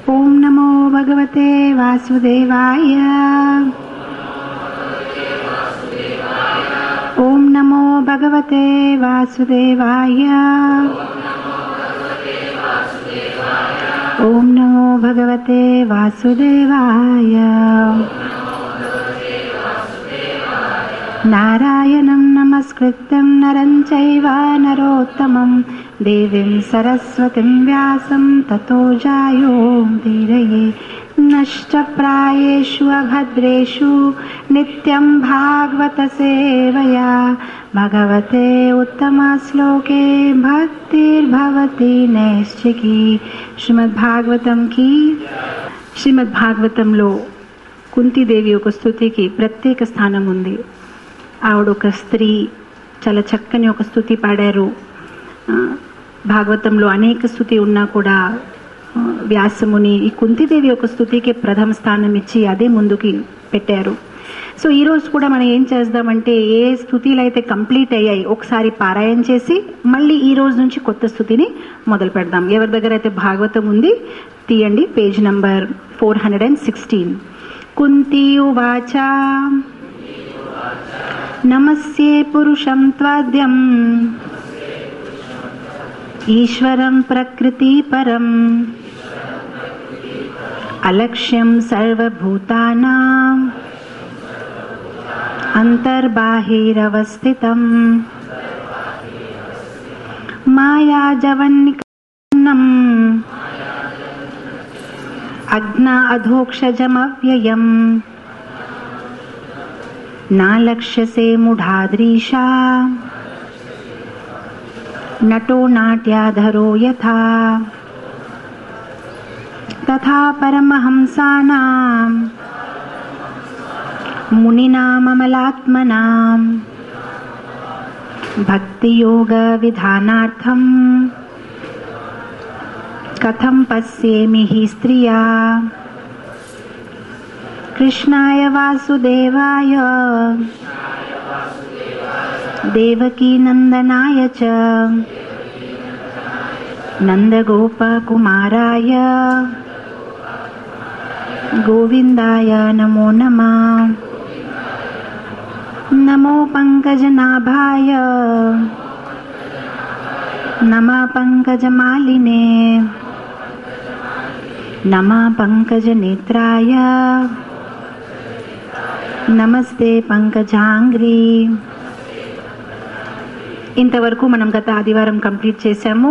ॐ नमो भगवते वासुदेवाय ॐ नमो भगवते वासुदेवाय ॐ नमो भगवते वासुदेवाय नारायणं नमस्कृत्यं नरं चैव नरोत्तमं देवीं सरस्वतीं व्यासं ततो जायो धीरये नष्टप्रायेषु अभद्रेषु नित्यं भागवतसेवया भगवते उत्तमश्लोके भक्तिर्भवति नैश्चिकी శ్రీమద్భాగవతం కి శ్రీమద్భాగవతంలో కుంతిదేవి ఒక స్థుతికి ప్రత్యేక స్థానం ఉంది ఆవిడ ఒక స్త్రీ చాలా చక్కని ఒక స్థుతి పాడారు ఆ, భాగవతంలో అనేక స్థుతి ఉన్నా కూడా ఆ, వ్యాసముని ఈ కుంతిదేవి ఒక స్థుతికి ప్రథమ స్థానం ఇచ్చి అదే ముందుకి పెట్టారు సో ఈ రోజు కూడా మనం ఏం చేద్దామంటే ఏ స్థుతిలు అయితే కంప్లీట్ అయ్యాయి ఒకసారి పారాయణ చేసి మళ్ళీ ఈ రోజు నుంచి కొత్త స్థుతిని మొదలు పెడదాం ఎవరి దగ్గర అయితే భాగవతం ఉంది తీయండి page number four hundred and sixteen Kunti ఉవాచ నమస్యే పురుషం త్వాద్యం ఈశ్వరం ప్రకృతి పరం అలక్ష్యం సర్వభూతానాం అంతర్బాహిరవస్థితం మాయాజవన్నికన్నం అగ్న అధోక్షజమవ్యయం నాలక్ష్యసే ముఢాద్రీషా నటో నాట్యాధరో యథా తథా పరమహంసానాం మునినామమలాత్మనాం భక్తియోగవిధానార్థం కథం పశ్యేమి హి స్త్రియా కృష్ణాయ వాసుదేవాయ దేవకీనందనాయ చ నందగోపకుమారాయ గోవిందాయ నమో నమః నమో పంకజనాభాయ నమ పంకజమాలినే నమ పంకజనేత్రాయ నమస్తే పంకజాంగ్రీ ఇంతవరకు మనం గత ఆదివారం కంప్లీట్ చేశాము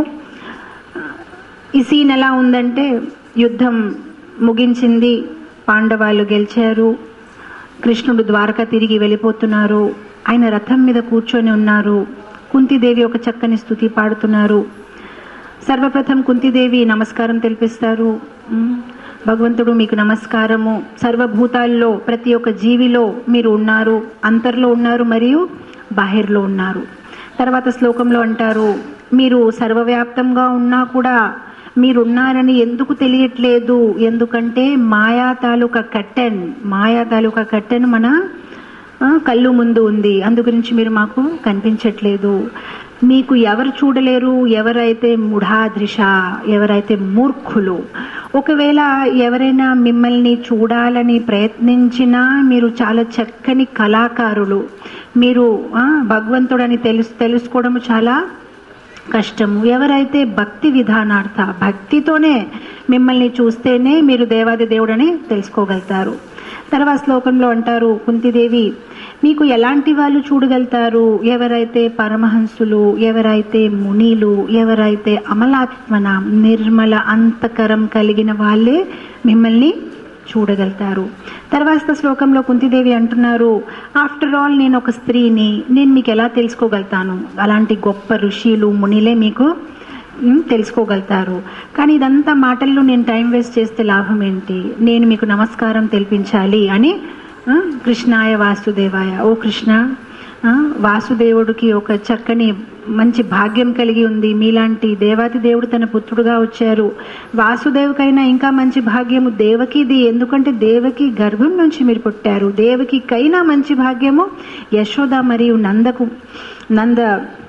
ఈ సీన్ ఎలా ఉందంటే యుద్ధం ముగించింది పాండవాళ్ళు గెలిచారు కృష్ణుడు ద్వారక తిరిగి వెళ్ళిపోతున్నారు ఆయన రథం మీద కూర్చొని ఉన్నారు కుంతిదేవి ఒక చక్కని స్థుతి పాడుతున్నారు సర్వప్రథం కుంతిదేవి నమస్కారం తెలిపిస్తారు ఉమ్, భగవంతుడు మీకు నమస్కారము సర్వభూతాల్లో ప్రతి ఒక్క జీవిలో మీరు ఉన్నారు అంతర్లో ఉన్నారు మరియు బాహిర్లో ఉన్నారు తర్వాత శ్లోకంలో అంటారు మీరు సర్వవ్యాప్తంగా ఉన్నా కూడా మీరున్నారని ఎందుకు తెలియట్లేదు ఎందుకంటే మాయా తాలూకా కట్టెన్ మాయా తాలూకా కట్టెన్ మన ఆ, కళ్ళు ముందు ఉంది అందు గురించి మీరు మాకు కనిపించట్లేదు మీకు ఎవరు చూడలేరు ఎవరైతే ముఢాదృష ఎవరైతే మూర్ఖులు ఒకవేళ ఎవరైనా మిమ్మల్ని చూడాలని ప్రయత్నించినా మీరు చాలా చక్కని కళాకారులు మీరు ఆ, భగవంతుడని తెలుసు తెలుసుకోవడం చాలా కష్టము ఎవరైతే భక్తి విధానార్థ భక్తితోనే మిమ్మల్ని చూస్తేనే మీరు దేవాది దేవుడని తెలుసుకోగలుగుతారు తర్వాత శ్లోకంలో అంటారు కుంతిదేవి మీకు ఎలాంటి వాళ్ళు చూడగలుగుతారు ఎవరైతే పరమహంసులు ఎవరైతే మునిలు ఎవరైతే అమలాత్మన నిర్మల అంతకరం కలిగిన వాళ్ళే మిమ్మల్ని చూడగలుగుతారు తర్వాత శ్లోకంలో కుంతిదేవి అంటున్నారు ఆఫ్టర్ ఆల్ నేను ఒక స్త్రీని నేను మీకు ఎలా తెలుసుకోగలుగుతాను అలాంటి గొప్ప ఋషులు మునిలే మీకు ఉమ్, తెలుసుకోగలుగుతారు కానీ ఇదంతా మాటల్లో నేను టైం వేస్ట్ చేస్తే లాభం ఏంటి నేను మీకు నమస్కారం తెలిపించాలి అని ఆ, కృష్ణాయ వాసుదేవాయ ఓ కృష్ణ ఆ, వాసుదేవుడికి ఒక చక్కని మంచి భాగ్యం కలిగి ఉంది మీలాంటి దేవాతి దేవుడు తన పుత్రుడుగా వచ్చారు వాసుదేవుకైనా ఇంకా మంచి భాగ్యము దేవకిది ఎందుకంటే దేవకి గర్భం నుంచి మీరు పుట్టారు దేవకికైనా మంచి భాగ్యము యశోద మరియు నందకు నంద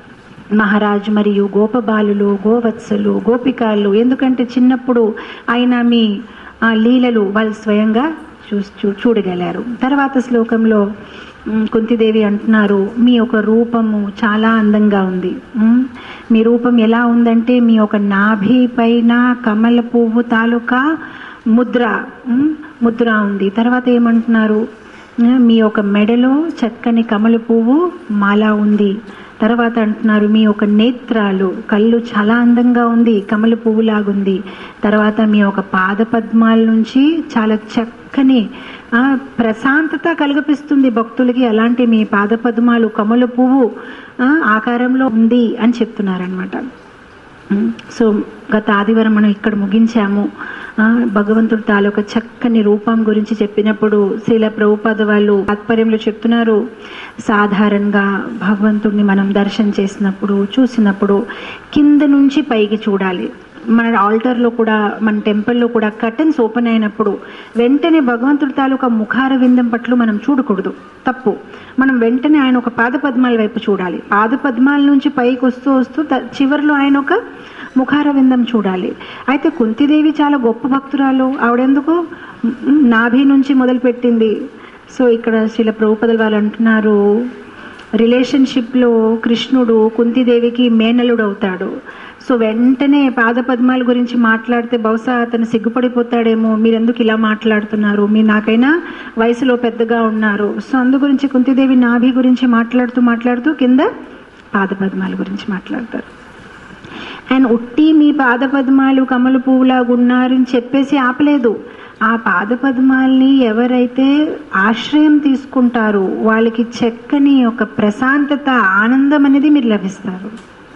మహారాజ్ మరియు గోపబాలులు గోవత్సలు గోపికాలు ఎందుకంటే చిన్నప్పుడు ఆయన మీ ఆ, లీలలు వాళ్ళు స్వయంగా చూ చూ- చూడగలారు తర్వాత శ్లోకంలో ఉమ్, కుంతిదేవి అంటున్నారు మీ యొక్క రూపము చాలా అందంగా ఉంది ఉమ్, మీ రూపం ఎలా ఉందంటే మీ ఒక నాభి పైన కమల పువ్వు తాలూకా ముద్ర ఉమ్, ముద్ర ఉంది తర్వాత ఏమంటున్నారు ఉమ్, మీ ఒక మెడలో చక్కని కమల పువ్వు మాల ఉంది తర్వాత అంటున్నారు మీ ఒక నేత్రాలు కళ్ళు చాలా అందంగా ఉంది కమల పువ్వులాగుంది తర్వాత మీ ఒక పాద పద్మాల నుంచి చాలా చక్కని ఆ, ప్రశాంతత కలుగపిస్తుంది భక్తులకి అలాంటి మీ పాద పద్మాలు కమల పువ్వు ఆ, ఆకారంలో ఉంది అని చెప్తున్నారనమాట ఉమ్, సో గత ఆదివారం మనం ఇక్కడ ముగించాము ఆ, భగవంతుడు తాలూకా చక్కని రూపం గురించి చెప్పినప్పుడు శీల ప్రభుపాద వాళ్ళు తాత్పర్యంలో చెప్తున్నారు సాధారణంగా భగవంతుడిని మనం దర్శనం చేసినప్పుడు చూసినప్పుడు కింద నుంచి పైకి చూడాలి మన ఆల్టర్లో కూడా మన టెంపుల్లో కూడా కర్టన్స్ ఓపెన్ అయినప్పుడు వెంటనే భగవంతుడి తాలూకా ముఖార విందం పట్ల మనం చూడకూడదు తప్పు మనం వెంటనే ఆయన ఒక పాద పద్మాల వైపు చూడాలి పాద పద్మాల నుంచి పైకి వస్తూ వస్తూ త- చివర్లో ఆయన ఒక ముఖార విందం చూడాలి అయితే కుంతిదేవి చాలా గొప్ప భక్తురాలు ఆవిడెందుకు మ్, నాభి నుంచి మొదలుపెట్టింది సో ఇక్కడ శిల ప్రభుపదలు వాళ్ళు అంటున్నారు రిలేషన్షిప్లో కృష్ణుడు కుంతిదేవికి మేనలుడు అవుతాడు సో వెంటనే పాద పద్మాల గురించి మాట్లాడితే బహుశా అతను సిగ్గుపడిపోతాడేమో మీరెందుకు ఇలా మాట్లాడుతున్నారు మీరు నాకైనా వయసులో పెద్దగా ఉన్నారు సో అందు గురించి కుంతిదేవి నాభి గురించి మాట్లాడుతూ మాట్లాడుతూ కింద పాద పద్మాల గురించి మాట్లాడతారు అండ్ ఉట్టి మీ పాద పద్మాలు కమల పువ్వులాగా ఉన్నారని చెప్పేసి ఆపలేదు ఆ పాద పద్మాల్ని ఎవరైతే ఆశ్రయం తీసుకుంటారో వాళ్ళకి చక్కని ఒక ప్రశాంతత ఆనందం అనేది మీరు లభిస్తారు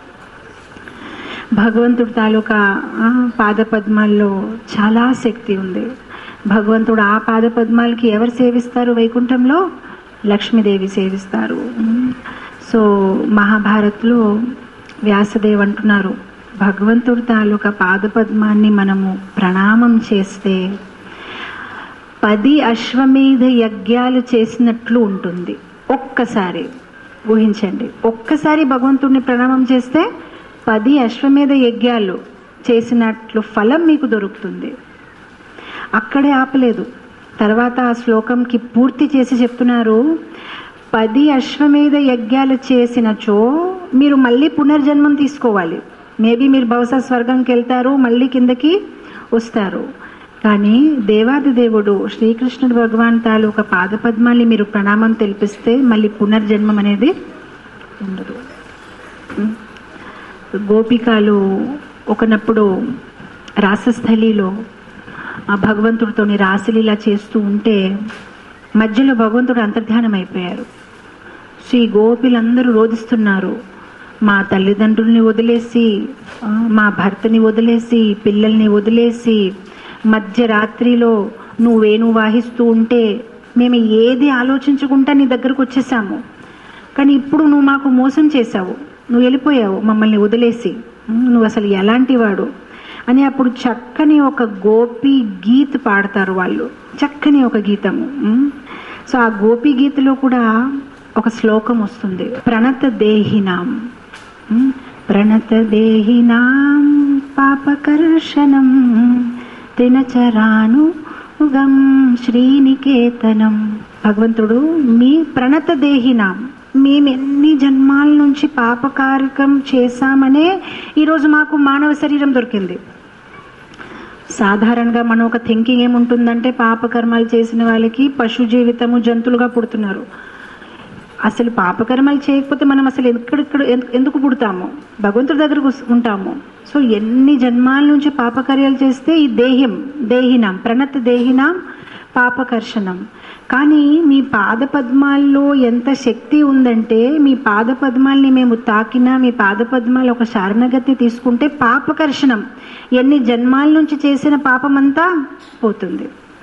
భగవంతుడు తాలూకా ఆ, పాద పద్మాల్లో చాలా శక్తి ఉంది భగవంతుడు ఆ పాద పద్మాలకి ఎవరు సేవిస్తారు వైకుంఠంలో లక్ష్మీదేవి సేవిస్తారు ఉమ్. సో మహాభారత్లో వ్యాసదేవ్ అంటున్నారు భగవంతుడు తాలూకా పాద పద్మాన్ని మనము ప్రణామం చేస్తే పది అశ్వమేధ యజ్ఞాలు చేసినట్లు ఉంటుంది ఒక్కసారి ఊహించండి ఒక్కసారి భగవంతుడిని ప్రణామం చేస్తే పది అశ్వమేధ యజ్ఞాలు చేసినట్లు ఫలం మీకు దొరుకుతుంది అక్కడే ఆపలేదు తర్వాత ఆ శ్లోకంకి పూర్తి చేసి చెప్తున్నారు పది అశ్వమేధ యజ్ఞాలు చేసినచో మీరు మళ్ళీ పునర్జన్మం తీసుకోవాలి మేబీ మీరు బహుశా స్వర్గంకి వెళ్తారు మళ్ళీ కిందకి వస్తారు కానీ దేవాది దేవుడు శ్రీకృష్ణుడు భగవాన్ తాలూకా పాదపద్మాల్ని మీరు ప్రణామం తెలిపిస్తే మళ్ళీ పునర్జన్మం అనేది ఉండదు ఉం. గోపికలు ఒకనప్పుడు రాసస్థలిలో ఆ భగవంతుడితోని రాసలీలా చేస్తూ ఉంటే మధ్యలో భగవంతుడు అంతర్ధానం అయిపోయారు సో ఈ గోపిలందరూ రోధిస్తున్నారు మా తల్లిదండ్రుల్ని వదిలేసి ఆ, మా భర్తని వదిలేసి పిల్లల్ని వదిలేసి మధ్యరాత్రిలో నువ్వు వేణు వాహిస్తూ ఉంటే మేము ఏది ఆలోచించకుండా నీ దగ్గరకు వచ్చేసాము కానీ ఇప్పుడు నువ్వు మాకు మోసం చేశావు నువ్వు వెళ్ళిపోయావు మమ్మల్ని వదిలేసి ఉమ్, నువ్వు అసలు ఎలాంటి వాడు అని అప్పుడు చక్కని ఒక గోపి గీత్ పాడతారు వాళ్ళు చక్కని ఒక గీతము ఉమ్. సో ఆ గోపి గీతలో కూడా ఒక శ్లోకం వస్తుంది ప్రణత దేహినాం ఉమ్, ప్రణత దేహినాం పాపకర్షణం దినచరాను గం శ్రీనికేతనం భగవంతుడు మీ ప్రణత దేహినాం మేము ఎన్ని జన్మాల నుంచి పాపకారకం చేశామనే ఈరోజు మాకు మానవ శరీరం దొరికింది సాధారణంగా మన ఒక థింకింగ్ ఏముంటుందంటే పాపకర్మాలు చేసిన వాళ్ళకి పశు జీవితము జంతువులుగా పుడుతున్నారు అసలు పాపకర్మాలు చేయకపోతే మనం అసలు ఎక్కడెక్కడ ఎందు- ఎందుకు పుడతాము భగవంతుడి దగ్గరకు వస్- ఉంటాము సో ఎన్ని జన్మాల నుంచి పాపకార్యాలు చేస్తే ఈ దేహం దేహినాం ప్రణత దేహినాం పాపకర్షణం కానీ మీ పాద పద్మాల్లో ఎంత శక్తి ఉందంటే మీ పాద పద్మాల్ని మేము తాకినా మీ పాద పద్మాలు ఒక శరణగతి తీసుకుంటే పాపకర్షణం ఎన్ని జన్మాల నుంచి చేసిన పాపమంతా పోతుంది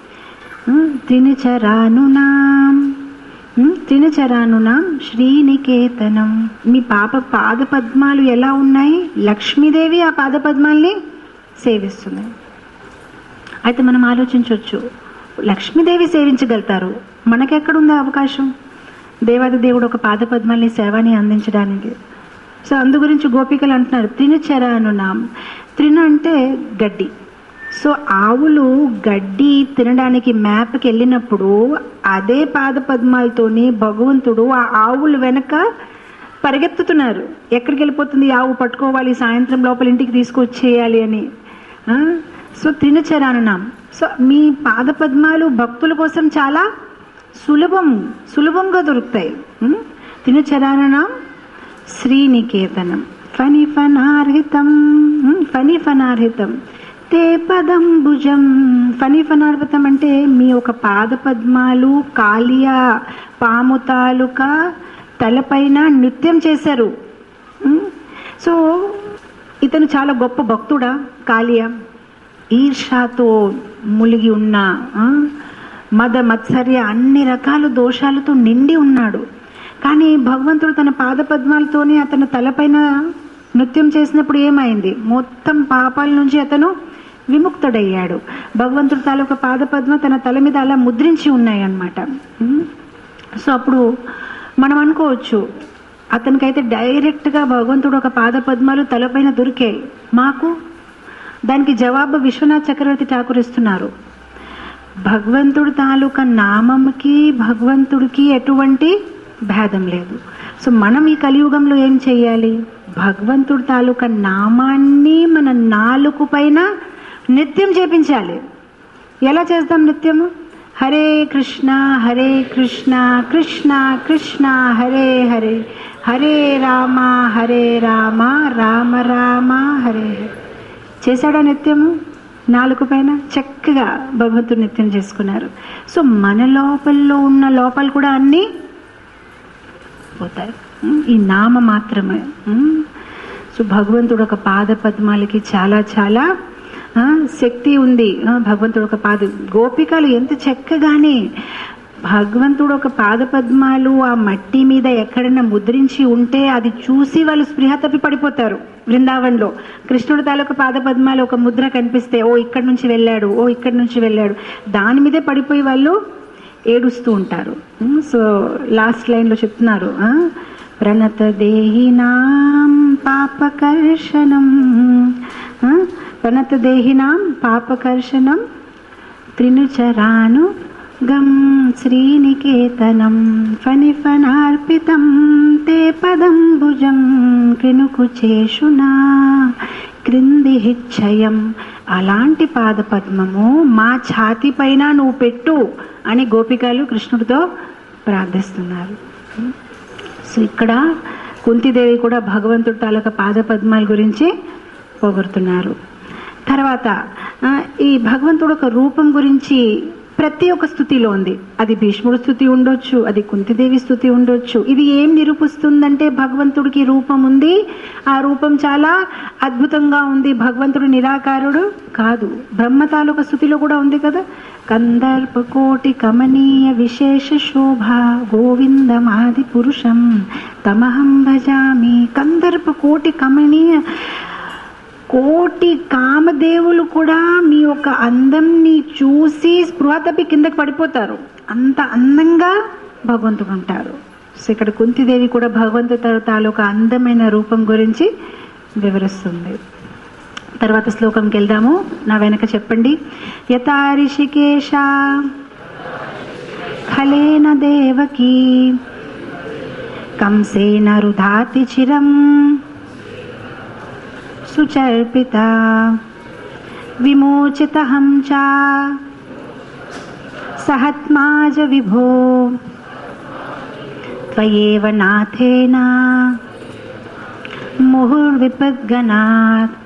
త్రినిచరానునాం త్రినిచరానునాం శ్రీనికేతనం మీ పాప పాద పద్మాలు ఎలా ఉన్నాయి లక్ష్మీదేవి ఆ పాద పద్మాల్ని సేవిస్తుంది అయితే మనం ఆలోచించవచ్చు లక్ష్మీదేవి సేవించగలుగుతారు మనకెక్కడుంది అవకాశం దేవాది దేవుడు ఒక పాద పద్మాల్ని సేవని అందించడానికి సో అందు గురించి గోపికలు అంటున్నారు త్రినచరానునాం త్రిన అంటే గడ్డి సో ఆవులు గడ్డి తినడానికి మ్యాప్కి వెళ్ళినప్పుడు అదే పాద పద్మాలతోని భగవంతుడు ఆ ఆవులు వెనక పరిగెత్తుతున్నారు ఎక్కడికి వెళ్ళిపోతుంది ఈ ఆవు పట్టుకోవాలి సాయంత్రం లోపల ఇంటికి తీసుకొచ్చేయాలి అని ఆ? సో త్రినచరానునాం సో మీ పాద పద్మాలు భక్తుల కోసం చాలా సులభం సులభంగా దొరుకుతాయి ఉం? త్రినచరానునాం శ్రీనికేతనం ఫణి ఫనార్హితం ఉం, ఫణి ఫనార్హితం తే పదం భుజం ఫణి ఫనార్హితం అంటే మీ ఒక పాద పద్మాలు కాళియా పాము తాలూక తలపైన నృత్యం చేశారు ఉం? సో ఇతను చాలా గొప్ప భక్తుడా కాళియా ఈర్షాతో ములిగి ఉన్న ఆ, మద మత్సర్య అన్ని రకాల దోషాలతో నిండి ఉన్నాడు కానీ భగవంతుడు తన పాద పద్మాలతోనే అతని తలపైన నృత్యం చేసినప్పుడు ఏమైంది మొత్తం పాపాల నుంచి అతను విముక్తుడయ్యాడు భగవంతుడు తాలూకా పాద పద్మ తన తల మీద అలా ముద్రించి ఉన్నాయి అన్నమాట ఉమ్. సో అప్పుడు మనం అనుకోవచ్చు అతనికైతే డైరెక్ట్గా భగవంతుడు ఒక పాద పద్మాలు తలపైన దొరికాయి మాకు దానికి జవాబు విశ్వనాథ్ చక్రవర్తి ఠాకూర్ ఇస్తున్నారు భగవంతుడు తాలూకా నామంకి భగవంతుడికి ఎటువంటి భేదం లేదు సో మనం ఈ కలియుగంలో ఏం చెయ్యాలి భగవంతుడు తాలూకా నామాన్ని మన నాలుగు పైన నిత్యం చేపించాలి ఎలా చేస్తాం నిత్యము హరే కృష్ణ హరే కృష్ణ కృష్ణ కృష్ణ హరే హరే హరే రామ హరే రామ రామ రామ హరే హరే చేశాడా నిత్యము నాలుగు పైన చక్కగా భగవంతుడు నిత్యం చేసుకున్నారు సో మన లోపల్లో ఉన్న లోపాలు కూడా అన్నీ పోతాయి ఉమ్, ఈ నామ మాత్రమే ఉమ్. సో భగవంతుడు ఒక పాద పద్మాలకి చాలా చాలా ఆ, శక్తి ఉంది ఆ, భగవంతుడు ఒక పాద గోపికలు ఎంత చక్కగానే భగవంతుడు ఒక పాద పద్మాలు ఆ మట్టి మీద ఎక్కడైనా ముద్రించి ఉంటే అది చూసి వాళ్ళు స్పృహ తప్పి పడిపోతారు బృందావన్లో కృష్ణుడు తాలూకు పాద పద్మాలు ఒక ముద్ర కనిపిస్తే ఓ ఇక్కడి నుంచి వెళ్ళాడు ఓ ఇక్కడి నుంచి వెళ్ళాడు దాని మీదే పడిపోయి వాళ్ళు ఏడుస్తూ ఉంటారు ఉమ్, సో లాస్ట్ లైన్ లో చెప్తున్నారు ఆ, ప్రణత దేహినాం పాపకర్షణం ఆ, ప్రణత దేహినాం పాపకర్షణం త్రినుచరాను గం శ్రీనికేతనం ఫణిఫనార్పితం తే పదం భుజం క్రినుకు చేషునా క్రింది హిచ్చయం అలాంటి పాద పద్మము మా ఛాతి పైన నువ్వు పెట్టు అని గోపికలు కృష్ణుడితో ప్రార్థిస్తున్నారు సో ఇక్కడ కుంతిదేవి కూడా భగవంతుడి తాలూకా పాద పద్మాల గురించి పొగుడుతున్నారు తర్వాత ఆ, ఈ భగవంతుడు ఒక రూపం గురించి ప్రతి ఒక్క స్థుతిలో ఉంది అది భీష్ముడు స్థుతి ఉండొచ్చు అది కుంతిదేవి స్థుతి ఉండొచ్చు ఇది ఏం నిరూపిస్తుందంటే భగవంతుడికి రూపం ఉంది ఆ రూపం చాలా అద్భుతంగా ఉంది భగవంతుడు నిరాకారుడు కాదు బ్రహ్మ తాలూకా స్థుతిలో కూడా ఉంది కదా కందర్ప కోటి కమనీయ విశేష శోభ గోవిందమాది పురుషం తమహం భజామి కందర్ప కోటి కమనీయ కోటి కామదేవులు కూడా మీ యొక్క అందంని చూసి స్పృహ తప్పి కిందకి పడిపోతారు అంత అందంగా భగవంతుడు ఉంటారు సో ఇక్కడ కుంతిదేవి కూడా భగవంతుడు తాలూకా అందమైన రూపం గురించి వివరిస్తుంది తర్వాత శ్లోకంకి వెళ్దాము నా వెనక చెప్పండి యథా రిషికేశ ఖలేన దేవకీ కంసేన రుధాతి చిరం సుచర్పిత విమోచితహం చ సహత్మాజ విభో త్వయేవ నాథేన ముహుర్విపద్గనాత్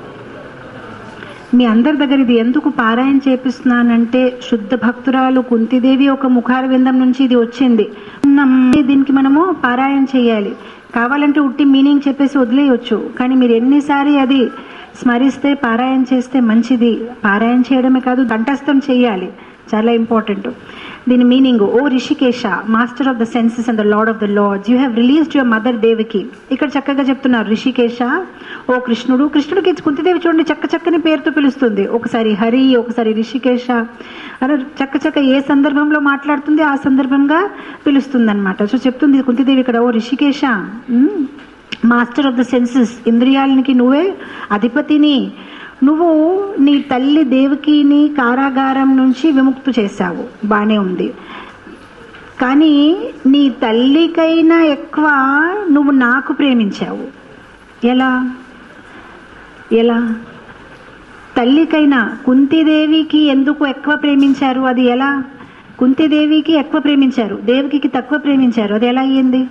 మీ అందరి దగ్గర ఇది ఎందుకు పారాయణ చేపిస్తున్నానంటే శుద్ధ భక్తురాలు కుంతిదేవి ఒక ముఖార విందం నుంచి ఇది వచ్చింది నమ్మి దీనికి మనము పారాయణ చేయాలి కావాలంటే ఉట్టి మీనింగ్ చెప్పేసి వదిలేయొచ్చు కానీ మీరు ఎన్నిసారి అది స్మరిస్తే పారాయణ చేస్తే మంచిది పారాయణ చేయడమే కాదు కంఠస్థం చేయాలి చాలా ఇంపార్టెంట్ దీని meaning O Hrishikesha master of the senses and the Lord of the lords you have released your mother దేవికి ఇక్కడ చక్కగా చెప్తున్నారు రిషికేశ ఓ కృష్ణుడు కృష్ణుడికి కుంతిదేవి చూడండి చక్క చక్కని పేరుతో పిలుస్తుంది ఒకసారి హరి ఒకసారి రిషికేశ అలా చక్క చక్క ఏ సందర్భంలో మాట్లాడుతుంది ఆ సందర్భంగా పిలుస్తుంది అనమాట సో చెప్తుంది కుంతిదేవి ఇక్కడ O Hrishikesha um, master of the senses ఇంద్రియాలకి నువ్వే అధిపతిని నువ్వు నీ తల్లి దేవకిని కారాగారం నుంచి విముక్తు చేశావు బానే ఉంది కానీ నీ తల్లికైనా ఎక్కువ నువ్వు నాకు ప్రేమించావు ఎలా ఎలా తల్లికైనా కుంతిదేవికి ఎందుకు ఎక్కువ ప్రేమించారు అది ఎలా కుంతిదేవికి ఎక్కువ ప్రేమించారు దేవకికి తక్కువ ప్రేమించారు అది ఎలా అయ్యింది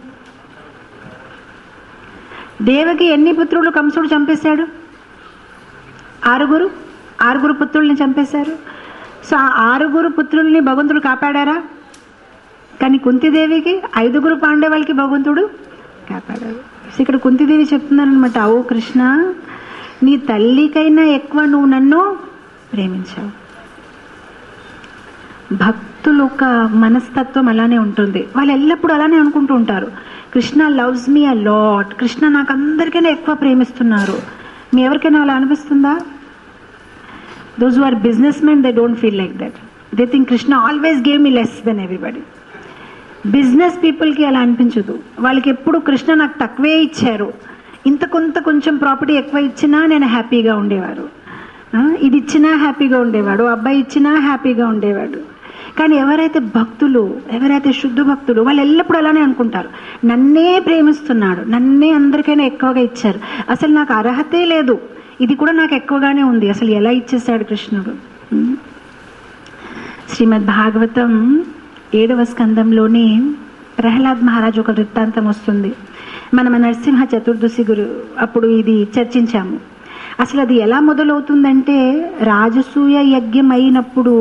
దేవకి ఎన్ని పుత్రులు కంసుడు చంపేశాడు ఆరుగురు ఆరుగురు పుత్రుల్ని చంపేశారు సో ఆ ఆరుగురు పుత్రుల్ని భగవంతుడు కాపాడారా కానీ కుంతిదేవికి ఐదుగురు పాండవులకి భగవంతుడు కాపాడారు సో ఇక్కడ కుంతిదేవి చెప్తున్నారనమాట ఓ కృష్ణ నీ తల్లికైనా ఎక్కువ నువ్వు నన్ను ప్రేమించావు భక్తులు ఒక మనస్తత్వం అలానే ఉంటుంది వాళ్ళు ఎల్లప్పుడూ అలానే అనుకుంటూ ఉంటారు Krishna loves me a lot Krishna నాకు అందరికైనా ఎక్కువ ప్రేమిస్తున్నారు మీ ఎవరికైనా అలా అనిపిస్తుందా those are business men they don't feel like that they think Krishna always gave me less than everybody business పీపుల్కి అలా అనిపించదు వాళ్ళకి ఎప్పుడు కృష్ణ నాకు తక్కువే ఇచ్చారు ఇంత కొంత కొంచెం ప్రాపర్టీ ఎక్కువ ఇచ్చినా నేను హ్యాపీగా ఉండేవారు ఆ, ఇది ఇచ్చినా హ్యాపీగా ఉండేవాడు అబ్బాయి ఇచ్చినా హ్యాపీగా ఉండేవాడు కానీ ఎవరైతే భక్తులు ఎవరైతే శుద్ధ భక్తులు వాళ్ళు ఎల్లప్పుడూ అలానే అనుకుంటారు నన్నే ప్రేమిస్తున్నాడు నన్నే అందరికైనా ఎక్కువగా ఇచ్చారు అసలు నాకు అర్హతే లేదు ఇది కూడా నాకు ఎక్కువగానే ఉంది అసలు ఎలా ఇచ్చేసాడు కృష్ణుడు ఉం? శ్రీమద్ భాగవతం ఏడవ స్కందంలోని ప్రహ్లాద్ మహారాజ్ ఒక వృత్తాంతం వస్తుంది మనం నరసింహ చతుర్దశి గురు అప్పుడు ఇది చర్చించాము అసలు అది ఎలా మొదలవుతుందంటే రాజసూయ యజ్ఞం అయినప్పుడు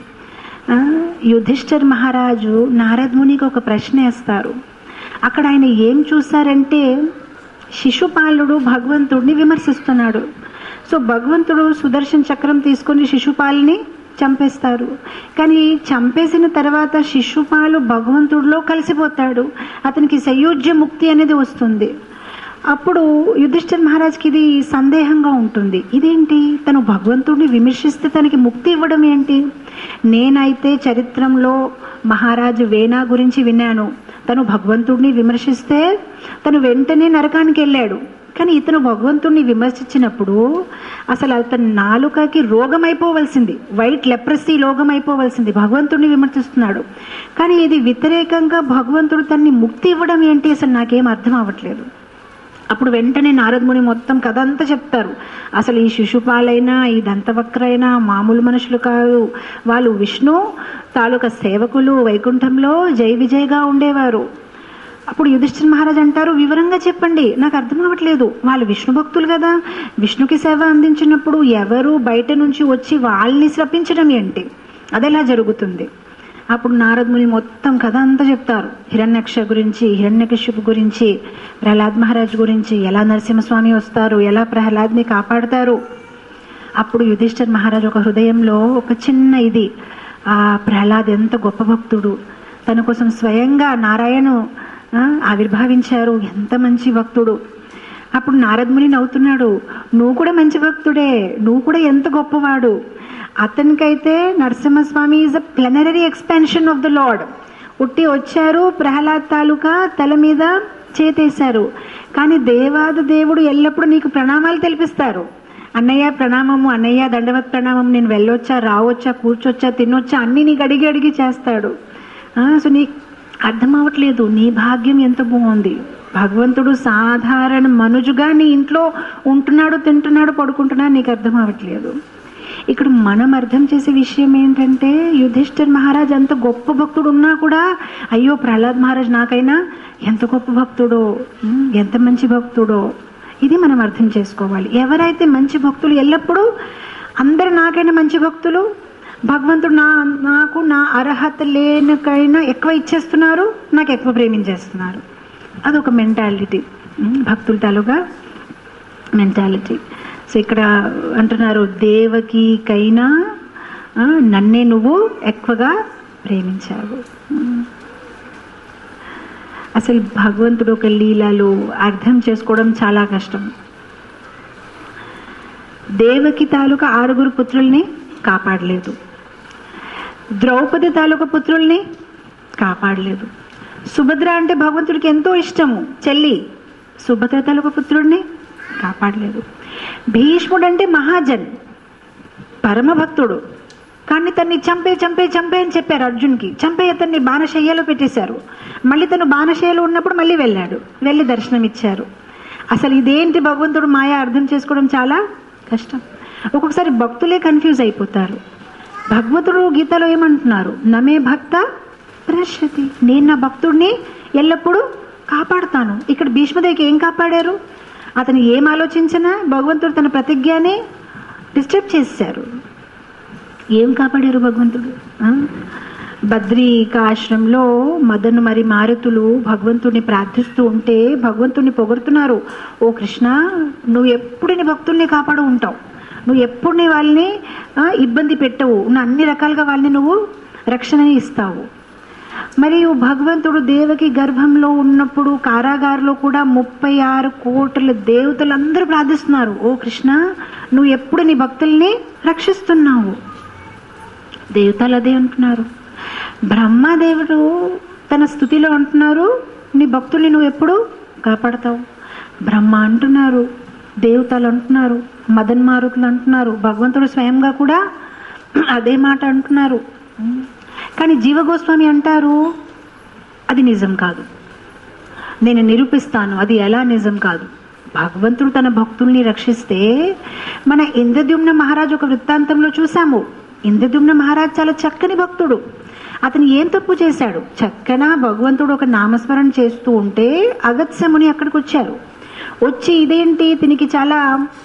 ఆ, యుధిష్ఠిర్ మహారాజు నారద్ మునికి ఒక ప్రశ్న వేస్తారు అక్కడ ఆయన ఏం చూశారంటే శిశుపాలుడు భగవంతుడిని విమర్శిస్తున్నాడు సో భగవంతుడు సుదర్శన్ చక్రం తీసుకొని శిశుపాల్ని చంపేస్తారు కానీ చంపేసిన తర్వాత శిశుపాలు భగవంతుడిలో కలిసిపోతాడు అతనికి సయోజ్య ముక్తి అనేది వస్తుంది అప్పుడు యుధిష్ఠిర్ మహారాజ్కి ఇది సందేహంగా ఉంటుంది ఇదేంటి తను భగవంతుడిని విమర్శిస్తే తనకి ముక్తి ఇవ్వడం ఏంటి నేనైతే చరిత్రంలో మహారాజు వేనా గురించి విన్నాను తను భగవంతుడిని విమర్శిస్తే తను వెంటనే నరకానికి వెళ్ళాడు కానీ ఇతను భగవంతుడిని విమర్శించినప్పుడు అసలు అతని నాలుకకి రోగం అయిపోవలసింది వైట్ లెప్రసీ రోగం అయిపోవలసింది భగవంతుడిని విమర్శిస్తున్నాడు కానీ ఇది వ్యతిరేకంగా భగవంతుడు తన్ని ముక్తి ఇవ్వడం ఏంటి అసలు నాకేం అర్థం అవ్వట్లేదు అప్పుడు వెంటనే నారదముని మొత్తం కథ అంతా చెప్తారు అసలు ఈ శిశుపాలైనా ఈ దంతవక్రైనా మామూలు మనుషులు కాదు వాళ్ళు విష్ణు తాలూకా సేవకులు వైకుంఠంలో జై విజయ్గా ఉండేవారు అప్పుడు యుధిష్ఠిర్ మహారాజ్ అంటారు వివరంగా చెప్పండి నాకు అర్థం అవ్వట్లేదు వాళ్ళు విష్ణు భక్తులు కదా విష్ణుకి సేవ అందించినప్పుడు ఎవరు బయట నుంచి వచ్చి వాళ్ళని శ్రపించడం ఏంటి అదెలా జరుగుతుంది అప్పుడు నారదముని మొత్తం కథ అంతా చెప్తారు హిరణ్యక్ష గురించి హిరణ్యకశ్యపు గురించి ప్రహ్లాద్ మహారాజ్ గురించి ఎలా నరసింహస్వామి వస్తారు ఎలా ప్రహ్లాద్ని కాపాడతారు అప్పుడు యుధిష్ఠిర్ మహారాజ్ ఒక హృదయంలో ఒక చిన్న ఇది ఆ ప్రహ్లాద్ ఎంత గొప్ప భక్తుడు తన కోసం స్వయంగా నారాయణ ఆ, ఆవిర్భావించారు ఎంత మంచి భక్తుడు అప్పుడు నారదముని నవ్వుతున్నాడు నువ్వు కూడా మంచి భక్తుడే నువ్వు కూడా ఎంత గొప్పవాడు అతనికైతే Narasimhaswami is a plenary expansion of the Lord ఉట్టి వచ్చారు ప్రహ్లాద్ తాలూకా తల మీద చేతేశారు కానీ దేవాది దేవుడు ఎల్లప్పుడూ నీకు ప్రణామాలు తెలిపిస్తారు అన్నయ్య ప్రణామము అన్నయ్య దండవత్ ప్రణామం నేను వెళ్ళొచ్చా రావచ్చా కూర్చొచ్చా తినొచ్చా అన్ని నీకు అడిగి అడిగి చేస్తాడు ఆ, సో నీ అర్థం అవ్వట్లేదు నీ భాగ్యం ఎంత బాగుంది భగవంతుడు సాధారణ మనుజుగా నీ ఇంట్లో ఉంటున్నాడు తింటున్నాడు పడుకుంటున్నాడు నీకు అర్థం అవ్వట్లేదు ఇక్కడ మనం అర్థం చేసే విషయం ఏంటంటే యుధిష్ఠిర్ మహారాజ్ అంత గొప్ప భక్తుడు ఉన్నా కూడా అయ్యో ప్రహ్లాద్ మహారాజ్ నాకైనా ఎంత గొప్ప భక్తుడో ఉమ్, ఎంత మంచి భక్తుడో ఇది మనం అర్థం చేసుకోవాలి ఎవరైతే మంచి భక్తులు ఎల్లప్పుడూ అందరు నాకైనా మంచి భక్తులు భగవంతుడు నా నాకు నా అర్హత లేనికైనా ఎక్కువ ఇచ్చేస్తున్నారు నాకు ఎక్కువ ప్రేమించేస్తున్నారు అదొక మెంటాలిటీ భక్తుల తాలూగా మెంటాలిటీ సో ఇక్కడ అంటున్నారు దేవకికైనా ఆ, నన్నే నువ్వు ఎక్కువగా ప్రేమించావు ఉమ్. అసలు భగవంతుడు ఒక లీలలు అర్థం చేసుకోవడం చాలా కష్టం దేవకి తాలూకా ఆరుగురు పుత్రుల్ని కాపాడలేదు ద్రౌపది తాలూకా పుత్రుల్ని కాపాడలేదు సుభద్ర అంటే భగవంతుడికి ఎంతో ఇష్టము చెల్లి సుభద్రతలకు పుత్రుడిని కాపాడలేదు భీష్ముడు అంటే మహాజన్ పరమ భక్తుడు కానీ తన్ని చంపే చంపే చంపే అని చెప్పారు అర్జున్కి చంపే అతన్ని బాణశయ్యలో పెట్టేశారు మళ్ళీ తను బాణశయ్యలో ఉన్నప్పుడు మళ్ళీ వెళ్ళాడు వెళ్ళి దర్శనం ఇచ్చారు అసలు ఇదేంటి భగవంతుడు మాయ అర్థం చేసుకోవడం చాలా కష్టం ఒక్కొక్కసారి భక్తులే కన్ఫ్యూజ్ అయిపోతారు భగవంతుడు గీతలో ఏమంటున్నారు నమే భక్త ప్రశ్యతి నేను నా భక్తుడిని ఎల్లప్పుడూ కాపాడుతాను ఇక్కడ భీష్మదేవికి ఏం కాపాడారు అతను ఏం ఆలోచించినా భగవంతుడు తన ప్రతిజ్ఞని డిస్టర్బ్ చేశారు ఏం కాపాడారు భగవంతుడు ఆ? బద్రికాశ్రమంలో మదన్ మరి మారుతులు భగవంతుడిని ప్రార్థిస్తూ ఉంటే భగవంతుడిని పొగుడుతున్నారు ఓ కృష్ణ నువ్వు ఎప్పుడు నీ భక్తుల్ని కాపాడు ఉంటావు నువ్వు ఎప్పుడు నీ వాళ్ళని ఆ, ఇబ్బంది పెట్టవు నువ్వు అన్ని రకాలుగా వాళ్ళని నువ్వు రక్షణ ఇస్తావు మరియు భగవంతుడు దేవకి గర్భంలో ఉన్నప్పుడు కారాగారులో కూడా ముప్పై ఆరు కోట్ల దేవతలందరూ ప్రార్థిస్తున్నారు ఓ కృష్ణ నువ్వు ఎప్పుడు నీ భక్తుల్ని రక్షిస్తున్నావు దేవతలు అదే అంటున్నారు బ్రహ్మదేవుడు తన స్థుతిలో అంటున్నారు నీ భక్తుల్ని నువ్వు ఎప్పుడు కాపాడతావు బ్రహ్మ అంటున్నారు దేవతలు అంటున్నారు మదన్మారుతులు అంటున్నారు భగవంతుడు స్వయంగా కూడా అదే మాట అంటున్నారు కానీ జీవగోస్వామి అంటారు అది నిజం కాదు నేను నిరూపిస్తాను అది ఎలా నిజం కాదు భగవంతుడు తన భక్తుల్ని రక్షిస్తే మన ఇంద్రద్యుమ్న మహారాజు ఒక వృత్తాంతంలో చూసాము ఇంద్రద్యుమ్న మహారాజ్ చాలా చక్కని భక్తుడు అతను ఏం తప్పు చేశాడు చక్కన భగవంతుడు ఒక నామస్మరణ చేస్తూ ఉంటే అగత్యముని అక్కడికి వచ్చారు వచ్చి ఇదేంటి దీనికి చాలా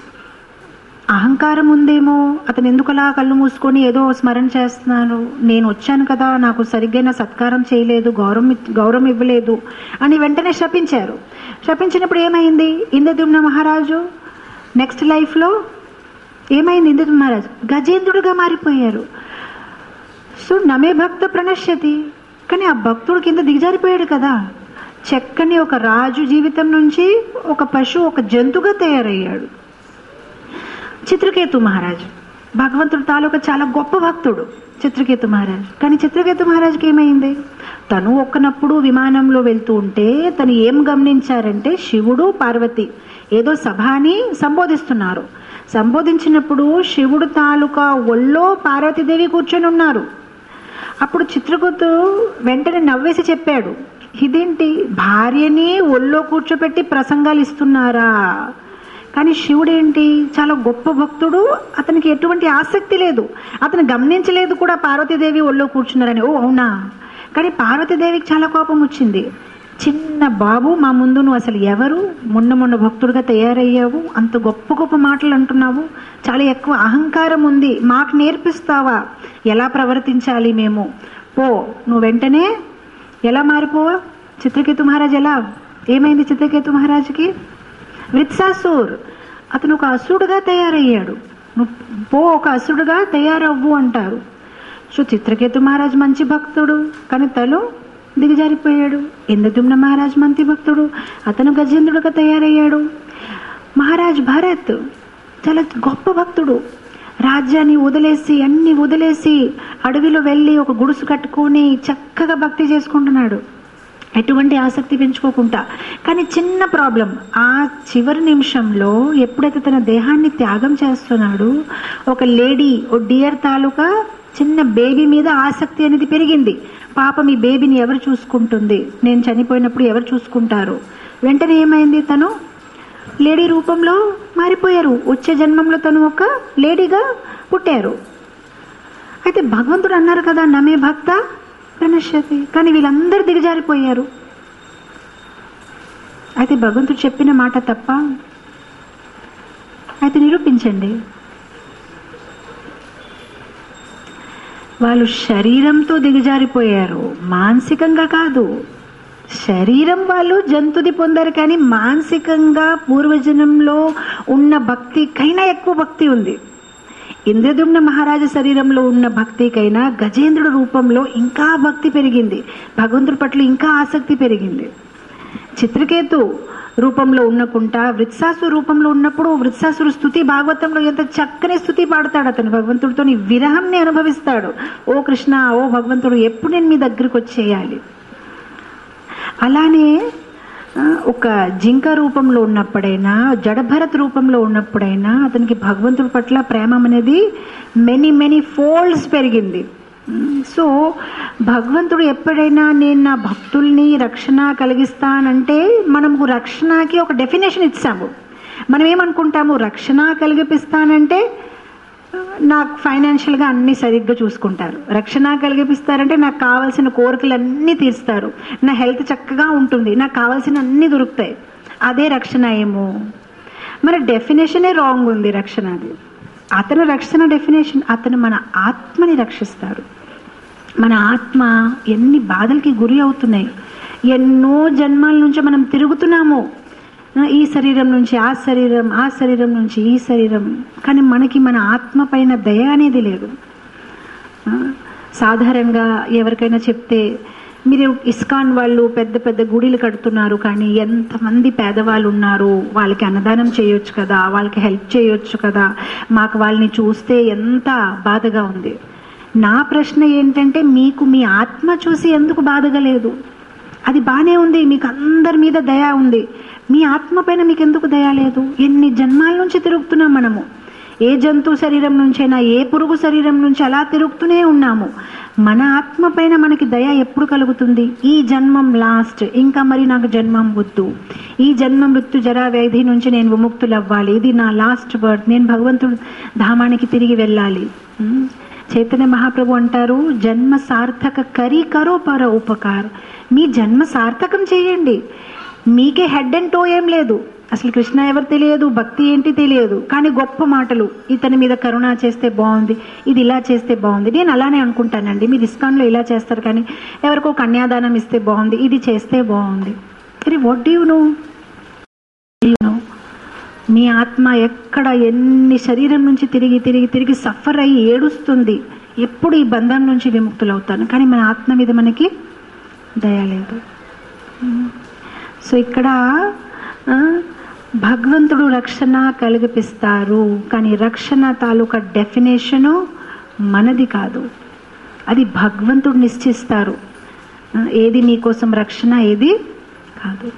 అహంకారం ఉందేమో అతను ఎందుకు అలా కళ్ళు మూసుకొని ఏదో స్మరణ చేస్తున్నాను నేను వచ్చాను కదా నాకు సరిగ్గా సత్కారం చేయలేదు గౌరవం ఇ- గౌరవం ఇవ్వలేదు అని వెంటనే శపించారు శపించినప్పుడు ఏమైంది ఇంద్రద్యుమ్న మహారాజు నెక్స్ట్ లైఫ్లో ఏమైంది ఇంద్రద్యుమ్న మహారాజు గజేంద్రుడిగా మారిపోయారు సో నమే భక్త ప్రణశ్యతి కానీ ఆ భక్తుడు కింద దిగజారిపోయాడు కదా చక్కని ఒక రాజు జీవితం నుంచి ఒక పశువు ఒక జంతువుగా తయారయ్యాడు చిత్రకేతు మహారాజు భగవంతుడు తాలూకా చాలా గొప్ప భక్తుడు చిత్రకేతు మహారాజు కానీ చిత్రకేతు మహారాజుకి ఏమైంది తను ఒక్కనప్పుడు విమానంలో వెళ్తూ ఉంటే తను ఏం గమనించారంటే శివుడు పార్వతి ఏదో సభని సంబోధిస్తున్నారు సంబోధించినప్పుడు శివుడు తాలూకా ఒళ్ళో పార్వతీదేవి కూర్చొని ఉన్నారు అప్పుడు చిత్రగుప్తు వెంటనే నవ్వేసి చెప్పాడు ఇదేంటి భార్యని ఒళ్ళో కూర్చోపెట్టి ప్రసంగాలు ఇస్తున్నారా కానీ శివుడేంటి చాలా గొప్ప భక్తుడు అతనికి ఎటువంటి ఆసక్తి లేదు అతను గమనించలేదు కూడా పార్వతీదేవి ఒళ్ళో కూర్చున్నారని ఓ అవునా కానీ పార్వతీదేవికి చాలా కోపం వచ్చింది చిన్న బాబు మా ముందు నువ్వు అసలు ఎవరు మొన్న మొన్న భక్తుడిగా తయారయ్యావు అంత గొప్ప గొప్ప మాటలు అంటున్నావు చాలా ఎక్కువ అహంకారం ఉంది మాకు నేర్పిస్తావా ఎలా ప్రవర్తించాలి మేము పో నువ్వు వెంటనే ఎలా మారిపోవా చిత్రకేతు మహారాజ్ ఎలా ఏమైంది చిత్రకేతు మహారాజుకి వృత్సాసూర్ అతను ఒక అసుడుగా తయారయ్యాడు నువ్వు పో ఒక అసుడుగా తయారవ్వు అంటారు సో చిత్రకేతు మహారాజ్ మంచి భక్తుడు కానీ తను దిగజారిపోయాడు ఇంద్రదుమ్న మహారాజ్ మంచి భక్తుడు అతను గజేంద్రుడుగా తయారయ్యాడు మహారాజ్ భరత్ చాలా గొప్ప భక్తుడు రాజ్యాన్ని వదిలేసి అన్ని వదిలేసి అడవిలో వెళ్ళి ఒక గుడుసు కట్టుకొని చక్కగా భక్తి చేసుకుంటున్నాడు ఎటువంటి ఆసక్తి పెంచుకోకుండా కానీ చిన్న ప్రాబ్లం ఆ చివరి నిమిషంలో ఎప్పుడైతే తన దేహాన్ని త్యాగం చేస్తున్నాడు ఒక లేడీ ఓ డియర్ తాలూకా చిన్న బేబీ మీద ఆసక్తి అనేది పెరిగింది పాప మీ బేబీని ఎవరు చూసుకుంటుంది నేను చనిపోయినప్పుడు ఎవరు చూసుకుంటారు వెంటనే ఏమైంది తను లేడీ రూపంలో మారిపోయారు వచ్చే జన్మంలో తను ఒక లేడీగా పుట్టారు అయితే భగవంతుడు అన్నారు కదా నమే భక్త ప్రణశ్యతి కానీ వీళ్ళందరూ దిగజారిపోయారు అయితే భగవంతుడు చెప్పిన మాట తప్ప అయితే నిరూపించండి వాళ్ళు శరీరంతో దిగజారిపోయారు మానసికంగా కాదు శరీరం వాళ్ళు జంతుది పొందారు కానీ మానసికంగా పూర్వజన్మంలో ఉన్న భక్తికైనా ఎక్కువ భక్తి ఉంది ఇంద్రదుమ్న మహారాజు శరీరంలో ఉన్న భక్తికైనా గజేంద్రుడు రూపంలో ఇంకా భక్తి పెరిగింది భగవంతుడి పట్ల ఇంకా ఆసక్తి పెరిగింది చిత్రకేతు రూపంలో ఉన్నకుంటా వృత్సాసు రూపంలో ఉన్నప్పుడు వృత్సాసురు స్థుతి భాగవతంలో ఎంత చక్కని స్థుతి పాడతాడు అతను భగవంతుడితో విరహంని అనుభవిస్తాడు ఓ కృష్ణ ఓ భగవంతుడు ఎప్పుడు నేను మీ దగ్గరికి వచ్చేయాలి అలానే ఆ, ఒక జింక రూపంలో ఉన్నప్పుడైనా జడభరత్ రూపంలో ఉన్నప్పుడైనా అతనికి భగవంతుడి పట్ల ప్రేమ అనేది మెనీ మెనీ ఫోల్డ్స్ పెరిగింది సో భగవంతుడు ఎప్పుడైనా నేను నా భక్తుల్ని రక్షణ కలిగిస్తానంటే మనము రక్షణకి ఒక డెఫినేషన్ ఇచ్చాము మనం ఏమనుకుంటాము రక్షణ కలిగిపిస్తానంటే నాకు ఫైనాన్షియల్గా అన్ని సరిగ్గా చూసుకుంటారు రక్షణ కలిగిపిస్తారంటే నాకు కావాల్సిన కోరికలు అన్నీ తీరుస్తారు నా హెల్త్ చక్కగా ఉంటుంది నాకు కావాల్సిన అన్ని దొరుకుతాయి అదే రక్షణ ఏమో మరి డెఫినేషనే రాంగ్ ఉంది రక్షణ అది అతను రక్షణ డెఫినేషన్ అతను మన ఆత్మని రక్షిస్తారు మన ఆత్మ ఎన్ని బాధలకి గురి అవుతున్నాయి ఎన్నో జన్మాల నుంచి మనం తిరుగుతున్నాము ఆ, ఈ శరీరం నుంచి ఆ శరీరం ఆ శరీరం నుంచి ఈ శరీరం కానీ మనకి మన ఆత్మ పైన దయ అనేది లేదు ఆ, సాధారణంగా ఎవరికైనా చెప్తే మీరు ఇస్కాన్ వాళ్ళు పెద్ద పెద్ద గుడిలు కడుతున్నారు కానీ ఎంతమంది పేదవాళ్ళు ఉన్నారు వాళ్ళకి అన్నదానం చేయొచ్చు కదా వాళ్ళకి హెల్ప్ చేయొచ్చు కదా మాకు వాళ్ళని చూస్తే ఎంత బాధగా ఉంది నా ప్రశ్న ఏంటంటే మీకు మీ ఆత్మ చూసి ఎందుకు బాధగా లేదు అది బానే ఉంది మీకు అందరి మీద దయ ఉంది మీ ఆత్మ పైన మీకు ఎందుకు దయ లేదు ఎన్ని జన్మాల నుంచి తిరుగుతున్నాం మనము ఏ జంతు శరీరం నుంచైనా ఏ పురుగు శరీరం నుంచి అలా తిరుగుతూనే ఉన్నాము మన ఆత్మ పైన మనకి దయ ఎప్పుడు కలుగుతుంది ఈ జన్మం లాస్ట్ ఇంకా మరి నాకు జన్మం వద్దు ఈ జన్మ మృత్యు జరా వ్యాధి నుంచి నేను విముక్తులు అవ్వాలి ఇది నా లాస్ట్ బర్త్ నేను భగవంతుడు ధామానికి తిరిగి వెళ్ళాలి ఉమ్. చైతన్య మహాప్రభు అంటారు జన్మ సార్థక కరి కరో పర ఉపకార్ మీ జన్మ సార్థకం చేయండి మీకే హెడ్ అండ్ టో ఏం లేదు అసలు కృష్ణ ఎవరు తెలియదు భక్తి ఏంటి తెలియదు కానీ గొప్ప మాటలు ఇతని మీద కరుణ చేస్తే బాగుంది ఇది ఇలా చేస్తే బాగుంది నేను అలానే అనుకుంటానండి మీరు ఇస్కాన్లో ఇలా చేస్తారు కానీ ఎవరికో కన్యాదానం ఇస్తే బాగుంది ఇది చేస్తే బాగుంది అరే what do you know no మీ ఆత్మ ఎక్కడ ఎన్ని శరీరం నుంచి తిరిగి తిరిగి తిరిగి సఫర్ అయ్యి ఏడుస్తుంది ఎప్పుడు ఈ బంధం నుంచి విముక్తులవుతాను కానీ మన ఆత్మ మీద మనకి దయ లేదు సో ఇక్కడ ఆ, భగవంతుడు రక్షణ కలిగిపిస్తారు కానీ రక్షణ తాలూకా డెఫినేషను మనది కాదు అది భగవంతుడు నిశ్చయిస్తారు ఆ, ఏది మీకోసం రక్షణ ఏది కాదు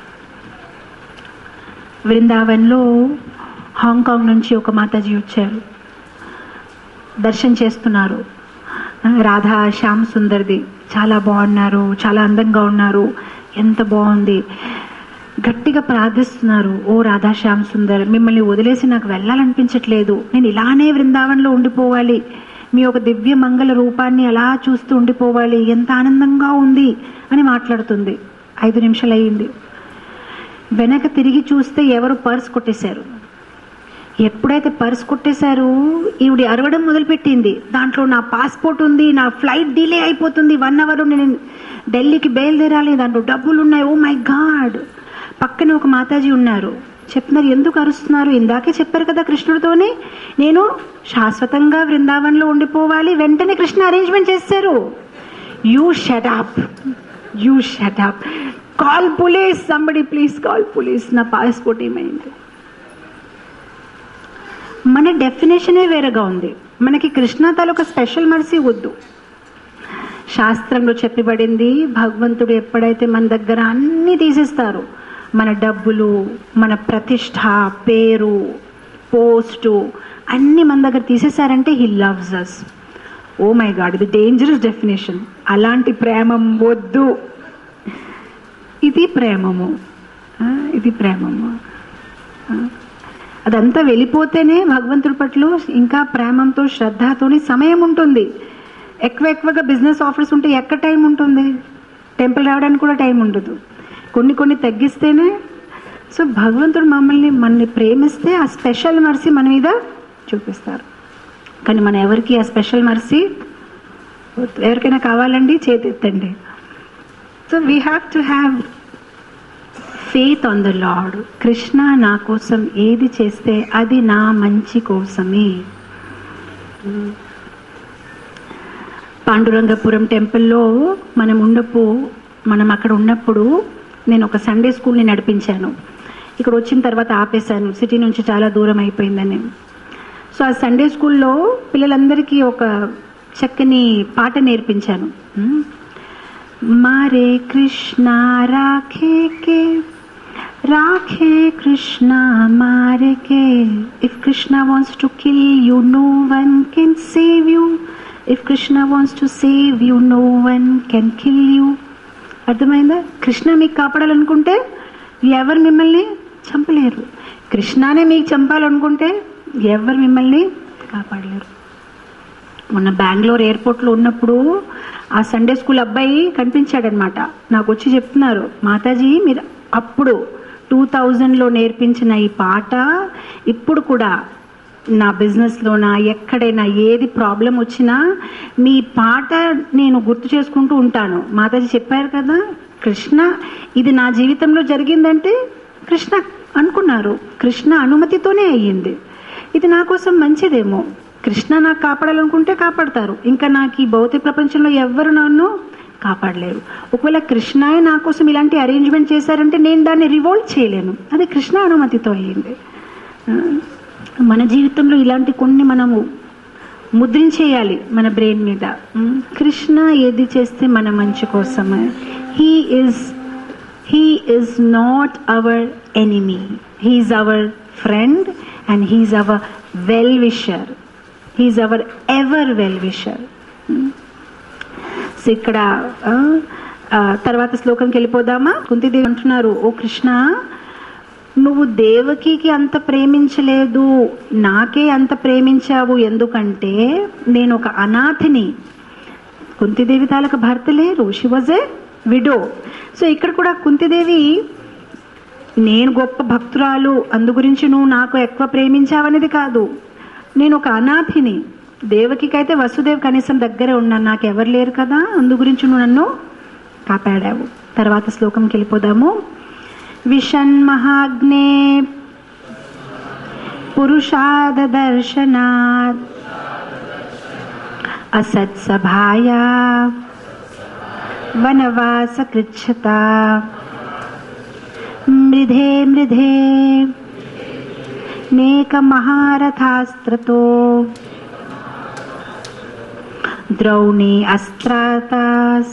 వృందావన్లో హాంకాంగ్ నుంచి ఒక మాతాజీ వచ్చారు దర్శనం చేస్తున్నారు ఆ, రాధా శ్యామ్ సుందర్ది చాలా బాగున్నారు చాలా అందంగా ఉన్నారు ఎంత బాగుంది గట్టిగా ప్రార్థిస్తున్నారు ఓ రాధా శ్యామ్ సుందర్ మిమ్మల్ని వదిలేసి నాకు వెళ్ళాలనిపించట్లేదు నేను ఇలానే వృందావన్లో ఉండిపోవాలి మీ ఒక దివ్య మంగళ రూపాన్ని అలా చూస్తూ ఉండిపోవాలి ఎంత ఆనందంగా ఉంది అని మాట్లాడుతుంది ఐదు నిమిషాలు అయ్యింది వెనక తిరిగి చూస్తే ఎవరు పర్స్ కొట్టేశారు ఎప్పుడైతే పర్స్ కొట్టేశారు ఈవిడ అరవడం మొదలుపెట్టింది దాంట్లో నా పాస్పోర్ట్ ఉంది నా ఫ్లైట్ డిలే అయిపోతుంది వన్ అవర్ నేను ఢిల్లీకి బయలుదేరాలి దాంట్లో డబ్బులు ఉన్నాయి ఓ మై గాడ్ పక్కన ఒక మాతాజీ ఉన్నారు చెప్తున్నారు ఎందుకు అరుస్తున్నారు ఇందాకే చెప్పారు కదా కృష్ణుడితోనే నేను శాశ్వతంగా బృందావన్లో ఉండిపోవాలి వెంటనే కృష్ణ అరేంజ్మెంట్ చేశారు you shut up you shut up call police somebody please call police నా పాస్పోర్ట్ ఏమైంది మన డెఫినేషనే వేరేగా ఉంది మనకి కృష్ణ తాలూకా స్పెషల్ మర్సీ వద్దు శాస్త్రంలో చెప్పబడింది భగవంతుడు ఎప్పుడైతే మన దగ్గర అన్ని తీసేస్తారు మన డబ్బులు మన ప్రతిష్ట పేరు పోస్టు అన్ని మన దగ్గర తీసేశారంటే he loves us oh my God ఇది డేంజరస్ డెఫినేషన్ అలాంటి ప్రేమం వద్దు ఇది ప్రేమము ఆ, ఇది ప్రేమము ఆ, అదంతా వెళ్ళిపోతేనే భగవంతుడి పట్ల ఇంకా ప్రేమంతో శ్రద్ధతోని సమయం ఉంటుంది ఎక్కువ ఎక్కువగా బిజినెస్ ఆఫర్స్ ఉంటే ఎక్కడ టైం ఉంటుంది టెంపుల్ రావడానికి కూడా టైం ఉండదు కొన్ని కొన్ని తగ్గిస్తేనే సో భగవంతుడు మమ్మల్ని మనల్ని ప్రేమిస్తే ఆ స్పెషల్ మర్సీ మన మీద చూపిస్తారు కానీ మన ఎవరికి ఆ స్పెషల్ మర్సీ వద్దు. ఎవరికైనా కావాలండి చేతెత్తండి so we have to have faith on the Lord Krishna నా కోసం ఏది చేస్తే అది నా మంచి కోసమే పాండురంగపురం టెంపుల్లో మనం ఉండపు మనం అక్కడ ఉన్నప్పుడు నేను ఒక సండే స్కూల్ని నడిపించాను ఇక్కడ వచ్చిన తర్వాత ఆపేశాను సిటీ నుంచి చాలా దూరం అయిపోయిందని సో ఆ సండే స్కూల్లో పిల్లలందరికీ ఒక చక్కని పాట నేర్పించాను ఉమ్. मारे कृष्णा राखे के राखे कृष्णा मारे के if krishna wants to kill you no one can save you if krishna wants to save you no one can kill you అర్థమైందా కృష్ణ మీకు కాపాడాలనుకుంటే ఎవరు మిమ్మల్ని చంపలేరు కృష్ణానే మీకు చంపాలనుకుంటే ఎవరు మిమ్మల్ని కాపాడలేరు మొన్న బెంగళూరు ఎయిర్పోర్ట్లో ఉన్నప్పుడు ఆ సండే స్కూల్ అబ్బాయి కనిపించాడనమాట నాకు వచ్చి చెప్తున్నారు మాతాజీ మీరు అప్పుడు టూ థౌజండ్లో నేర్పించిన ఈ పాట ఇప్పుడు కూడా నా బిజినెస్లోనా ఎక్కడైనా ఏది ప్రాబ్లం వచ్చినా మీ పాట నేను గుర్తు చేసుకుంటూ ఉంటాను మాతాజీ చెప్పారు కదా కృష్ణ ఇది నా జీవితంలో జరిగిందంటే కృష్ణ అనుకున్నారు కృష్ణ అనుమతితోనే అయ్యింది ఇది నా కోసం మంచిదేమో కృష్ణ నాకు కాపాడాలనుకుంటే కాపాడతారు ఇంకా నాకు ఈ భౌతిక ప్రపంచంలో ఎవ్వరు నన్ను కాపాడలేరు ఒకవేళ కృష్ణయే నా కోసం ఇలాంటి అరేంజ్మెంట్ చేశారంటే నేను దాన్ని రివోల్ట్ చేయలేను అది కృష్ణ అనుమతితో అయ్యింది ఆ, మన జీవితంలో ఇలాంటి కొన్ని మనము ముద్రించేయాలి మన బ్రెయిన్ మీద ఉమ్, కృష్ణ ఏది చేస్తే మన మంచి కోసమే he is he is not our enemy he's our friend and he's our well wisher he's our ever well wisher so ఇక్కడ ఆ, ఆ, తర్వాత శ్లోకంకి వెళ్ళిపోదామా కుంతిదేవి అంటున్నారు ఓ కృష్ణ నువ్వు దేవకికి అంత ప్రేమించలేదు నాకే అంత ప్రేమించావు ఎందుకంటే నేను ఒక అనాథిని కుంతిదేవి తాలూకు భర్త లేరు she was a widow so ఇక్కడ కూడా కుంతిదేవి నేను గొప్ప భక్తురాలు అందు గురించి నువ్వు నాకు ఎక్కువ ప్రేమించావనేది కాదు నేను ఒక అనాథిని దేవకికైతే వసుదేవ్ కనీసం దగ్గరే ఉన్నాను నాకు ఎవరు లేరు కదా అందు గురించి నువ్వు నన్ను కాపాడావు తర్వాత శ్లోకంకి వెళ్ళిపోదాము విషన్మహాగ్నే పురుషాద దర్శనాత్ అసత్సభాయా వనవాస కృచ్ఛత మృధే మృధే నేకమహారథాస్త్రతో ద్రౌణి అస్త్రాతాస్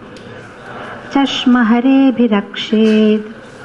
చష్మహరేభిరక్షేద్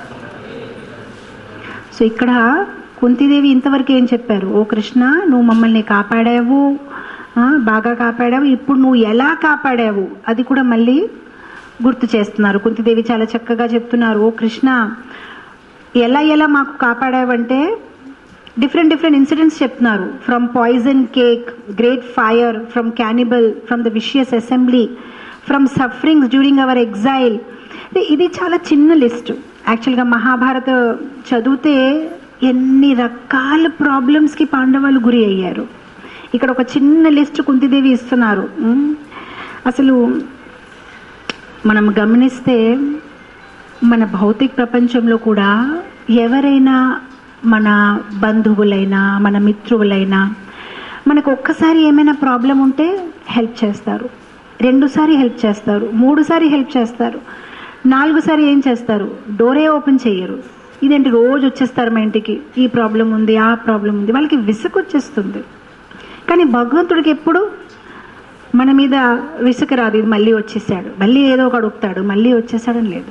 సో ఇక్కడ కుంతిదేవి ఇంతవరకు ఏం చెప్పారు ఓ కృష్ణ నువ్వు మమ్మల్ని కాపాడావు ఆ, బాగా కాపాడావు ఇప్పుడు నువ్వు ఎలా కాపాడావు అది కూడా మళ్ళీ గుర్తు చేస్తున్నారు కుంతిదేవి చాలా చక్కగా చెప్తున్నారు ఓ కృష్ణ ఎలా ఎలా మాకు కాపాడావంటే డిఫరెంట్ డిఫరెంట్ ఇన్సిడెంట్స్ చెప్తున్నారు from poison cake great fire from cannibal from the vicious assembly from sufferings during our exile ఇది చాలా చిన్న లిస్ట్ యాక్చువల్గా మహాభారత చదివితే ఎన్ని రకాల ప్రాబ్లమ్స్కి పాండవాలు గురి అయ్యారు ఇక్కడ ఒక చిన్న లిస్ట్ కుంతిదేవి ఇస్తున్నారు ఉమ్, అసలు మనం గమనిస్తే మన భౌతిక ప్రపంచంలో కూడా ఎవరైనా మన బంధువులైనా మన మిత్రువులైనా మనకు ఒక్కసారి ఏమైనా ప్రాబ్లం ఉంటే హెల్ప్ చేస్తారు రెండుసారి హెల్ప్ చేస్తారు మూడుసారి హెల్ప్ చేస్తారు నాలుగుసారి ఏం చేస్తారు డోరే ఓపెన్ చేయరు ఇదేంటి రోజు వచ్చేస్తారు మా ఇంటికి ఈ ప్రాబ్లం ఉంది ఆ ప్రాబ్లం ఉంది వాళ్ళకి విసుగు వచ్చేస్తుంది కానీ భగవంతుడికి ఎప్పుడు మన మీద విసుగు రాదు ఇది మళ్ళీ వచ్చేసాడు మళ్ళీ ఏదో ఒక అడుగుతాడు మళ్ళీ వచ్చేసాడని లేదు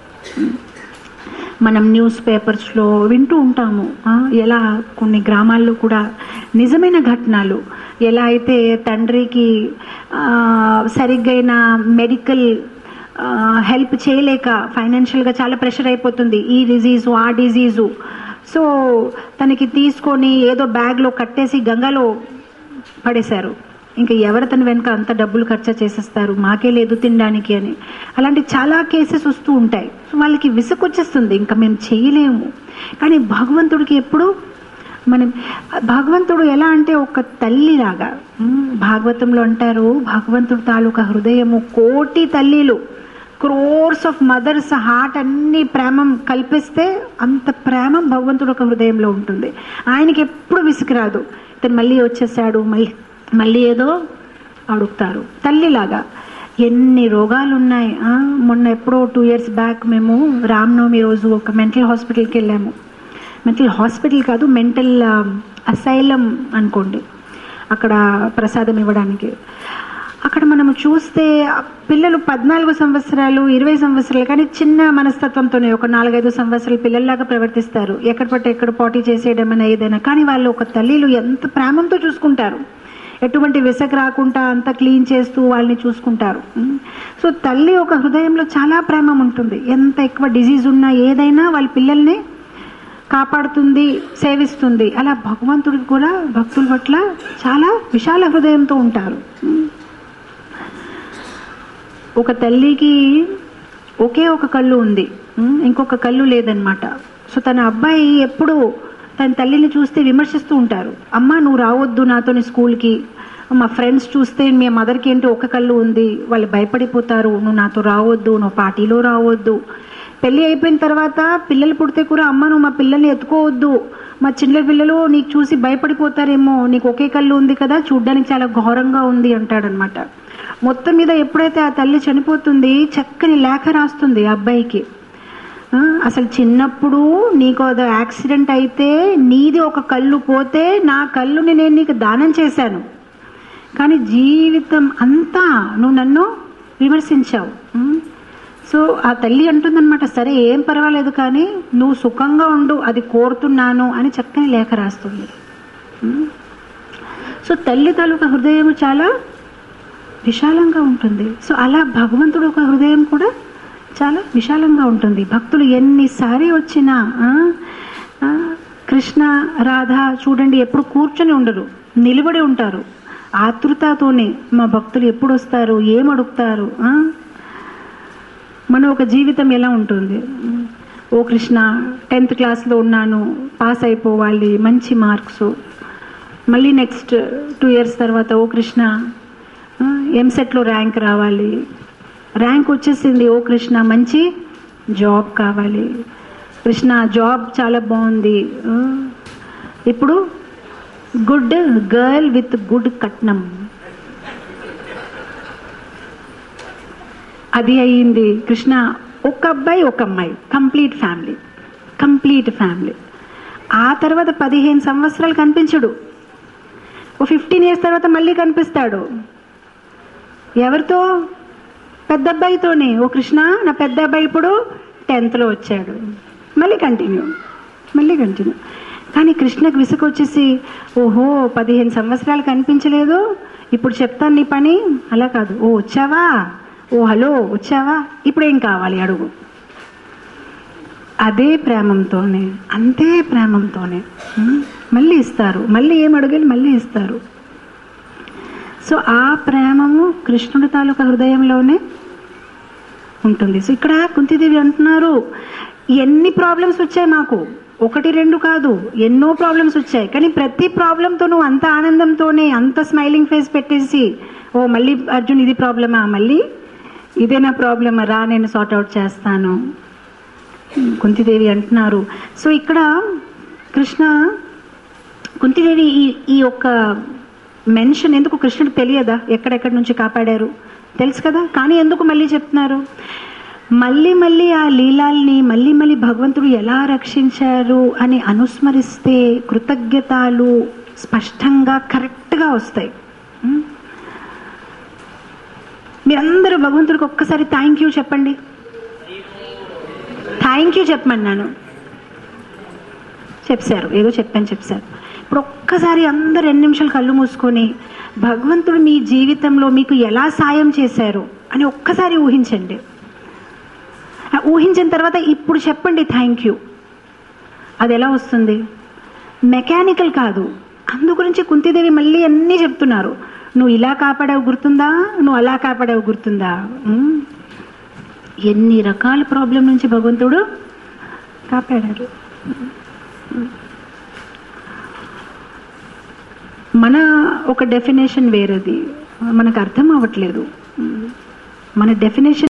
మనం న్యూస్ పేపర్స్లో వింటూ ఉంటాము ఆ, ఎలా కొన్ని గ్రామాల్లో కూడా నిజమైన ఘటనలు ఎలా అయితే తండ్రికి ఆ, సరిగ్గైన మెడికల్ హెల్ప్ చేయలేక ఫైనాన్షియల్గా చాలా ప్రెషర్ అయిపోతుంది ఈ డిజీజు ఆ డిజీజు సో తనకి తీసుకొని ఏదో బ్యాగ్లో కట్టేసి గంగలో పడేశారు ఇంకా ఎవరు తన వెనుక అంత డబ్బులు ఖర్చు చేసేస్తారు మాకే లేదు తినడానికి అని అలాంటి చాలా కేసెస్ వస్తూ ఉంటాయి సో వాళ్ళకి విసుకొచ్చేస్తుంది ఇంకా మేము చేయలేము కానీ భగవంతుడికి ఎప్పుడు మనం భగవంతుడు ఎలా అంటే ఒక తల్లిలాగా ఉమ్, భాగవతంలో అంటారు భగవంతుడు తాలూకా హృదయము కోటి తల్లిలు క్రోర్స్ ఆఫ్ మదర్స్ హార్ట్ అన్ని ప్రేమం కల్పిస్తే అంత ప్రేమ భగవంతుడు ఒక హృదయంలో ఉంటుంది ఆయనకి ఎప్పుడు విసుకురాదు ఇతను మళ్ళీ వచ్చేసాడు మళ్ళీ మళ్ళీ ఏదో అడుగుతారు తల్లిలాగా ఎన్ని రోగాలు ఉన్నాయి ఆ, మొన్న ఎప్పుడో టూ ఇయర్స్ బ్యాక్ మేము రామ్నవమి రోజు ఒక మెంటల్ హాస్పిటల్కి వెళ్ళాము మెంటల్ హాస్పిటల్ కాదు మెంటల్ అసైలం అనుకోండి అక్కడ ప్రసాదం ఇవ్వడానికి అక్కడ అక్కడ మనము చూస్తే ఆ పిల్లలు పద్నాలుగు సంవత్సరాలు ఇరవై సంవత్సరాలు కానీ చిన్న మనస్తత్వంతోనే ఒక నాలుగైదు సంవత్సరాలు పిల్లల్లాగా ప్రవర్తిస్తారు ఎక్కడ పట్టు ఎక్కడ పోటీ చేసేయడం అని ఏదైనా కానీ వాళ్ళు ఒక తల్లిలు ఎంత ప్రేమంతో చూసుకుంటారు ఎటువంటి విసక రాకుండా అంత క్లీన్ చేస్తూ వాళ్ళని చూసుకుంటారు ఉమ్. సో తల్లి ఒక హృదయంలో చాలా ప్రేమ ఉంటుంది ఎంత ఎక్కువ డిజీజ్ ఉన్నా ఏదైనా వాళ్ళ పిల్లల్ని కాపాడుతుంది సేవిస్తుంది అలా భగవంతుడికి కూడా భక్తుల పట్ల చాలా విశాల హృదయంతో ఉంటారు ఉమ్. ఒక తల్లికి ఒకే ఒక కళ్ళు ఉంది ఉమ్, ఇంకొక కళ్ళు లేదనమాట సో తన అబ్బాయి ఎప్పుడు తన తల్లిని చూస్తే విమర్శిస్తూ ఉంటారు అమ్మ నువ్వు రావద్దు నాతోని స్కూల్కి మా ఫ్రెండ్స్ చూస్తే మీ మదర్కి ఏంటి ఒక కళ్ళు ఉంది వాళ్ళు భయపడిపోతారు నువ్వు నాతో రావద్దు నువ్వు పార్టీలో రావద్దు పెళ్లి అయిపోయిన తర్వాత పిల్లలు పుడితే కూడా అమ్మ నువ్వు మా పిల్లల్ని ఎత్తుకోవద్దు మా చిన్న పిల్లలు నీకు చూసి భయపడిపోతారేమో నీకు ఒకే కళ్ళు ఉంది కదా చూడ్డానికి చాలా ఘోరంగా ఉంది అంటాడనమాట మొత్తం మీద ఎప్పుడైతే ఆ తల్లి చనిపోతుంది చక్కని లేఖ రాస్తుంది ఆ అబ్బాయికి ఆ, అసలు చిన్నప్పుడు నీకు అది యాక్సిడెంట్ అయితే నీది ఒక కళ్ళు పోతే నా కళ్ళుని నేను నీకు దానం చేశాను కానీ జీవితం అంతా నువ్వు నన్ను విమర్శించావు ఉమ్. సో ఆ తల్లి అంటుందన్నమాట సరే ఏం పర్వాలేదు కానీ నువ్వు సుఖంగా ఉండు అది కోరుతున్నాను అని చక్కని లేఖ రాస్తుంది ఉమ్. సో తల్లి తాలూకా హృదయం చాలా విశాలంగా ఉంటుంది సో అలా భగవంతుడు ఒక హృదయం కూడా చాలా విశాలంగా ఉంటుంది భక్తులు ఎన్నిసారి వచ్చినా ఆ, ఆ, కృష్ణ రాధ చూడండి ఎప్పుడు కూర్చొని ఉండరు నిలబడి ఉంటారు ఆతృతతోనే మా భక్తులు ఎప్పుడు వస్తారు ఏం అడుగుతారు ఆ? మన ఒక జీవితం ఎలా ఉంటుంది ఓ కృష్ణ టెన్త్ క్లాస్లో ఉన్నాను పాస్ అయిపోవాలి మంచి మార్క్స్ మళ్ళీ నెక్స్ట్ టూ ఇయర్స్ తర్వాత ఓ కృష్ణ ఎంసెట్లో ర్యాంక్ రావాలి ర్యాంక్ వచ్చేసింది ఓ కృష్ణ మంచి జాబ్ కావాలి కృష్ణ జాబ్ చాలా బాగుంది ఆ, ఇప్పుడు గుడ్ గర్ల్ విత్ గుడ్ కట్నం అది అయ్యింది కృష్ణ ఒక అబ్బాయి ఒక అమ్మాయి కంప్లీట్ ఫ్యామిలీ కంప్లీట్ ఫ్యామిలీ ఆ తర్వాత పదిహేను సంవత్సరాలు కనిపించడు ఓ ఫిఫ్టీన్ ఇయర్స్ తర్వాత మళ్ళీ కనిపిస్తాడు ఎవరితో పెద్ద అబ్బాయితోనే ఓ కృష్ణ నా పెద్ద అబ్బాయి ఇప్పుడు టెన్త్లో వచ్చాడు మళ్ళీ కంటిన్యూ మళ్ళీ కంటిన్యూ కానీ కృష్ణకు విసుగు వచ్చేసి ఓహో పదిహేను సంవత్సరాలు కనిపించలేదు ఇప్పుడు చెప్తాను నీ పని అలా కాదు ఓ వచ్చావా ఓ హలో వచ్చావా ఇప్పుడు ఏం కావాలి అడుగు అదే ప్రేమంతోనే అంతే ప్రేమంతోనే ఉమ్, మళ్ళీ ఇస్తారు మళ్ళీ ఏం అడగాలి మళ్ళీ ఇస్తారు సో ఆ ప్రేమము కృష్ణుడి తాలూకా హృదయంలోనే ఉంటుంది సో ఇక్కడ కుంతిదేవి అంటున్నారు ఎన్ని ప్రాబ్లమ్స్ వచ్చాయి మాకు ఒకటి రెండు కాదు ఎన్నో ప్రాబ్లమ్స్ వచ్చాయి కానీ ప్రతి ప్రాబ్లంతో నువ్వు అంత ఆనందంతోనే అంత స్మైలింగ్ ఫేస్ పెట్టేసి ఓ మళ్ళీ అర్జున్ ఇది ప్రాబ్లమా మళ్ళీ ఇదే నా ప్రాబ్లమా రా నేను సార్ట్ అవుట్ చేస్తాను కుంతిదేవి అంటున్నారు సో ఇక్కడ కృష్ణ కుంతిదేవి ఈ ఈ యొక్క మెన్షన్ ఎందుకు కృష్ణుడు తెలియదా ఎక్కడెక్కడి నుంచి కాపాడారు తెలుసు కదా కానీ ఎందుకు మళ్ళీ చెప్తున్నారు మళ్ళీ మళ్ళీ ఆ లీలాల్ని మళ్ళీ మళ్ళీ భగవంతుడు ఎలా రక్షించారు అని అనుస్మరిస్తే కృతజ్ఞతలు స్పష్టంగా కరెక్ట్గా వస్తాయి ఉం? మీరందరూ భగవంతుడికి ఒక్కసారి థ్యాంక్ యూ చెప్పండి థ్యాంక్ యూ చెప్పమన్నాను చెప్పారు ఏదో చెప్పాను చెప్పారు ఇప్పుడు ఒక్కసారి అందరు ఎన్ని నిమిషాలు కళ్ళు మూసుకొని భగవంతుడు మీ జీవితంలో మీకు ఎలా సాయం చేశారు అని ఒక్కసారి ఊహించండి ఆ ఊహించిన తర్వాత ఇప్పుడు చెప్పండి థ్యాంక్ యూ అది ఎలా వస్తుంది మెకానికల్ కాదు అందు గురించి కుంతిదేవి మళ్ళీ అన్నీ చెప్తున్నారు నువ్వు ఇలా కాపాడావు గుర్తుందా నువ్వు అలా కాపాడావు గుర్తుందా ఉమ్. ఎన్ని రకాల ప్రాబ్లం నుంచి భగవంతుడు కాపాడారు మన ఒక డెఫినేషన్ వేరేది మనకు అర్థం అవ్వట్లేదు మన డెఫినేషన్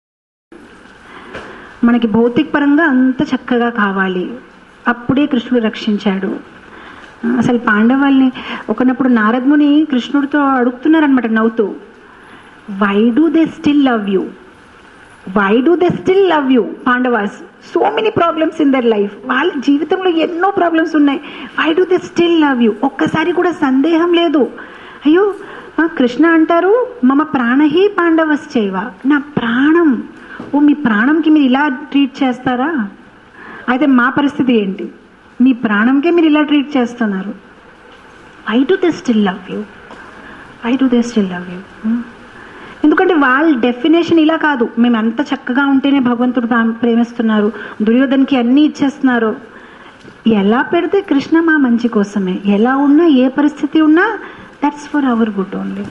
మనకి భౌతిక పరంగా అంత చక్కగా కావాలి అప్పుడే కృష్ణుడు రక్షించాడు అసలు పాండవాల్ని ఒకనప్పుడు నారదముని కృష్ణుడితో అడుగుతున్నారనమాట నవ్వుతూ why do they still love you why do they still love you Pandavas so many problems in their life వాళ్ళ జీవితంలో ఎన్నో ప్రాబ్లమ్స్ ఉన్నాయి why do they still love you ఒక్కసారి కూడా సందేహం లేదు అయ్యో ఆ, కృష్ణ అంటారు మమ ప్రాణహి పాండవశ్చైవ నా ప్రాణం ఓ మీ ప్రాణంకి మీరు ఇలా ట్రీట్ చేస్తారా అయితే మా పరిస్థితి ఏంటి మీ ప్రాణంకే మీరు ఇలా ట్రీట్ చేస్తున్నారు I do they still love you I do they still love you ఎందుకంటే వాళ్ళ డెఫినేషన్ ఇలా కాదు మేము అంత చక్కగా ఉంటేనే భగవంతుడు ప్రా- ప్రేమిస్తున్నారు దుర్యోధన్కి అన్నీ ఇచ్చేస్తున్నారు ఎలా పెడితే కృష్ణ మా మంచి కోసమే ఎలా ఉన్నా ఏ పరిస్థితి ఉన్నా that's for our good only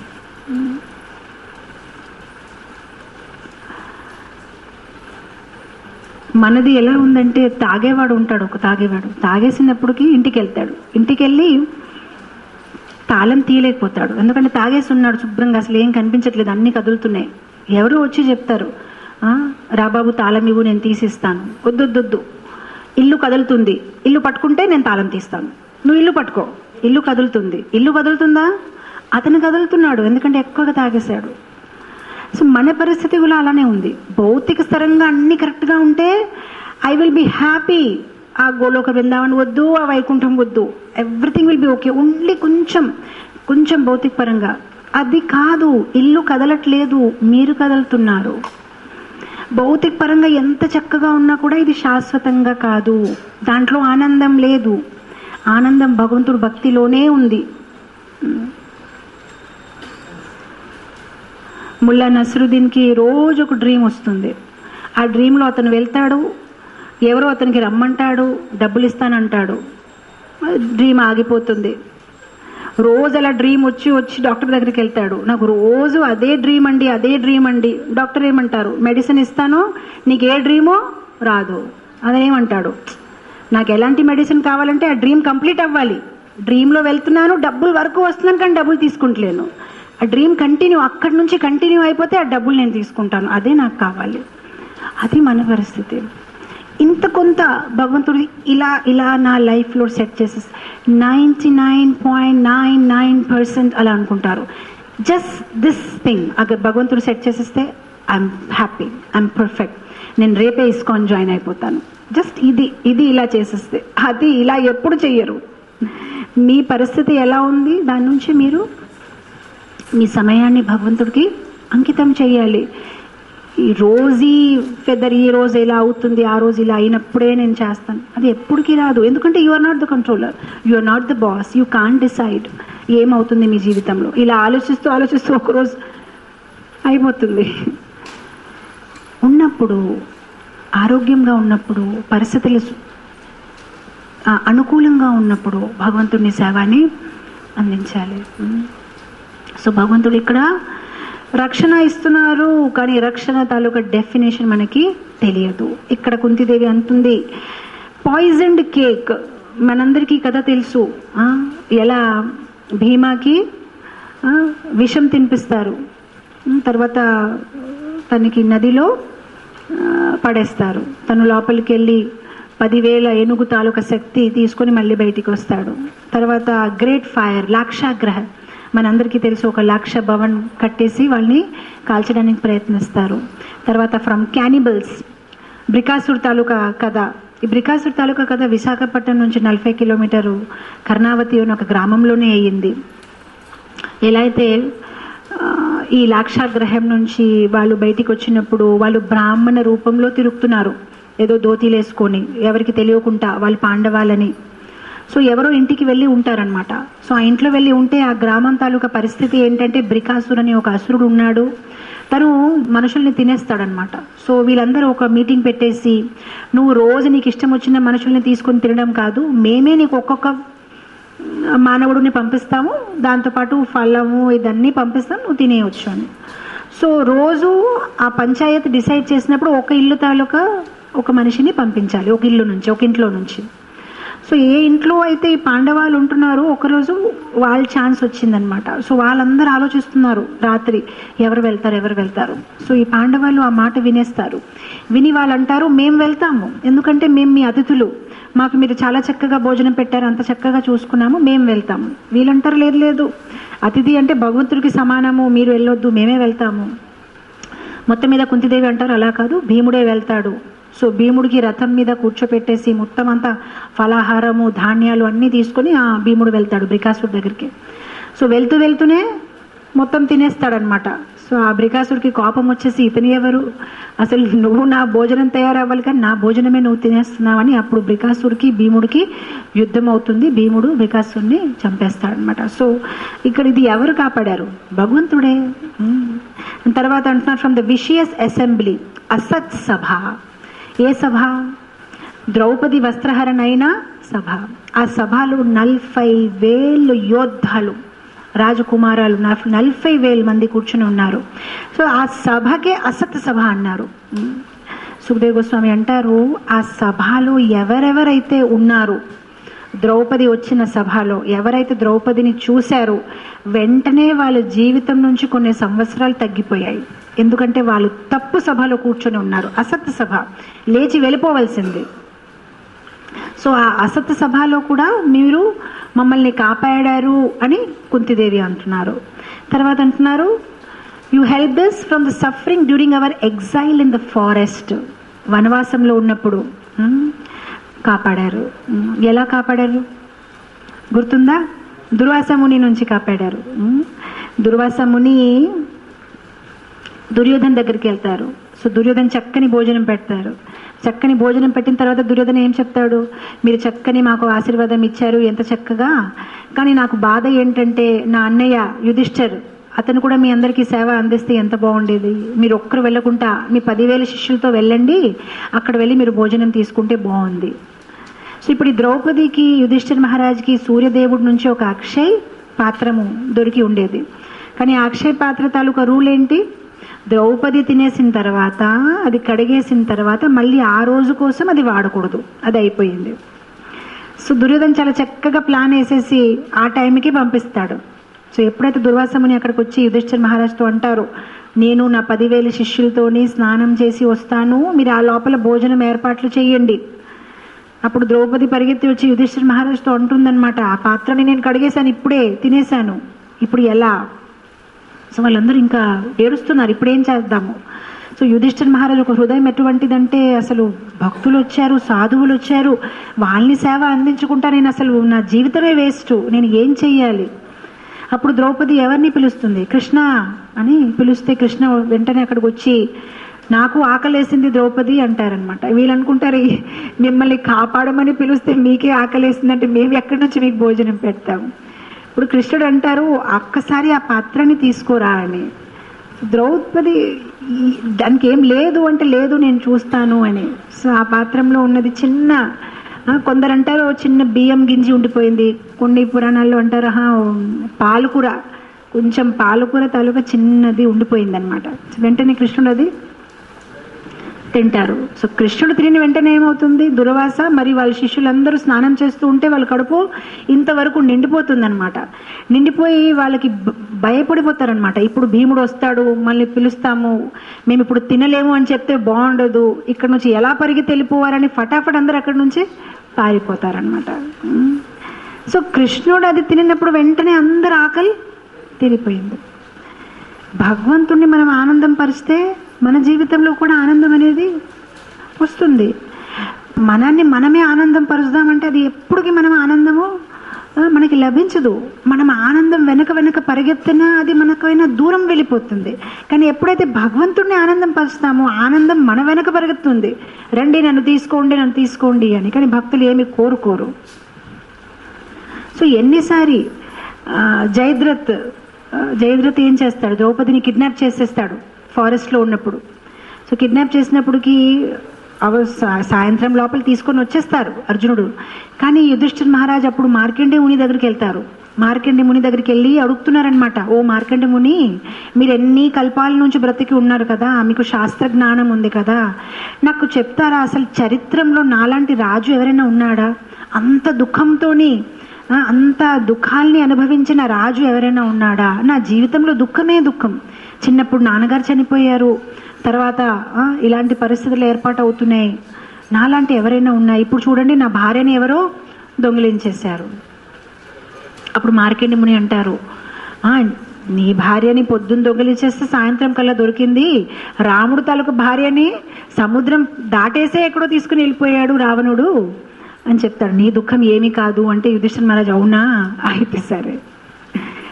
మనది ఎలా ఉందంటే తాగేవాడు ఉంటాడు ఒక తాగేవాడు తాగేసినప్పటికి ఇంటికి వెళ్తాడు ఇంటికి వెళ్ళి తాళం తీయలేకపోతాడు ఎందుకంటే తాగేసి ఉన్నాడు శుభ్రంగా అసలు ఏం కనిపించట్లేదు అన్ని కదులుతున్నాయి ఎవరు వచ్చి చెప్తారు "ఆ, రాబాబు తాళం ఇవ్వు నేను తీసిస్తాను వద్దొద్దొద్దు ఇల్లు కదులుతుంది ఇల్లు పట్టుకుంటే నేను తాళం తీస్తాను నువ్వు ఇల్లు పట్టుకో ఇల్లు కదులుతుంది ఇల్లు కదులుతుందా అతను కదులుతున్నాడు ఎందుకంటే ఎక్కువగా తాగేశాడు సో మన పరిస్థితి కూడా అలానే ఉంది భౌతిక స్థరంగా అన్ని కరెక్ట్గా ఉంటే ఐ విల్ బి హ్యాపీ ఆ గోలోక బృందావన్ వద్దు ఆ వైకుంఠం వద్దు everything will be okay only కొంచెం కొంచెం భౌతిక పరంగా అది కాదు ఇల్లు కదలట్లేదు మీరు కదులుతున్నారు భౌతిక పరంగా ఎంత చక్కగా ఉన్నా కూడా ఇది శాశ్వతంగా కాదు దాంట్లో ఆనందం లేదు ఆనందం భగవంతుడు భక్తిలోనే ఉంది ముల్లా నసరుద్దీన్కి రోజు ఒక డ్రీమ్ వస్తుంది ఆ డ్రీమ్లో అతను వెళ్తాడు ఎవరో అతనికి రమ్మంటాడు డబ్బులు ఇస్తానంటాడు డ్రీమ్ ఆగిపోతుంది రోజు అలా డ్రీమ్ వచ్చి వచ్చి డాక్టర్ దగ్గరికి వెళ్తాడు నాకు రోజు అదే డ్రీమ్ అండి అదే డ్రీమ్ అండి డాక్టర్ ఏమంటారు మెడిసిన్ ఇస్తాను నీకు ఏ డ్రీమో రాదు అదేమంటాడు నాకు ఎలాంటి మెడిసిన్ కావాలంటే ఆ డ్రీమ్ కంప్లీట్ అవ్వాలి డ్రీమ్లో వెళ్తున్నాను డబ్బులు వరకు వస్తున్నాను కానీ డబ్బులు తీసుకుంటలేను ఆ డ్రీమ్ కంటిన్యూ అక్కడి నుంచి కంటిన్యూ అయిపోతే ఆ డబ్బులు నేను తీసుకుంటాను అదే నాకు కావాలి అది మన పరిస్థితి ఇంత కొంత భగవంతుడు ఇలా ఇలా నా లైఫ్లో సెట్ చేసేసి ninety nine point nine nine percent అలా అనుకుంటారు జస్ట్ దిస్ థింగ్ అక్కడ భగవంతుడు సెట్ చేసేస్తే ఐఎమ్ హ్యాపీ ఐఎమ్ పర్ఫెక్ట్ నేను రేపే ఇస్కాన్ జాయిన్ అయిపోతాను జస్ట్ ఇది ఇది ఇలా చేసేస్తే అది ఇలా ఎప్పుడు చెయ్యరు మీ పరిస్థితి ఎలా ఉంది దాని నుంచి మీరు మీ సమయాన్ని భగవంతుడికి అంకితం చేయాలి ఈ రోజు ఫెదర్ ఈ రోజు ఇలా అవుతుంది ఆ రోజు ఇలా అయినప్పుడే నేను చేస్తాను అది ఎప్పటికీ రాదు ఎందుకంటే you are not the controller you are not the boss you can decide ఏమవుతుంది మీ జీవితంలో ఇలా ఆలోచిస్తూ ఆలోచిస్తూ ఒకరోజు అయిపోతుంది ఉన్నప్పుడు ఆరోగ్యంగా ఉన్నప్పుడు పరిస్థితులు సు- ఆ, అనుకూలంగా ఉన్నప్పుడు భగవంతుడిని సేవాన్ని అందించాలి ఉమ్. సో భగవంతుడు ఇక్కడ రక్షణ ఇస్తున్నారు కానీ రక్షణ తాలూకా డెఫినేషన్ మనకి తెలియదు ఇక్కడ కుంతిదేవి అంటుంది పాయిజన్డ్ కేక్ మనందరికీ కథ తెలుసు ఆ, ఎలా భీమాకి ఆ, విషం తినిపిస్తారు ఉమ్, తర్వాత తనకి నదిలో ఆ, పడేస్తారు తను లోపలికి వెళ్ళి పదివేల ఏనుగు తాలూకా శక్తి తీసుకొని మళ్ళీ బయటికి వస్తాడు తర్వాత గ్రేట్ ఫైర్ లాక్షాగ్రహ మనందరికీ తెలుసు ఒక లక్ష భవన్ కట్టేసి వాళ్ళని కాల్చడానికి ప్రయత్నిస్తారు తర్వాత ఫ్రమ్ క్యానిబల్స్ బ్రికాసుర్ తాలూకా కథ ఈ బ్రికాసుర్ తాలూకా కథ విశాఖపట్నం నుంచి నలభై కిలోమీటరు కర్ణావతి అనే ఒక గ్రామంలోనే అయ్యింది ఎలా అయితే ఆ, ఈ లాక్షాగ్రహం నుంచి వాళ్ళు బయటికి వచ్చినప్పుడు వాళ్ళు బ్రాహ్మణ రూపంలో తిరుగుతున్నారు ఏదో ధోతీలు వేసుకొని ఎవరికి తెలియకుండా వాళ్ళు పాండవాలని సో ఎవరో ఇంటికి వెళ్ళి ఉంటారనమాట సో ఆ ఇంట్లో వెళ్ళి ఉంటే ఆ గ్రామం తాలూకా పరిస్థితి ఏంటంటే బ్రికాసుర్ అని ఒక అసురుడు ఉన్నాడు తను మనుషుల్ని తినేస్తాడనమాట సో వీళ్ళందరూ ఒక మీటింగ్ పెట్టేసి నువ్వు రోజు నీకు ఇష్టం వచ్చిన మనుషుల్ని తీసుకొని తినడం కాదు మేమే నీకు ఒక్కొక్క మానవుడిని పంపిస్తాము దాంతోపాటు ఫలము ఇదన్నీ పంపిస్తాం నువ్వు తినేయవచ్చు అని సో రోజు ఆ పంచాయత్ డిసైడ్ చేసినప్పుడు ఒక ఇల్లు తాలూకా ఒక మనిషిని పంపించాలి ఒక ఇల్లు నుంచి ఒక ఇంట్లో నుంచి సో ఏ ఇంట్లో అయితే ఈ పాండవాలు ఉంటున్నారో ఒకరోజు వాళ్ళ ఛాన్స్ వచ్చిందనమాట సో వాళ్ళందరూ ఆలోచిస్తున్నారు రాత్రి ఎవరు వెళ్తారు ఎవరు వెళ్తారు సో ఈ పాండవాలు ఆ మాట వినేస్తారు విని వాళ్ళు అంటారు మేము వెళ్తాము ఎందుకంటే మేము మీ అతిథులు మాకు మీరు చాలా చక్కగా భోజనం పెట్టారు అంత చక్కగా చూసుకున్నాము మేము వెళ్తాము వీళ్ళంటారు లేదు లేదు అతిథి అంటే భగవంతుడికి సమానము మీరు వెళ్ళొద్దు మేమే వెళ్తాము మొత్తం మీద కుంతిదేవి అంటారు అలా కాదు భీముడే వెళ్తాడు సో భీముడికి రథం మీద కూర్చోపెట్టేసి మొత్తం అంతా ఫలాహారము ధాన్యాలు అన్నీ తీసుకొని ఆ భీముడు వెళ్తాడు బ్రికాసుడు దగ్గరికి సో వెళ్తూ వెళ్తూనే మొత్తం తినేస్తాడనమాట సో ఆ బ్రికాసుడికి కోపం వచ్చేసి ఇతని ఎవరు అసలు నువ్వు నా భోజనం తయారవ్వాలి కానీ నా భోజనమే నువ్వు తినేస్తున్నావని అప్పుడు బ్రికాసుడికి భీముడికి యుద్ధం అవుతుంది భీముడు బ్రికాసుడిని చంపేస్తాడనమాట సో ఇక్కడ ఇది ఎవరు కాపాడారు భగవంతుడే ఉమ్. తర్వాత అంటున్నారు ఫ్రమ్ ద విషియస్ అసెంబ్లీ అసత్ సభ ఏ సభ ద్రౌపది వస్త్రహరణ అయిన సభ ఆ సభలో నలభై వేలు యోద్ధాలు రాజకుమారాలు నల్- నలభై వేల మంది కూర్చుని ఉన్నారు సో ఆ సభకే అసత్ సభ అన్నారు ఉమ్. సుఖదేవ్ గోస్వామి అంటారు ఆ సభలో ఎవరెవరైతే ఉన్నారు ద్రౌపది వచ్చిన సభలో ఎవరైతే ద్రౌపదిని చూశారో వెంటనే వాళ్ళ జీవితం నుంచి కొన్ని సంవత్సరాలు తగ్గిపోయాయి ఎందుకంటే వాళ్ళు తప్పు సభలో కూర్చొని ఉన్నారు అసత్ సభ లేచి వెళ్ళిపోవలసింది సో ఆ అసత్ సభలో కూడా మీరు మమ్మల్ని కాపాడారు అని కుంతిదేవి అంటున్నారు తర్వాత అంటున్నారు you help this from the suffering during our exile in the forest వనవాసంలో ఉన్నప్పుడు ఉమ్, కాపాడారు ఉమ్, ఎలా కాపాడారు గుర్తుందా దుర్వాస ముని నుంచి కాపాడారు ఉమ్, దుర్వాస ముని దుర్యోధన్ దగ్గరికి వెళ్తారు సో దుర్యోధన్ చక్కని భోజనం పెడతారు చక్కని భోజనం పెట్టిన తర్వాత దుర్యోధన ఏం చెప్తాడు మీరు చక్కని మాకు ఆశీర్వాదం ఇచ్చారు ఎంత చక్కగా కానీ నాకు బాధ ఏంటంటే నా అన్నయ్య యుధిష్ఠర్ అతను కూడా మీ అందరికీ సేవ అందిస్తే ఎంత బాగుండేది మీరు ఒక్కరు వెళ్ళకుండా మీ పదివేల శిష్యులతో వెళ్ళండి అక్కడ వెళ్ళి మీరు భోజనం తీసుకుంటే బాగుంది సో ఇప్పుడు ఈ ద్రౌపదికి యుధిష్ఠిర్ మహారాజ్కి సూర్యదేవుడి నుంచి ఒక అక్షయ్ పాత్రము దొరికి ఉండేది కానీ ఆ అక్షయ్ పాత్ర తాలూకా రూల్ ఏంటి ద్రౌపది తినేసిన తర్వాత అది కడిగేసిన తర్వాత మళ్ళీ ఆ రోజు కోసం అది వాడకూడదు అది అయిపోయింది సో దుర్యోధన చాలా చక్కగా ప్లాన్ వేసేసి ఆ టైంకి పంపిస్తాడు సో ఎప్పుడైతే దుర్వాసముని అక్కడికి వచ్చి యుధిష్ఠిర్ మహారాజ్తో అంటారు నేను నా పదివేల శిష్యులతోని స్నానం చేసి వస్తాను మీరు ఆ లోపల భోజనం ఏర్పాట్లు చేయండి అప్పుడు ద్రౌపది పరిగెత్తి వచ్చి యుధిష్ఠిర్ మహారాజ్తో అంటుందన్నమాట ఆ పాత్రని నేను కడిగేశాను ఇప్పుడే తినేశాను ఇప్పుడు ఎలా సో వాళ్ళందరూ ఇంకా ఏడుస్తున్నారు ఇప్పుడు ఏం చేద్దాము సో యుధిష్ఠిర్ మహారాజు ఒక హృదయం ఎటువంటిదంటే అసలు భక్తులు వచ్చారు సాధువులు వచ్చారు వాళ్ళని సేవ అందించుకుంటా నేను అసలు నా జీవితమే వేస్ట్ నేను ఏం చెయ్యాలి అప్పుడు ద్రౌపది ఎవరిని పిలుస్తుంది కృష్ణ అని పిలిస్తే కృష్ణ వెంటనే అక్కడికి వచ్చి నాకు ఆకలేసింది ద్రౌపది అంటారనమాట వీళ్ళు అనుకుంటారు "ఈ మిమ్మల్ని కాపాడమని పిలిస్తే మీకే ఆకలేసిందంటే మేము ఎక్కడి నుంచి మీకు భోజనం పెడతాము ఇప్పుడు కృష్ణుడు అంటారు ఒక్కసారి ఆ పాత్రని తీసుకోరా అని ద్రౌపది ఈ- దానికి ఏం లేదు అంటే లేదు నేను చూస్తాను అని సో ఆ పాత్రంలో ఉన్నది చిన్న ఆ, కొందరు అంటారు చిన్న బియ్యం గింజి ఉండిపోయింది కొన్ని పురాణాల్లో అంటారు "ఆహా, పాలకూర కొంచెం పాలకూర తాలూకా చిన్నది ఉండిపోయింది అనమాట వెంటనే కృష్ణుడు అది తింటారు సో కృష్ణుడు తిని వెంటనే ఏమవుతుంది దుర్వాస మరి వాళ్ళ శిష్యులందరూ స్నానం చేస్తూ ఉంటే వాళ్ళ కడుపు ఇంతవరకు నిండిపోతుంది అనమాట నిండిపోయి వాళ్ళకి భ- భయపడిపోతారనమాట ఇప్పుడు భీముడు వస్తాడు మళ్ళీ పిలుస్తాము మేము ఇప్పుడు తినలేము అని చెప్తే బాగుండదు ఇక్కడ నుంచి ఎలా పరిగెత్తి వెళ్ళిపోవారని ఫటాఫట్ అందరు అక్కడి నుంచి పారిపోతారనమాట ఉమ్. సో కృష్ణుడు అది తినినప్పుడు వెంటనే అందరు ఆకలి తీరిపోయింది భగవంతుణ్ణి మనం ఆనందం పరిస్తే మన జీవితంలో కూడా ఆనందం అనేది వస్తుంది మనాన్ని మనమే ఆనందం పరుస్తామంటే అది ఎప్పటికీ మనం ఆనందము ఆ, మనకి లభించదు మనం ఆనందం వెనక వెనక పరిగెత్తినా అది మనకైనా దూరం వెళ్ళిపోతుంది కానీ ఎప్పుడైతే భగవంతుడిని ఆనందం పరుస్తామో ఆనందం మన వెనక పరిగెత్తుంది రండి నన్ను తీసుకోండి నన్ను తీసుకోండి అని కానీ భక్తులు ఏమి కోరుకోరు సో ఎన్నిసారి ఆ, జయద్రథ్ ఆ, జయద్రథ్ ఏం చేస్తాడు ద్రౌపదిని కిడ్నాప్ చేసేస్తాడు ఫారెస్ట్లో ఉన్నప్పుడు సో కిడ్నాప్ చేసినప్పటికి అవ సా- సాయంత్రం లోపల తీసుకొని వచ్చేస్తారు అర్జునుడు కానీ యుధిష్ఠిర్ మహారాజ్ అప్పుడు మార్కండే ముని దగ్గరికి వెళ్తారు మార్కండే ముని దగ్గరికి వెళ్ళి అడుగుతున్నారనమాట ఓ మార్కండే ముని మీరు ఎన్ని కల్పాల నుంచి బ్రతికి ఉన్నారు కదా మీకు శాస్త్ర జ్ఞానం ఉంది కదా నాకు చెప్తారా అసలు చరిత్రలో నాలాంటి రాజు ఎవరైనా ఉన్నాడా అంత దుఃఖంతోని ఆ, అంత దుఃఖాల్ని అనుభవించిన రాజు ఎవరైనా ఉన్నాడా నా జీవితంలో దుఃఖమే దుఃఖం చిన్నప్పుడు నాన్నగారు చనిపోయారు తర్వాత ఆ, ఇలాంటి పరిస్థితులు ఏర్పాటు అవుతున్నాయి నాలాంటి ఎవరైనా ఉన్నాయి ఇప్పుడు చూడండి నా భార్యని ఎవరో దొంగిలించేశారు అప్పుడు మార్కెండి ముని అంటారు "ఆ, నీ భార్యని పొద్దున్న దొంగిలించేస్తే సాయంత్రం కల్లా దొరికింది రాముడు తాలూకు భార్యని సముద్రం దాటేసే ఎక్కడో తీసుకుని వెళ్ళిపోయాడు రావణుడు అని చెప్తాడు నీ దుఃఖం ఏమీ కాదు అంటే యుధిష్ఠిర్ మహారాజ్ అవునా అయితే సరే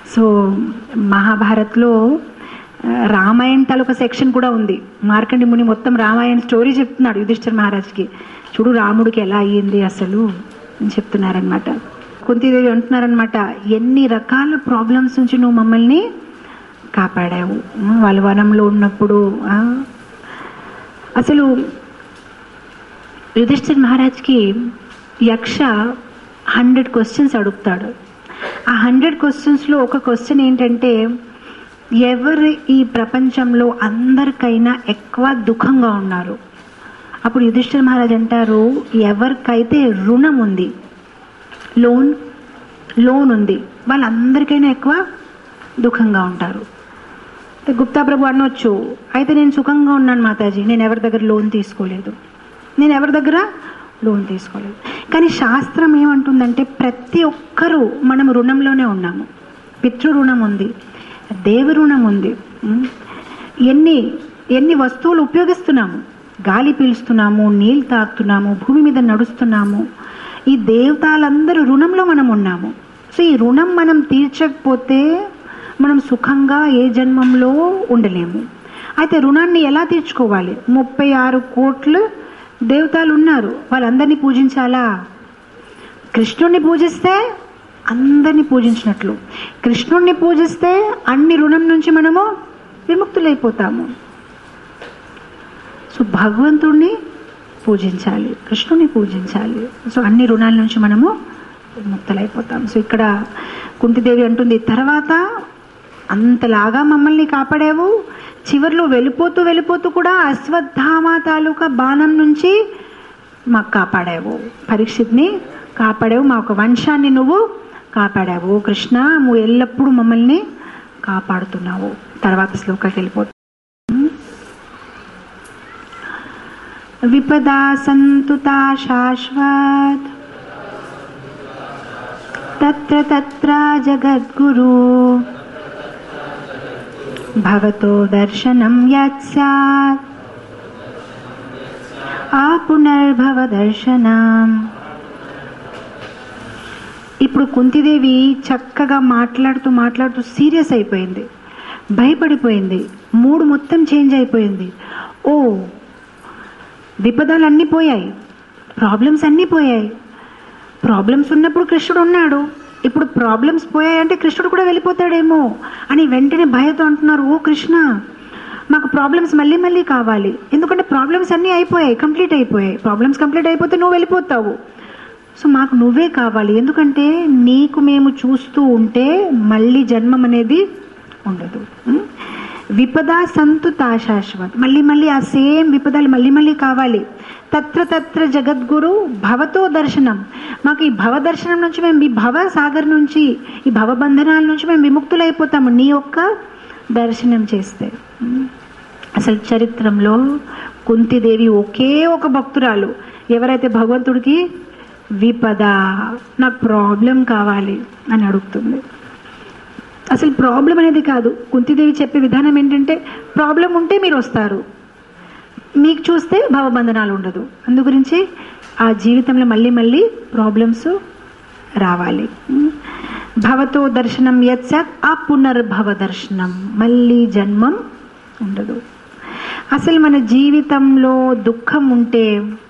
సో మహాభారత్లో ఆ, రామాయణ తాలూకా సెక్షన్ కూడా ఉంది మార్కండి ముని మొత్తం రామాయణ స్టోరీ చెప్తున్నాడు యుధిష్ఠిర్ మహారాజ్కి చూడు రాముడికి ఎలా అయ్యింది అసలు అని చెప్తున్నారనమాట కుంతిదేవి అంటున్నారనమాట ఎన్ని రకాల ప్రాబ్లమ్స్ నుంచి నువ్వు మమ్మల్ని కాపాడావు ఆ, వాళ్ళ వనంలో ఉన్నప్పుడు ఆ, అసలు యుధిష్ఠిర్ మహారాజ్కి యక్ష హండ్రెడ్ క్వశ్చన్స్ అడుగుతాడు ఆ హండ్రెడ్ క్వశ్చన్స్లో ఒక క్వశ్చన్ ఏంటంటే ఎవరు ఈ ప్రపంచంలో అందరికైనా ఎక్కువ దుఃఖంగా ఉన్నారు అప్పుడు యుధిష్ఠిర్ మహారాజ్ అంటారు ఎవరికైతే రుణం ఉంది లోన్ లోన్ ఉంది వాళ్ళందరికైనా ఎక్కువ దుఃఖంగా ఉంటారు అయితే గుప్తా ప్రభు అనొచ్చు అయితే నేను సుఖంగా ఉన్నాను మాతాజీ నేను ఎవరి దగ్గర లోన్ తీసుకోలేదు నేను ఎవరి దగ్గర లోన్ తీసుకోలేదు కానీ శాస్త్రం ఏమంటుందంటే ప్రతి ఒక్కరూ మనం రుణంలోనే ఉన్నాము పితృ రుణం ఉంది దేవ రుణం ఉంది ఉం? ఎన్ని ఎన్ని వస్తువులు ఉపయోగిస్తున్నాము గాలి పీలుస్తున్నాము నీళ్ళు తాగుతున్నాము భూమి మీద నడుస్తున్నాము ఈ దేవతలందరూ రుణంలో మనం ఉన్నాము సో ఈ రుణం మనం తీర్చకపోతే మనం సుఖంగా ఏ జన్మంలో ఉండలేము అయితే రుణాన్ని ఎలా తీర్చుకోవాలి ముప్పై ఆరు కోట్లు దేవతలు ఉన్నారు వాళ్ళందరినీ పూజించాలా కృష్ణుణ్ణి పూజిస్తే అందరినీ పూజించినట్లు కృష్ణుణ్ణి పూజిస్తే అన్ని రుణం నుంచి మనము విముక్తులైపోతాము సో భగవంతుణ్ణి పూజించాలి కృష్ణుని పూజించాలి సో అన్ని రుణాల నుంచి మనము విముక్తులైపోతాం సో ఇక్కడ కుంతిదేవి అంటుంది తర్వాత అంతలాగా మమ్మల్ని కాపాడావు చివర్లో వెళ్ళిపోతూ వెళ్ళిపోతూ కూడా అశ్వత్థామ తాలూకా బాణం నుంచి మాకు కాపాడావు పరీక్షిత్ని కాపాడావు మా ఒక వంశాన్ని నువ్వు కాపాడావు కృష్ణ నువ్వు ఎల్లప్పుడూ మమ్మల్ని కాపాడుతున్నావు తర్వాత శ్లోకాకి వెళ్ళిపోతావు విపదా సంతుతా శాశ్వత్ తత్ర తత్ర జగద్గురు భవతో దర్శనం యత్ స్యాత్ ఆ పునర్భవ దర్శనం ఇప్పుడు కుంతిదేవి చక్కగా మాట్లాడుతూ మాట్లాడుతూ సీరియస్ అయిపోయింది భయపడిపోయింది మూడు మొత్తం చేంజ్ అయిపోయింది ఓ విపదాలు అన్నీ పోయాయి ప్రాబ్లమ్స్ అన్నీ పోయాయి ప్రాబ్లమ్స్ ఉన్నప్పుడు కృష్ణుడు ఉన్నాడు ఇప్పుడు ప్రాబ్లమ్స్ పోయాయంటే కృష్ణుడు కూడా వెళ్ళిపోతాడేమో అని వెంటనే భయతో అంటున్నారు ఓ కృష్ణ మాకు ప్రాబ్లమ్స్ మళ్ళీ మళ్ళీ కావాలి ఎందుకంటే ప్రాబ్లమ్స్ అన్నీ అయిపోయాయి కంప్లీట్ అయిపోయాయి ప్రాబ్లమ్స్ కంప్లీట్ అయిపోతే నువ్వు వెళ్ళిపోతావు సో మాకు నువ్వే కావాలి ఎందుకంటే నీకు మేము చూస్తూ ఉంటే మళ్ళీ జన్మం అనేది ఉండదు ఉం? విపద సంతు శాశ్వత్ మళ్ళీ మళ్ళీ ఆ సేమ్ విపదాలు మళ్ళీ మళ్ళీ కావాలి తత్ర తత్ర జగద్గురు భవతో దర్శనం మాకు ఈ భవ దర్శనం నుంచి మేము ఈ భవ సాగర్ నుంచి ఈ భవ బంధనాల నుంచి మేము విముక్తులైపోతాము నీ యొక్క దర్శనం చేస్తే ఉం? అసలు చరిత్రంలో కుంతిదేవి ఒకే ఒక భక్తురాలు ఎవరైతే భగవంతుడికి విపద నాకు ప్రాబ్లం కావాలి అని అడుగుతుంది అసలు ప్రాబ్లం అనేది కాదు కుంతిదేవి చెప్పే విధానం ఏంటంటే ప్రాబ్లం ఉంటే మీరు వస్తారు మీకు చూస్తే భవబంధనాలు ఉండదు అందు గురించి ఆ జీవితంలో మళ్ళీ మళ్ళీ ప్రాబ్లమ్స్ రావాలి భవతో దర్శనం యత్ సత్ ఆ పునర్భవ దర్శనం మళ్ళీ జన్మం ఉండదు అసలు మన జీవితంలో దుఃఖం ఉంటే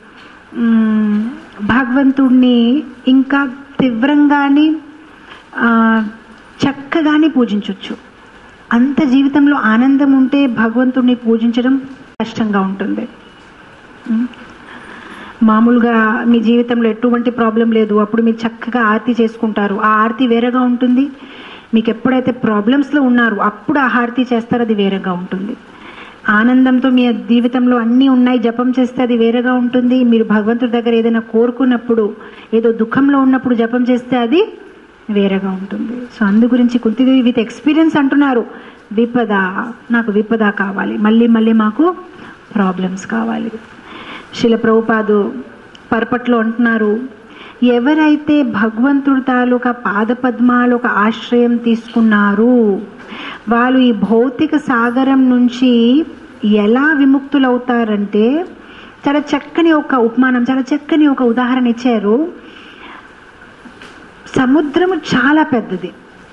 మ్, భగవంతుణ్ణి ఇంకా తీవ్రంగాని ఆ, చక్కగానే పూజించవచ్చు అంత జీవితంలో ఆనందం ఉంటే భగవంతుణ్ణి పూజించడం కష్టంగా ఉంటుంది మ్. మామూలుగా మీ జీవితంలో ఎటువంటి ప్రాబ్లం లేదు అప్పుడు మీరు చక్కగా ఆరతి చేసుకుంటారు ఆ ఆరతి వేరేగా ఉంటుంది మీకు ఎప్పుడైతే ప్రాబ్లమ్స్లో ఉన్నారు అప్పుడు ఆ హారతి చేస్తారో అది వేరేగా ఉంటుంది ఆనందంతో మీ జీవితంలో అన్నీ ఉన్నాయి జపం చేస్తే అది వేరేగా ఉంటుంది మీరు భగవంతుడి దగ్గర ఏదైనా కోరుకున్నప్పుడు ఏదో దుఃఖంలో ఉన్నప్పుడు జపం చేస్తే అది వేరేగా ఉంటుంది సో అందు గురించి కుంతిదేవి విత్ ఎక్స్పీరియన్స్ అంటున్నారు విపద నాకు విపద కావాలి మళ్ళీ మళ్ళీ మాకు ప్రాబ్లమ్స్ కావాలి శిల ప్రభుపాదు పరపట్లో అంటున్నారు ఎవరైతే భగవంతుడి తాలూకా పాదపద్మాలు ఒక ఆశ్రయం తీసుకున్నారు వాళ్ళు ఈ భౌతిక సాగరం నుంచి ఎలా విముక్తులవుతారంటే చాలా చక్కని ఒక ఉపమానం చాలా చక్కని ఒక ఉదాహరణ ఇచ్చారు సముద్రము చాలా పెద్దది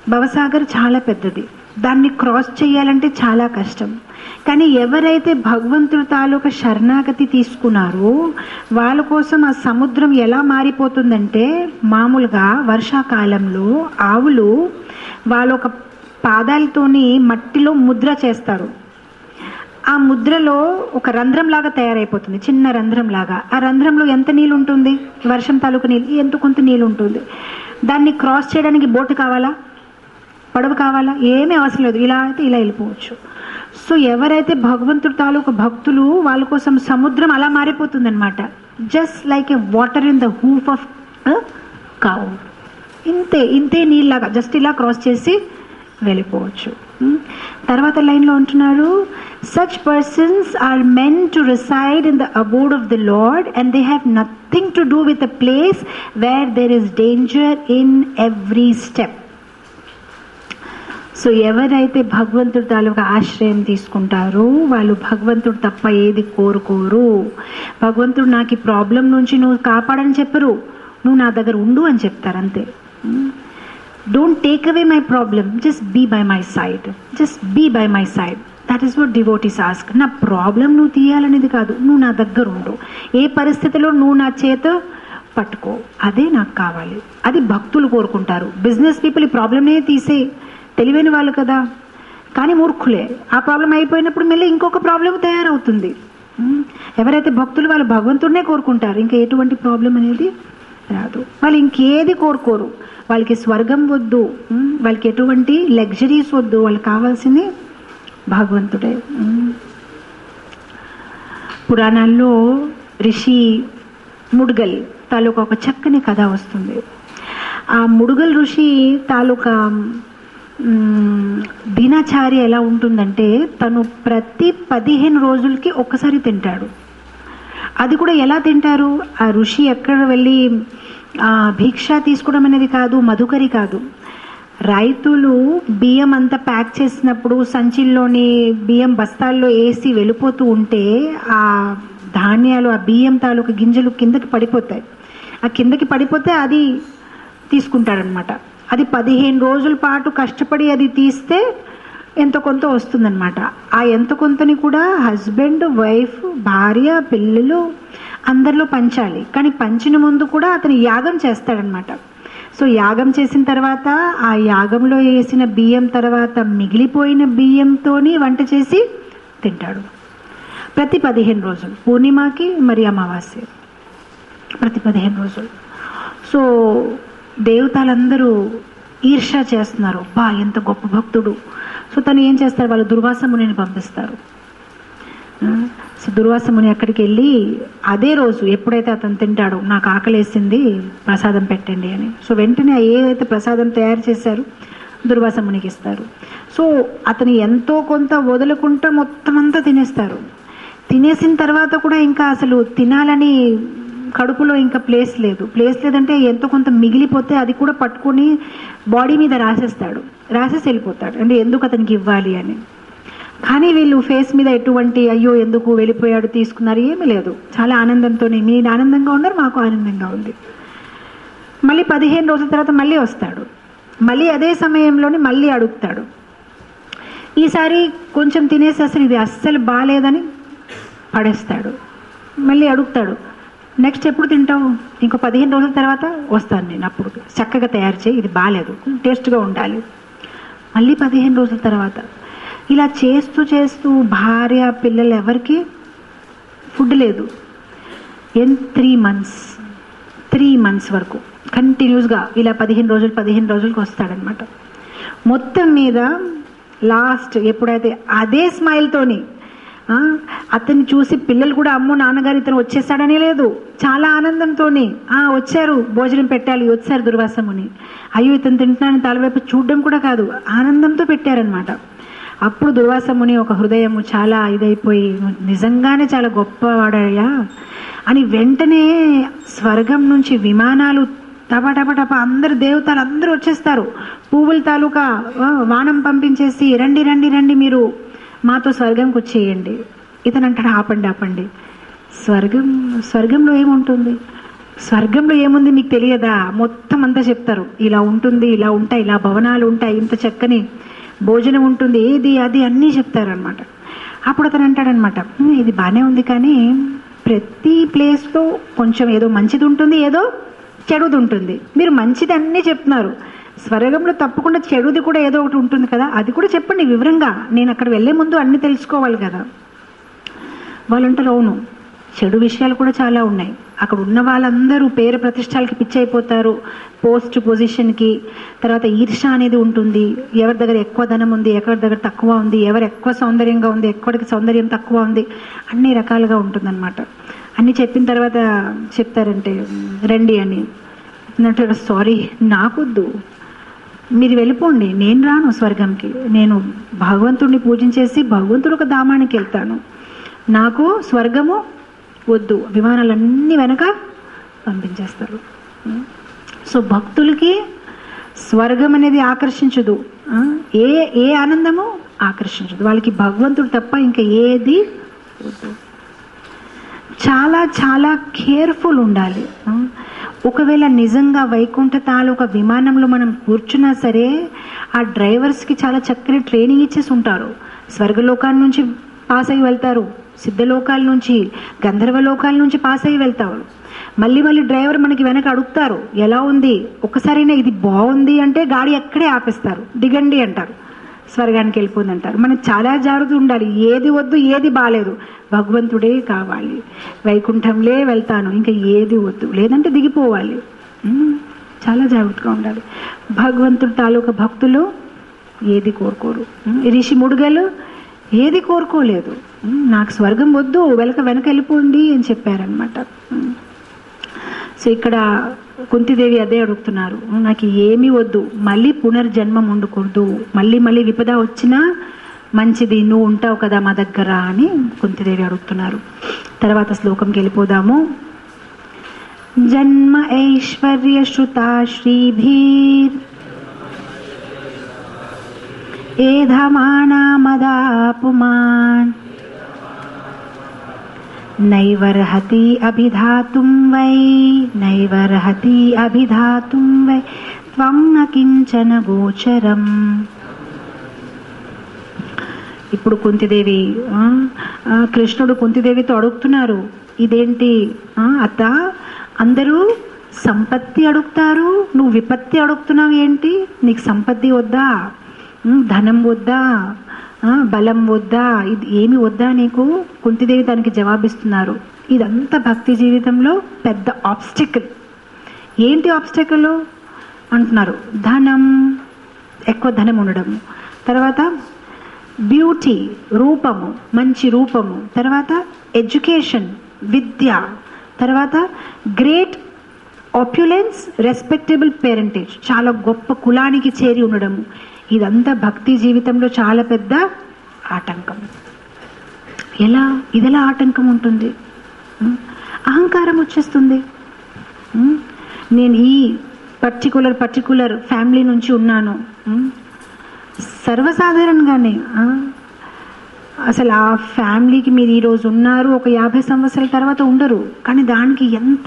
భవసాగర్ చాలా పెద్దది దాన్ని క్రాస్ చేయాలంటే చాలా కష్టం కానీ ఎవరైతే భగవంతుడు తాలూకా శరణాగతి తీసుకున్నారో వాళ్ళ కోసం ఆ సముద్రం ఎలా మారిపోతుందంటే మామూలుగా వర్షాకాలంలో ఆవులు వాళ్ళ ఒక పాదాలతోని మట్టిలో ముద్ర చేస్తారు ఆ ముద్రలో ఒక రంధ్రం లాగా తయారైపోతుంది చిన్న రంధ్రం లాగా ఆ రంధ్రంలో ఎంత నీళ్ళు ఉంటుంది వర్షం తాలూకు నీళ్ళు ఎంత కొంత నీళ్ళు ఉంటుంది దాన్ని క్రాస్ చేయడానికి బోటు కావాలా పడవ కావాలా ఏమీ అవసరం లేదు ఇలా అయితే ఇలా వెళ్ళిపోవచ్చు సో ఎవరైతే భగవంతుడు తాలూకు భక్తులు వాళ్ళ కోసం సముద్రం అలా మారిపోతుంది అనమాట just like a water in the hoof of cow ఇంతే ఇంతే నీళ్ళలాగా జస్ట్ ఇలా క్రాస్ చేసి వెళ్ళిపోవచ్చు ఉమ్. తర్వాత లైన్లో ఉంటున్నారు such persons are meant to reside in the abode of the Lord and they have nothing to do with a place where there is danger in every step so ఎవరైతే భగవంతుడి తాలూకా ఆశ్రయం తీసుకుంటారో వాళ్ళు భగవంతుడు తప్ప ఏది కోరుకోరు భగవంతుడు నాకు ఈ ప్రాబ్లం నుంచి నువ్వు కాపాడని చెప్పరు నువ్వు నా దగ్గర ఉండు అని చెప్తారు అంతే don't take away my problem just be by my side just be by my side that is what devotees ask నా ప్రాబ్లం నువ్వు తీయాలనేది కాదు నువ్వు నా దగ్గర ఉండు ఏ పరిస్థితిలో నువ్వు నా చేత పట్టుకో అదే నాకు కావాలి అది భక్తులు కోరుకుంటారు బిజినెస్ పీపుల్ ఈ ప్రాబ్లమే తీసే తెలివైన వాళ్ళు కదా కానీ మూర్ఖులే ఆ ప్రాబ్లం అయిపోయినప్పుడు మళ్ళీ ఇంకొక ప్రాబ్లం తయారవుతుంది ఉమ్, ఎవరైతే భక్తులు వాళ్ళు భగవంతుడినే కోరుకుంటారు ఇంకా ఎటువంటి ప్రాబ్లం అనేది రాదు వాళ్ళు ఇంకేది కోరుకోరు వాళ్ళకి స్వర్గం వద్దు ఉమ్, వాళ్ళకి ఎటువంటి లగ్జరీస్ వద్దు వాళ్ళకి కావాల్సింది భగవంతుడే ఉమ్. పురాణాల్లో రిషి ముడుగల్ తాలూకా ఒక చక్కని కథ వస్తుంది ఆ ముడుగల్ ఋషి తాలూకా మ్, దినచార్య ఎలా ఉంటుందంటే తను ప్రతి పదిహేను రోజులకి ఒక్కసారి తింటాడు అది కూడా ఎలా తింటారు ఆ ఋషి ఎక్కడ వెళ్ళి ఆ, భిక్ష తీసుకోవడం అనేది కాదు మధుకరి కాదు రైతులు బియ్యం అంతా ప్యాక్ చేసినప్పుడు సంచిల్లోని బియ్యం బస్తాల్లో వేసి వెళ్ళిపోతూ ఉంటే ఆ ధాన్యాలు ఆ బియ్యం తాలూకు గింజలు కిందకి పడిపోతాయి ఆ కిందకి పడిపోతే అది తీసుకుంటాడనమాట అది పదిహేను రోజుల పాటు కష్టపడి అది తీస్తే ఎంత కొంత వస్తుందన్నమాట ఆ ఎంత కొంతని కూడా హస్బెండ్ వైఫ్ భార్య పిల్లలు అందరిలో పంచాలి కానీ పంచిన ముందు కూడా అతను యాగం చేస్తాడనమాట సో యాగం చేసిన తర్వాత ఆ యాగంలో వేసిన బియ్యం తర్వాత మిగిలిపోయిన బియ్యంతోని వంట చేసి తింటాడు ప్రతి పదిహేను రోజులు పూర్ణిమకి మరి అమావాస్య ప్రతి పదిహేను రోజులు సో దేవతలందరూ ఈర్ష చేస్తున్నారు బా ఎంత గొప్ప భక్తుడు సో తను ఏం చేస్తారు వాళ్ళు దుర్వాస మునిని పంపిస్తారు ఆ, సో దుర్వాస ముని అక్కడికి వెళ్ళి అదే రోజు ఎప్పుడైతే అతను తింటాడో నాకు ఆకలేసింది ప్రసాదం పెట్టండి అని సో వెంటనే ఏదైతే ప్రసాదం తయారు చేశారో దుర్వాస మునికి ఇస్తారు సో అతను ఎంతో కొంత వదులుకుంటా మొత్తం అంతా తినేస్తారు తినేసిన తర్వాత కూడా ఇంకా అసలు తినాలని కడుపులో ఇంకా ప్లేస్ లేదు ప్లేస్ లేదంటే ఎంతో కొంత మిగిలిపోతే అది కూడా పట్టుకొని బాడీ మీద రాసేస్తాడు రాసేసి వెళ్ళిపోతాడు అంటే ఎందుకు అతనికి ఇవ్వాలి అని కానీ వీళ్ళు ఫేస్ మీద ఎటువంటి అయ్యో ఎందుకు వెళ్ళిపోయాడు తీసుకున్నారు ఏమీ లేదు చాలా ఆనందంతోనే మీరు ఆనందంగా ఉన్నారు మాకు ఆనందంగా ఉంది మళ్ళీ పదిహేను రోజుల తర్వాత మళ్ళీ వస్తాడు మళ్ళీ అదే సమయంలోనే మళ్ళీ అడుగుతాడు ఈసారి కొంచెం తినేసి అసలు ఇది అస్సలు బాగాలేదని పడేస్తాడు మళ్ళీ అడుగుతాడు నెక్స్ట్ ఎప్పుడు తింటావు ఇంకో పదిహేను రోజుల తర్వాత వస్తాను నేను అప్పుడు చక్కగా తయారు చేయి ఇది బాగాలేదు టేస్ట్గా ఉండాలి మళ్ళీ పదిహేను రోజుల తర్వాత ఇలా చేస్తూ చేస్తూ భార్య పిల్లలు ఎవరికి ఫుడ్ లేదు in three months three months వరకు కంటిన్యూస్గా ఇలా పదిహేను రోజులు పదిహేను రోజులకు వస్తాడనమాట మొత్తం మీద లాస్ట్ ఎప్పుడైతే అదే స్మైల్తోని ఆ, అతన్ని చూసి పిల్లలు కూడా అమ్మో నాన్నగారు ఇతను వచ్చేసాడని లేదు చాలా ఆనందంతోని ఆ వచ్చారు భోజనం పెట్టాలి వచ్చారు దుర్వాసముని అయ్యో ఇతను తింటున్నాను తలవైపు చూడడం కూడా కాదు ఆనందంతో పెట్టారనమాట అప్పుడు దుర్వాసముని ఒక హృదయము చాలా ఇదైపోయి నిజంగానే చాలా గొప్పవాడయ్యా అని వెంటనే స్వర్గం నుంచి విమానాలు టప టప టప అందరు దేవతలు అందరూ వచ్చేస్తారు పువ్వుల తాలూకా ఆ, వానం పంపించేసి రండి రండి రండి మీరు మాతో స్వర్గంకి వచ్చేయండి ఇతను అంటాడు ఆపండి ఆపండి స్వర్గం స్వర్గంలో ఏముంటుంది స్వర్గంలో ఏముంది మీకు తెలియదా మొత్తం అంతా చెప్తారు ఇలా ఉంటుంది ఇలా ఉంటాయి ఇలా భవనాలు ఉంటాయి ఇంత చక్కని భోజనం ఉంటుంది ఏది అది అన్నీ చెప్తారనమాట అప్పుడు అతను అంటాడనమాట "హ్మ్, ఇది బాగానే ఉంది కానీ ప్రతి ప్లేస్లో కొంచెం ఏదో మంచిది ఉంటుంది ఏదో చెడుది ఉంటుంది మీరు మంచిది అన్నీ చెప్తున్నారు స్వర్గంలో తప్పకుండా చెడుది కూడా ఏదో ఒకటి ఉంటుంది కదా అది కూడా చెప్పండి వివరంగా నేను అక్కడ వెళ్ళే ముందు అన్ని తెలుసుకోవాలి కదా వాళ్ళు అంటారు అవును చెడు విషయాలు కూడా చాలా ఉన్నాయి అక్కడ ఉన్న వాళ్ళందరూ పేరు ప్రతిష్టలకి పిచ్చైపోతారు పోస్ట్ పొజిషన్కి తర్వాత ఈర్ష అనేది ఉంటుంది ఎవరి దగ్గర ఎక్కువ ధనం ఉంది ఎవరి దగ్గర తక్కువ ఉంది ఎవరు ఎక్కువ సౌందర్యంగా ఉంది ఎక్కడికి సౌందర్యం తక్కువ ఉంది అన్ని రకాలుగా ఉంటుందన్నమాట అన్ని చెప్పిన తర్వాత చెప్తారంటే రండి అని అంటారు సారీ నాకొద్దు మీరు వెళ్ళిపోండి నేను రాను స్వర్గంకి నేను భగవంతుడిని పూజించేసి భగవంతుడు ఒక ధామానికి వెళ్తాను నాకు స్వర్గము వద్దు విమానాలన్నీ వెనక పంపించేస్తారు సో భక్తులకి స్వర్గం అనేది ఆకర్షించదు ఆ, ఏ ఏ ఆనందము ఆకర్షించదు వాళ్ళకి భగవంతుడు తప్ప ఇంకా ఏది వద్దు చాలా చాలా కేర్ఫుల్ ఉండాలి ఆ, ఒకవేళ నిజంగా వైకుంఠ తాలూకా విమానంలో మనం కూర్చున్నా సరే ఆ డ్రైవర్స్కి చాలా చక్కని ట్రైనింగ్ ఇచ్చేసి ఉంటారు స్వర్గలోకాల నుంచి పాస్ అయ్యి వెళ్తారు సిద్ధలోకాల నుంచి గంధర్వలోకాల నుంచి పాస్ అయ్యి వెళ్తారు మళ్ళీ మళ్ళీ డ్రైవర్ మనకి వెనక అడుగుతారు ఎలా ఉంది ఒకసారైనా ఇది బాగుంది అంటే గాడి ఎక్కడే ఆపేస్తారు దిగండి అంటారు స్వర్గానికి వెళ్ళిపోయింది అంటారు మనకు చాలా జాగ్రత్త ఉండాలి ఏది వద్దు ఏది బాగాలేదు భగవంతుడే కావాలి వైకుంఠంలే వెళ్తాను ఇంకా ఏది వద్దు లేదంటే దిగిపోవాలి ఉమ్, చాలా జాగ్రత్తగా ఉండాలి భగవంతుడు తాలూకా భక్తులు ఏది కోరుకోరు ఉమ్, రిషి ముడుగలు ఏది కోరుకోలేదు ఉమ్, నాకు స్వర్గం వద్దు వెనక వెనక వెళ్ళిపోండి అని చెప్పారనమాట ఉమ్. సో ఇక్కడ కుంతిదేవి అదే అడుగుతున్నారు నాకు ఏమీ వద్దు మళ్ళీ పునర్జన్మం ఉండకూడదు మళ్ళీ మళ్ళీ విపద వచ్చినా మంచిది నువ్వు ఉంటావు కదా మా దగ్గర అని కుంతిదేవి అడుగుతున్నారు తర్వాత శ్లోకంకి వెళ్ళిపోదాము జన్మ ఐశ్వర్య శ్రుతా శ్రీభీర్ ఏధమానా మదాపుమాన్ నైవర్హతి అభిధాతుం వై నైవర్హతి అభిధాతుం వై త్వం న కించన గోచరం ఇప్పుడు కుంతిదేవి ఆ, ఆ, కృష్ణుడు కుంతిదేవితో అడుగుతున్నారు ఇదేంటి ఆ, అత్త అందరూ సంపత్తి అడుగుతారు నువ్వు విపత్తి అడుగుతున్నావు ఏంటి నీకు సంపత్తి వద్దా ఉమ్, ధనం వద్దా ఆ, బలం వద్దా ఇది ఏమి వద్దా నీకు కుంతిదేవి దానికి జవాబిస్తున్నారు ఇదంతా భక్తి జీవితంలో పెద్ద ఆబ్స్టికల్ ఏంటి ఆబ్స్టికల్ అంటున్నారు ధనం ఎక్కువ ధనం ఉండడం తర్వాత బ్యూటీ రూపము మంచి రూపము తర్వాత ఎడ్యుకేషన్ విద్య తర్వాత గ్రేట్ ఆప్యులెన్స్ రెస్పెక్టబుల్ పేరెంటేజ్ చాలా గొప్ప కులానికి చేరి ఉండడము ఇదంతా భక్తి జీవితంలో చాలా పెద్ద ఆటంకం ఎలా ఇదెలా ఆటంకం ఉంటుంది ఉం? అహంకారం వచ్చేస్తుంది ఉం? నేను ఈ పర్టికులర్ పర్టికులర్ ఫ్యామిలీ నుంచి ఉన్నాను ఉం? సర్వసాధారణంగానే ఆ? అసలు ఆ ఫ్యామిలీకి మీరు ఈరోజు ఉన్నారు ఒక యాభై సంవత్సరాల తర్వాత ఉండరు కానీ దానికి ఎంత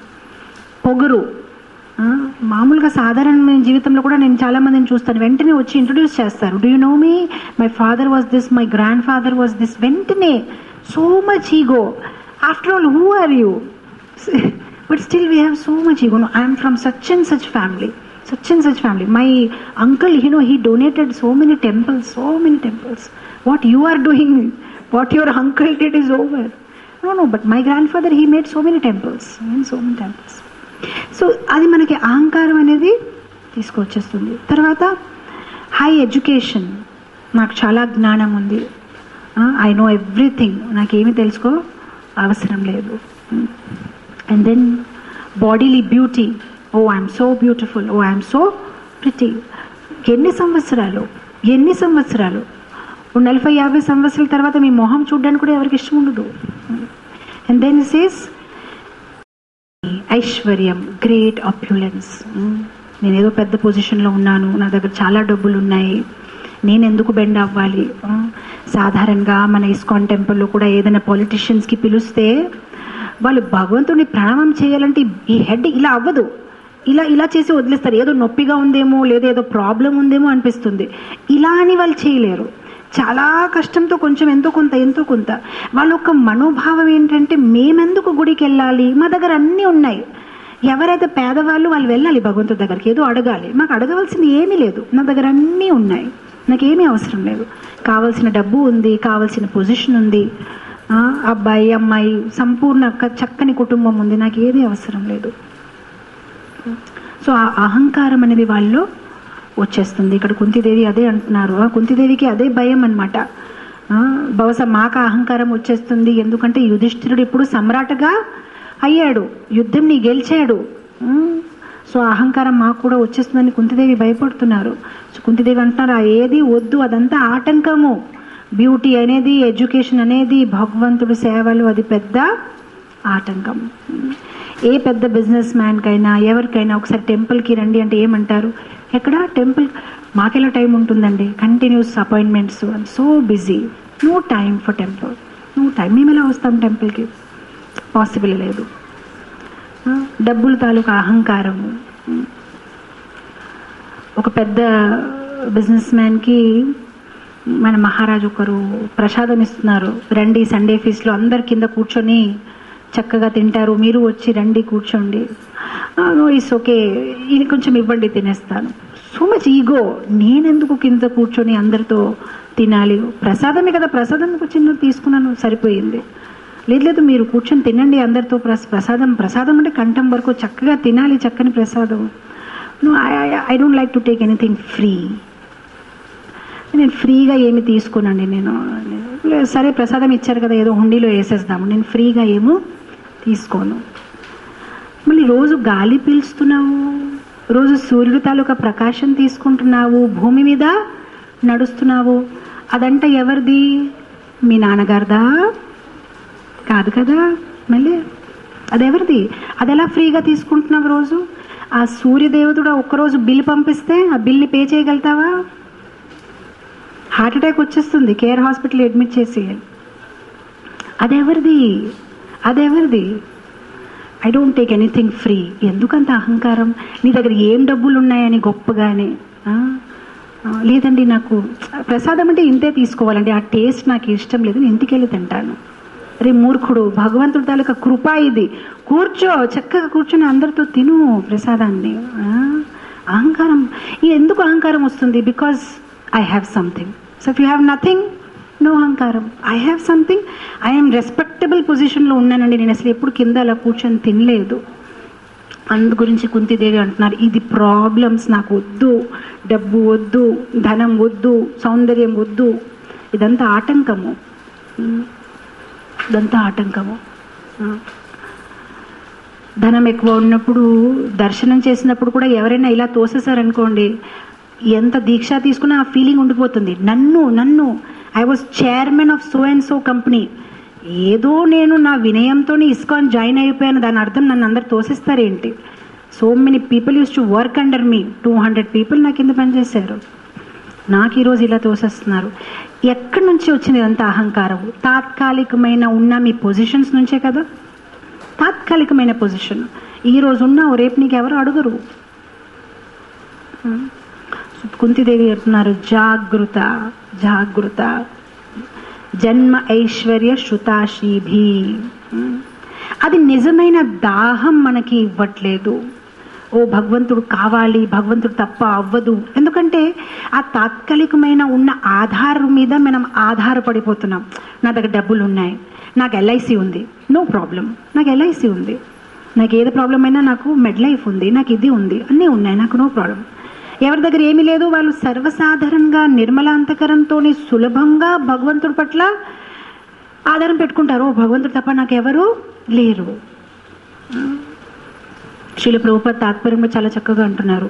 పొగరు ఆ, మామూలుగా సాధారణమైన జీవితంలో కూడా నేను చాలా మందిని చూస్తాను వెంటనే వచ్చి ఇంట్రొడ్యూస్ చేస్తారు do you know me my father was this my grandfather was this వెంటనే so much ego after all who are you but still we have so much ego no I'm from such and such family such and such family. My uncle, you know, he donated so many temples, so many temples. What you are doing, what your uncle did is over. No, no, but my grandfather, he made so many temples, and so many temples. So అది మనకి అహంకారం అనేది తీసుకొచ్చేస్తుంది తర్వాత high education నాకు చాలా జ్ఞానం ఉంది I know everything నాకేమీ తెలుసుకో అవసరం లేదు and then bodily beauty oh I'm so beautiful oh I'm so pretty ఎన్ని సంవత్సరాలు ఎన్ని సంవత్సరాలు ఓ నలభై యాభై సంవత్సరాల తర్వాత మీ మొహం చూడడానికి కూడా ఎవరికి ఇష్టం ఉండదు అండ్ దెన్ సేస్ ఐశ్వర్యం గ్రేట్ అప్యులెన్స్ నేను ఏదో పెద్ద పొజిషన్లో ఉన్నాను నా దగ్గర చాలా డబ్బులు ఉన్నాయి నేను ఎందుకు బెండ్ అవ్వాలి ఆ, సాధారణంగా మన ఇస్కాన్ టెంపుల్లో కూడా ఏదైనా పొలిటీషియన్స్కి పిలిస్తే వాళ్ళు భగవంతుడిని ప్రణామం చేయాలంటే ఈ హెడ్ ఇలా అవ్వదు ఇలా ఇలా చేసి వదిలేస్తారు ఏదో నొప్పిగా ఉందేమో లేదా ఏదో ప్రాబ్లం ఉందేమో అనిపిస్తుంది ఇలా అని వాళ్ళు చేయలేరు చాలా కష్టంతో కొంచెం ఎంతో కొంత ఎంతో కొంత వాళ్ళ యొక్క మనోభావం ఏంటంటే మేమెందుకు గుడికి వెళ్ళాలి మా దగ్గర అన్నీ ఉన్నాయి ఎవరైతే పేదవాళ్ళు వాళ్ళు వెళ్ళాలి భగవంతుడి దగ్గరికి ఏదో అడగాలి మాకు అడగవలసింది ఏమీ లేదు నా దగ్గర అన్నీ ఉన్నాయి నాకేమీ అవసరం లేదు కావలసిన డబ్బు ఉంది కావలసిన పొజిషన్ ఉంది ఆ, అబ్బాయి అమ్మాయి సంపూర్ణ క- చక్కని కుటుంబం ఉంది నాకు ఏది అవసరం లేదు సో ఆ అహంకారం అనేది వాళ్ళు వచ్చేస్తుంది ఇక్కడ కుంతిదేవి అదే అంటున్నారు ఆ కుంతిదేవికి అదే భయం అనమాట బహుశా మాకు ఆ అహంకారం వచ్చేస్తుంది ఎందుకంటే యుధిష్ఠిరుడు ఇప్పుడు సమ్రాట్గా అయ్యాడు యుద్ధంని గెలిచాడు ఉమ్, సో ఆ అహంకారం మాకు కూడా వచ్చేస్తుందని కుంతిదేవి భయపడుతున్నారు సో కుంతిదేవి అంటున్నారు ఆ ఏది వద్దు అదంతా ఆటంకము బ్యూటీ అనేది ఎడ్యుకేషన్ అనేది భగవంతుడు సేవలు అది పెద్ద ఆటంకం ఏ పెద్ద బిజినెస్ మ్యాన్కైనా ఎవరికైనా ఒకసారి టెంపుల్కి రండి అంటే ఏమంటారు ఎక్కడ టెంపుల్ మాకెలా టైం ఉంటుందండి continuous appointments so busy no time for temple no time మేము ఎలా వస్తాం టెంపుల్కి పాసిబుల్ లేదు ఆ, డబ్బుల తాలూకా అహంకారము ఒక పెద్ద బిజినెస్ మ్యాన్కి మన మహారాజు ఒకరు ప్రసాదం ఇస్తున్నారు రండి సండే ఫీస్లో అందరి కింద కూర్చొని చక్కగా తింటారు మీరు వచ్చి రండి కూర్చోండి ఇస్ ఓకే ఇది కొంచెం ఇవ్వండి తినేస్తాను సో మచ్ ఈగో నేనెందుకు కింద కూర్చొని అందరితో తినాలి ప్రసాదమే కదా ప్రసాదం ఒక చిన్న తీసుకున్నాను సరిపోయింది లేదు లేదు మీరు కూర్చొని తినండి అందరితో ప్రస- ప్రసాదం ప్రసాదం అంటే కంఠం వరకు చక్కగా తినాలి చక్కని prasadam no I don't like to take anything free నేను ఫ్రీగా ఏమి తీసుకోనండి నేను లేదు, సరే ప్రసాదం ఇచ్చారు కదా ఏదో హుండీలో వేసేద్దాము నేను ఫ్రీగా ఏమో తీసుకోను మళ్ళీ రోజు గాలి పీల్చుతున్నావు రోజు సూర్యుడు తాలూకా ప్రకాశం తీసుకుంటున్నావు భూమి మీద నడుస్తున్నావు అదంట ఎవరిది మీ నాన్నగారిదా కాదు కదా మళ్ళీ అది ఎవరిది అది ఎలా ఫ్రీగా తీసుకుంటున్నావు రోజు ఆ సూర్యదేవతుడు ఒక్కరోజు బిల్ పంపిస్తే ఆ బిల్ని పే చేయగలుగుతావా హార్ట్ అటాక్ వచ్చేస్తుంది కేర్ హాస్పిటల్ అడ్మిట్ చేసి అదెవరిది అదెవరిది I don't take anything free ఎందుకంత అహంకారం నీ దగ్గర ఏం డబ్బులు ఉన్నాయని గొప్పగానే ఆ? ఆ, లేదండి నాకు ప్రసాదం అంటే ఇంతే తీసుకోవాలండి ఆ టేస్ట్ నాకు ఇష్టం లేదు నేను ఇంటికి వెళ్ళి తింటాను రే మూర్ఖుడు భగవంతుడి తాలూకా కృప ఇది కూర్చో చక్కగా కూర్చొని అందరితో తిను ప్రసాదాన్ని ఆ? అహంకారం ఇది ఎందుకు అహంకారం వస్తుంది because I have something so if you have nothing no అహంకారం I have something I'm respectable పొజిషన్లో ఉన్నానండి నేను అసలు ఎప్పుడు కింద అలా కూర్చొని తినలేదు అందు గురించి కుంతిదేవి అంటున్నారు ఇది ప్రాబ్లమ్స్ నాకు వద్దు డబ్బు వద్దు ధనం వద్దు సౌందర్యం వద్దు ఇదంతా ఆటంకము ఉమ్. ఇదంతా ఆటంకము ఆ. ధనం ఎక్కువ ఉన్నప్పుడు దర్శనం చేసినప్పుడు కూడా ఎవరైనా ఇలా తోసేసారనుకోండి ఎంత దీక్ష తీసుకున్నా ఆ ఫీలింగ్ ఉండిపోతుంది నన్ను నన్ను I was chairman of so and so company ఏదో నేను నా వినయంతో ఇస్కాన్ జాయిన్ అయిపోయాను దాని అర్థం నన్ను అందరు తోసేస్తారేంటి so many people use to work under me two hundred people నా కింద పనిచేశారు నాకు ఈరోజు ఇలా తోసేస్తున్నారు ఎక్కడి నుంచి వచ్చింది ఇదంతా అహంకారం తాత్కాలికమైన ఉన్న మీ పొజిషన్స్ నుంచే కదా తాత్కాలికమైన పొజిషన్ ఈ రోజు ఉన్నావు రేపు నీకు ఎవరు అడుగురు ఉం. కుంతిదేవి అంటున్నారు జాగృత జాగృత జన్మ ఐశ్వర్య శృతాశీభి ఉం. అది నిజమైన దాహం మనకి ఇవ్వట్లేదు ఓ భగవంతుడు కావాలి భగవంతుడు తప్ప అవ్వదు ఎందుకంటే ఆ తాత్కాలికమైన ఉన్న ఆధారం మీద మనం ఆధారపడిపోతున్నాం నా దగ్గర డబ్బులు ఉన్నాయి నాకు ఎల్ఐసి ఉంది నో ప్రాబ్లం నాకు ఎల్ఐసి ఉంది నాకు ఏది ప్రాబ్లం అయినా నాకు మెడ్ లైఫ్ ఉంది నాకు ఇది ఉంది అన్నీ ఉన్నాయి నాకు నో ప్రాబ్లం ఎవరి దగ్గర ఏమీ లేదు వాళ్ళు సర్వసాధారణంగా నిర్మలాంతకరంతో సులభంగా భగవంతుడి పట్ల ఆధారం పెట్టుకుంటారు "ఓ, భగవంతుడు తప్ప నాకు ఎవరు లేరు శ్రీల ప్రభుపద తాత్పర్యంలో చాలా చక్కగా అంటున్నారు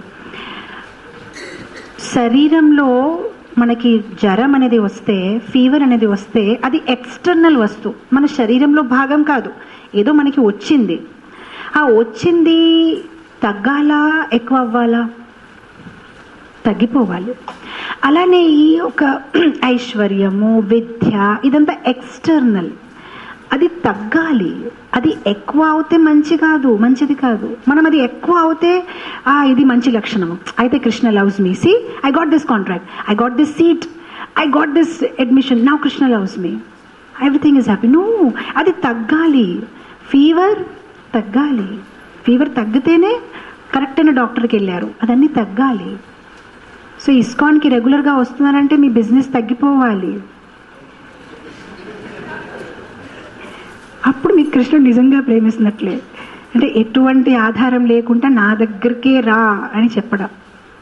శరీరంలో మనకి జ్వరం అనేది వస్తే ఫీవర్ అనేది వస్తే అది ఎక్స్టర్నల్ వస్తువు మన శరీరంలో భాగం కాదు ఏదో మనకి వచ్చింది ఆ వచ్చింది తగ్గాలా ఎక్కువ అవ్వాలా తగ్గిపోవాలి అలానే ఈ ఒక ఐశ్వర్యము విద్య ఇదంతా ఎక్స్టర్నల్ అది తగ్గాలి అది ఎక్కువ అవుతే మంచి కాదు మంచిది కాదు మనం అది ఎక్కువ అవుతే ఆ ఇది మంచి లక్షణము అయితే Krishna loves me see I got this contract I got this seat I got this admission నా Krishna loves me everything is happy no అది తగ్గాలి ఫీవర్ తగ్గాలి ఫీవర్ తగ్గితేనే కరెక్ట్ అయిన డాక్టర్కి వెళ్ళారు అదన్నీ తగ్గాలి సో ఇస్కాన్కి రెగ్యులర్గా వస్తున్నారంటే మీ బిజినెస్ తగ్గిపోవాలి అప్పుడు మీకు కృష్ణుడు నిజంగా ప్రేమిస్తున్నట్లే అంటే ఎటువంటి ఆధారం లేకుండా నా దగ్గరికే రా అని చెప్పడం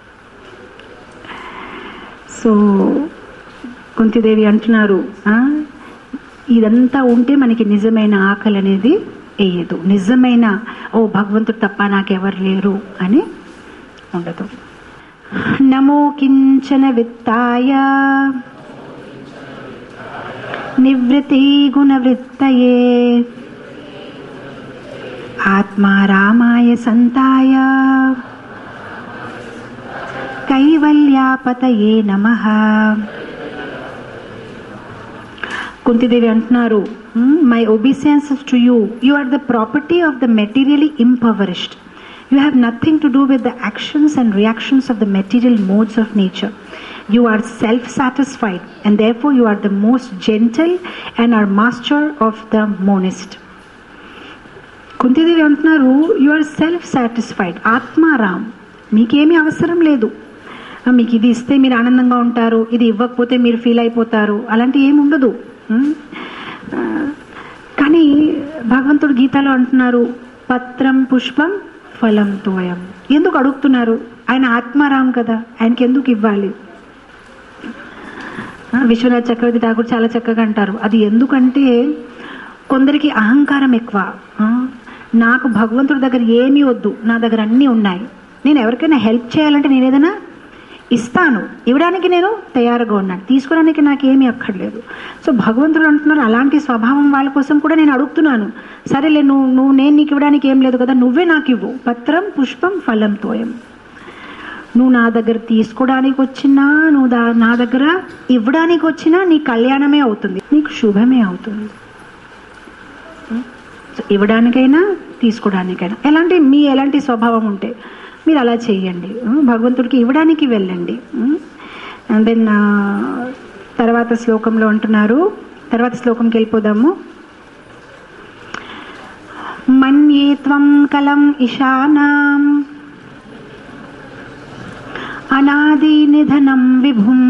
సో కుంతిదేవి అంటున్నారు "ఆ, ఇదంతా ఉంటే మనకి నిజమైన ఆకలి అనేది వేయదు నిజమైన ఓ భగవంతుడు తప్ప నాకెవరు లేరు అని ఉండదు నమో కించన విత్తాయ నివృత్తి గుణవృత్తయే ఆత్మా రామాయ సంతాయ కైవల్యాపతయే నమ కుంతిదేవి అంటున్నారు my obeisances to you you are the property of the materially impoverished you have nothing to do with the actions and reactions of the material modes of nature you are self satisfied and therefore you are the most gentle and are master of the monist Kuntidevi అంటున్నారు you are self satisfied ఆత్మారాం మీకేమీ అవసరం లేదు ఆ, మీకు ఇది ఇస్తే మీరు ఆనందంగా ఉంటారు ఇది ఇవ్వకపోతే మీరు ఫీల్ అయిపోతారు అలాంటి ఏమి ఉండదు ఉమ్. ఆ, కానీ భగవంతుడు గీతలో అంటున్నారు పత్రం పుష్పం ఫలం తోయం ఎందుకు అడుగుతున్నారు ఆయన ఆత్మారాం కదా ఆయనకి ఎందుకు ఇవ్వాలి ఆ, విశ్వనాథ్ చక్రవర్తి ఠాకూర్ చాలా చక్కగా అంటారు అది ఎందుకంటే కొందరికి అహంకారం ఎక్కువ ఆ, నాకు భగవంతుడి దగ్గర ఏమీ వద్దు నా దగ్గర అన్నీ ఉన్నాయి నేను ఎవరికైనా హెల్ప్ చేయాలంటే నేను ఏదైనా ఇస్తాను ఇవ్వడానికి నేను తయారుగా ఉన్నాను తీసుకోవడానికి నాకేమీ అక్కర్లేదు సో భగవంతుడు అంటున్నారు అలాంటి స్వభావం వాళ్ళ కోసం కూడా నేను అడుగుతున్నాను సరేలే నువ్వు నువ్వు నేను నీకు ఇవ్వడానికి ఏం లేదు కదా నువ్వే నాకు ఇవ్వు పత్రం పుష్పం ఫలం తోయం నువ్వు నా దగ్గర తీసుకోవడానికి వచ్చినా నువ్వు దా- నా దగ్గర ఇవ్వడానికి వచ్చినా నీ కళ్యాణమే అవుతుంది నీకు శుభమే అవుతుంది సో ఇవ్వడానికైనా తీసుకోవడానికైనా ఎలాంటి మీ ఎలాంటి స్వభావం ఉంటే మీరు అలా చేయండి ఉమ్, భగవంతుడికి ఇవ్వడానికి వెళ్ళండి అండ్ దెన్ తర్వాత శ్లోకంలో అంటున్నారు తర్వాత శ్లోకంకి వెళ్ళిపోదాము మన్యే త్వం కలం ఇషానాం అనాది నిధనం విభుం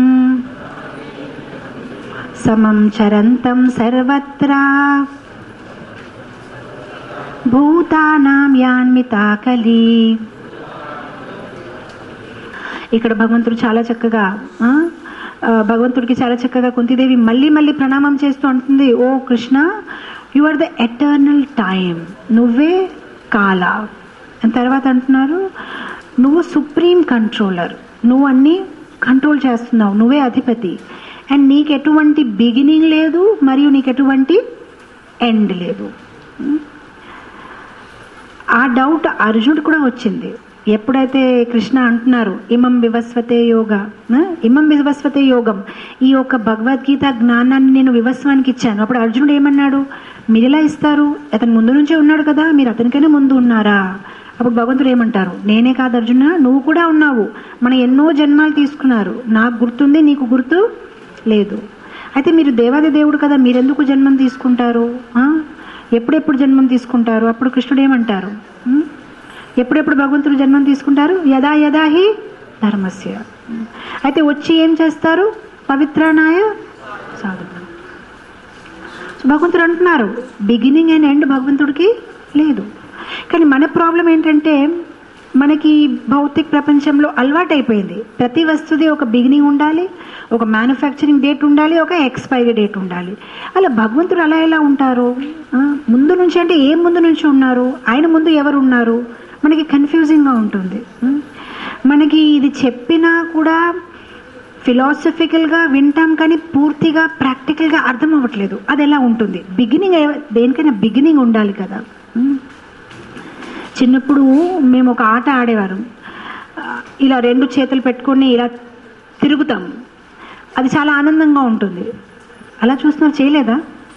సమం చరంతం సర్వత్రా భూతానాం యాన్మితాకలి ఇక్కడ భగవంతుడు చాలా చక్కగా ఆ, ఆ, భగవంతుడికి చాలా చక్కగా కుంతిదేవి మళ్ళీ మళ్ళీ ప్రణామం చేస్తూ అంటుంది O Krishna you are the eternal time నువ్వే కాల And తర్వాత అంటున్నారు నువ్వు సుప్రీం కంట్రోలర్ నువ్వు అన్ని కంట్రోల్ చేస్తున్నావు నువ్వే అధిపతి అండ్ నీకు ఎటువంటి బిగినింగ్ లేదు మరియు నీకు ఎటువంటి ఎండ్ లేదు ఆ డౌట్ అర్జునుడు కూడా వచ్చింది ఎప్పుడైతే కృష్ణ అంటున్నారు ఇమం వివస్వతే యోగ ఆ? ఇమం వివస్వతే యోగం ఈ యొక్క భగవద్గీత జ్ఞానాన్ని నేను వివస్వానికి ఇచ్చాను అప్పుడు అర్జునుడు ఏమన్నాడు మీరు ఎలా ఇస్తారు అతను ముందు నుంచే ఉన్నాడు కదా మీరు అతనికైనా ముందు ఉన్నారా అప్పుడు భగవంతుడు ఏమంటారు నేనే కాదు అర్జున నువ్వు కూడా ఉన్నావు మన ఎన్నో జన్మాలు తీసుకున్నారు నాకు గుర్తుంది నీకు గుర్తు లేదు అయితే మీరు దేవాది దేవుడు కదా మీరెందుకు జన్మం తీసుకుంటారు ఆ? ఎప్పుడెప్పుడు జన్మం తీసుకుంటారు అప్పుడు కృష్ణుడు ఏమంటారు ఉం? ఎప్పుడెప్పుడు భగవంతుడు జన్మం తీసుకుంటారు యదా యదా హి ధర్మస్య అయితే వచ్చి ఏం చేస్తారు పవిత్రానాయ సాధన సో భగవంతుడు అంటున్నారు బిగినింగ్ అండ్ ఎండ్ భగవంతుడికి లేదు కానీ మన ప్రాబ్లం ఏంటంటే మనకి భౌతిక ప్రపంచంలో అలవాటైపోయింది ప్రతి వస్తుది ఒక బిగినింగ్ ఉండాలి ఒక మ్యానుఫ్యాక్చరింగ్ డేట్ ఉండాలి ఒక ఎక్స్పైరీ డేట్ ఉండాలి అలా భగవంతుడు అలా ఎలా ఉంటారు ఆ, ముందు నుంచి అంటే ఏ ముందు నుంచి ఉన్నారు ఆయన ముందు ఎవరు ఉన్నారు మనకి కన్ఫ్యూజింగ్గా ఉంటుంది ఉం? మనకి ఇది చెప్పినా కూడా ఫిలాసఫికల్గా వింటాం కానీ పూర్తిగా ప్రాక్టికల్గా అర్థం అవ్వట్లేదు అది ఎలా ఉంటుంది బిగినింగ్ దేనికైనా బిగినింగ్ ఉండాలి కదా ఉం? చిన్నప్పుడు మేము ఒక ఆట ఆడేవారు ఆ, ఇలా రెండు చేతులు పెట్టుకొని ఇలా తిరుగుతాం అది చాలా ఆనందంగా ఉంటుంది అలా చూస్తున్నారు చేయలేదా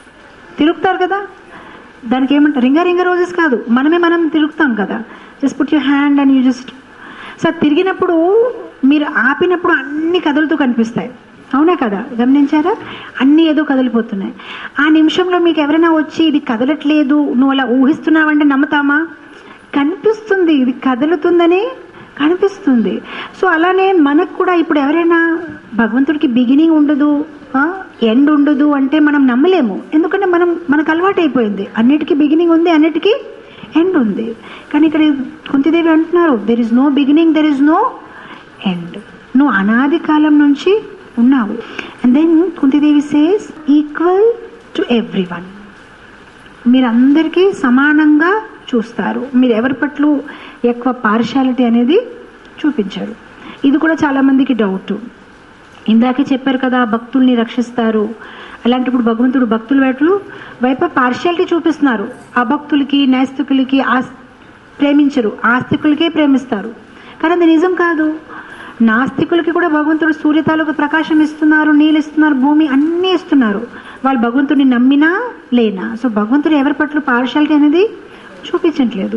తిరుగుతారు కదా దానికి ఏమంటారు రింగా రింగా రోజెస్ కాదు మనమే మనం తిరుగుతాం కదా just put your hand and you just సార్ తిరిగినప్పుడు మీరు ఆపినప్పుడు అన్ని కదులుతూ కనిపిస్తాయి అవునా కదా గమనించారా అన్ని ఏదో కదిలిపోతున్నాయి ఆ నిమిషంలో మీకు ఎవరైనా వచ్చి ఇది కదలట్లేదు నువ్వు అలా ఊహిస్తున్నావంటే నమ్ముతామా కనిపిస్తుంది ఇది కదులుతుందని కనిపిస్తుంది సో అలానే మనకు కూడా ఇప్పుడు ఎవరైనా భగవంతుడికి బిగినింగ్ ఉండదు ఎండ్ ఉండదు అంటే మనం నమ్మలేము ఎందుకంటే మనం మనకు అలవాటు అయిపోయింది అన్నిటికీ బిగినింగ్ ఉంది అన్నిటికీ ఎండ్ ఉంది కానీ ఇక్కడ కుంతిదేవి అంటున్నారు there is no beginning there is no end నువ్వు అనాది కాలం నుంచి ఉన్నావు and then Kuntidevi says equal to everyone మీరందరికీ సమానంగా చూస్తారు మీరు ఎవరి పట్ల ఎక్కువ పార్షాలిటీ అనేది చూపించారు ఇది కూడా చాలా మందికి డౌట్ ఇందాకే చెప్పారు కదా భక్తుల్ని రక్షిస్తారు అలాంటప్పుడు భగవంతుడు భక్తుల వైపు వైపు పార్షియాలిటీ చూపిస్తున్నారు అభక్తులకి నైస్తికులకి ఆస్ ప్రేమించరు ఆస్తికులకే ప్రేమిస్తారు కానీ అది నిజం కాదు నాస్తికులకి కూడా భగవంతుడు సూర్య తాలూకు ప్రకాశం ఇస్తున్నారు నీళ్ళు ఇస్తున్నారు భూమి అన్నీ ఇస్తున్నారు వాళ్ళు భగవంతుడిని నమ్మినా లేనా సో భగవంతుడు ఎవరి పట్ల పార్షాలిటీ అనేది చూపించట్లేదు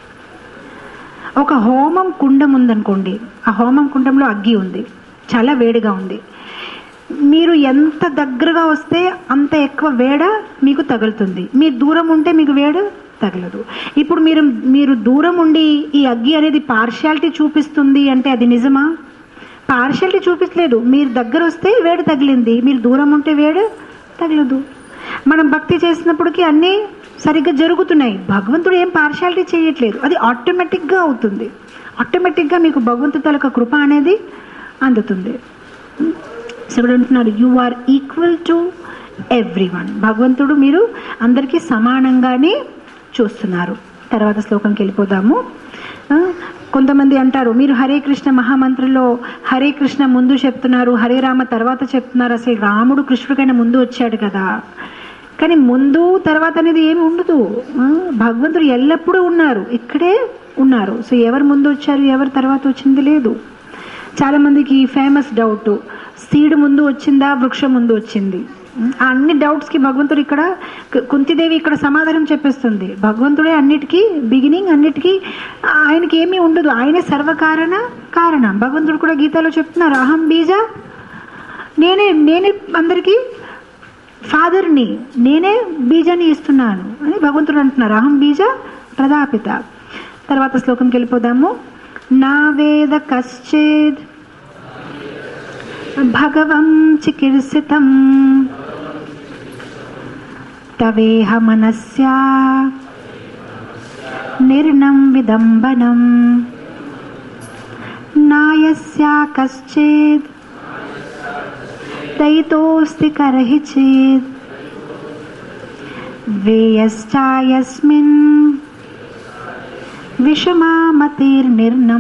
ఒక హోమం కుండం ఉందనుకోండి ఆ హోమం కుండంలో అగ్గి ఉంది చాలా వేడిగా ఉంది మీరు ఎంత దగ్గరగా వస్తే అంత ఎక్కువ వేడ మీకు తగులుతుంది మీరు దూరం ఉంటే మీకు వేడ తగలదు ఇప్పుడు మీరు మీరు దూరం ఉండి ఈ అగ్గి అనేది పార్షియాలిటీ చూపిస్తుంది అంటే అది నిజమా పార్షియాలిటీ చూపించలేదు మీరు దగ్గర వస్తే వేడి తగిలింది మీరు దూరం ఉంటే వేడి తగలదు మనం భక్తి చేసినప్పటికీ అన్నీ సరిగ్గా జరుగుతున్నాయి భగవంతుడు ఏం పార్షాలిటీ చేయట్లేదు అది ఆటోమేటిక్గా అవుతుంది ఆటోమేటిక్గా మీకు భగవంతుడి తాలూకా కృప అనేది అందుతుంది సో ఇక్కడ అంటున్నారు you are equal to everyone భగవంతుడు మీరు అందరికీ సమానంగానే చూస్తున్నారు తర్వాత శ్లోకంకి వెళ్ళిపోదాము ఆ, కొంతమంది అంటారు మీరు హరే కృష్ణ మహామంత్రిలో హరే కృష్ణ ముందు చెప్తున్నారు హరే రామ తర్వాత చెప్తున్నారు అసలు రాముడు కృష్ణుడికైనా ముందు వచ్చాడు కదా కానీ ముందు తర్వాత అనేది ఏమి ఉండదు ఆ, భగవంతుడు ఎల్లప్పుడూ ఉన్నారు ఇక్కడే ఉన్నారు సో ఎవరు ముందు వచ్చారు ఎవరు తర్వాత వచ్చింది లేదు చాలా మందికి ఫేమస్ డౌట్ సీడ్ ముందు వచ్చిందా వృక్షం ముందు వచ్చింది ఆ అన్ని డౌట్స్ కి భగవంతుడు ఇక్కడ కు- కుంతిదేవి ఇక్కడ సమాధానం చెప్పేస్తుంది భగవంతుడే అన్నిటికీ బిగినింగ్ అన్నిటికీ ఆయనకి ఏమీ ఉండదు ఆయనే సర్వకారణ కారణం భగవంతుడు కూడా గీతలో చెప్తున్నారు అహం బీజ నేనే నేనే అందరికీ ఫాదర్ని నేనే బీజాన్ని ఇస్తున్నాను అని భగవంతుడు అంటున్నారు అహం బీజ ప్రదాపిత తర్వాత శ్లోకంకి వెళ్ళిపోదాము నా వేద కశ్చేద్ భగవం చికిత్సితం తవేహ మనస్యా నిర్ణం విదంబనం నాయస్యా కశ్చేద్ దయితోస్తి కర్హి చేద్ వేయశ్చాయస్మిన్ విషమామతిర్నిర్ణం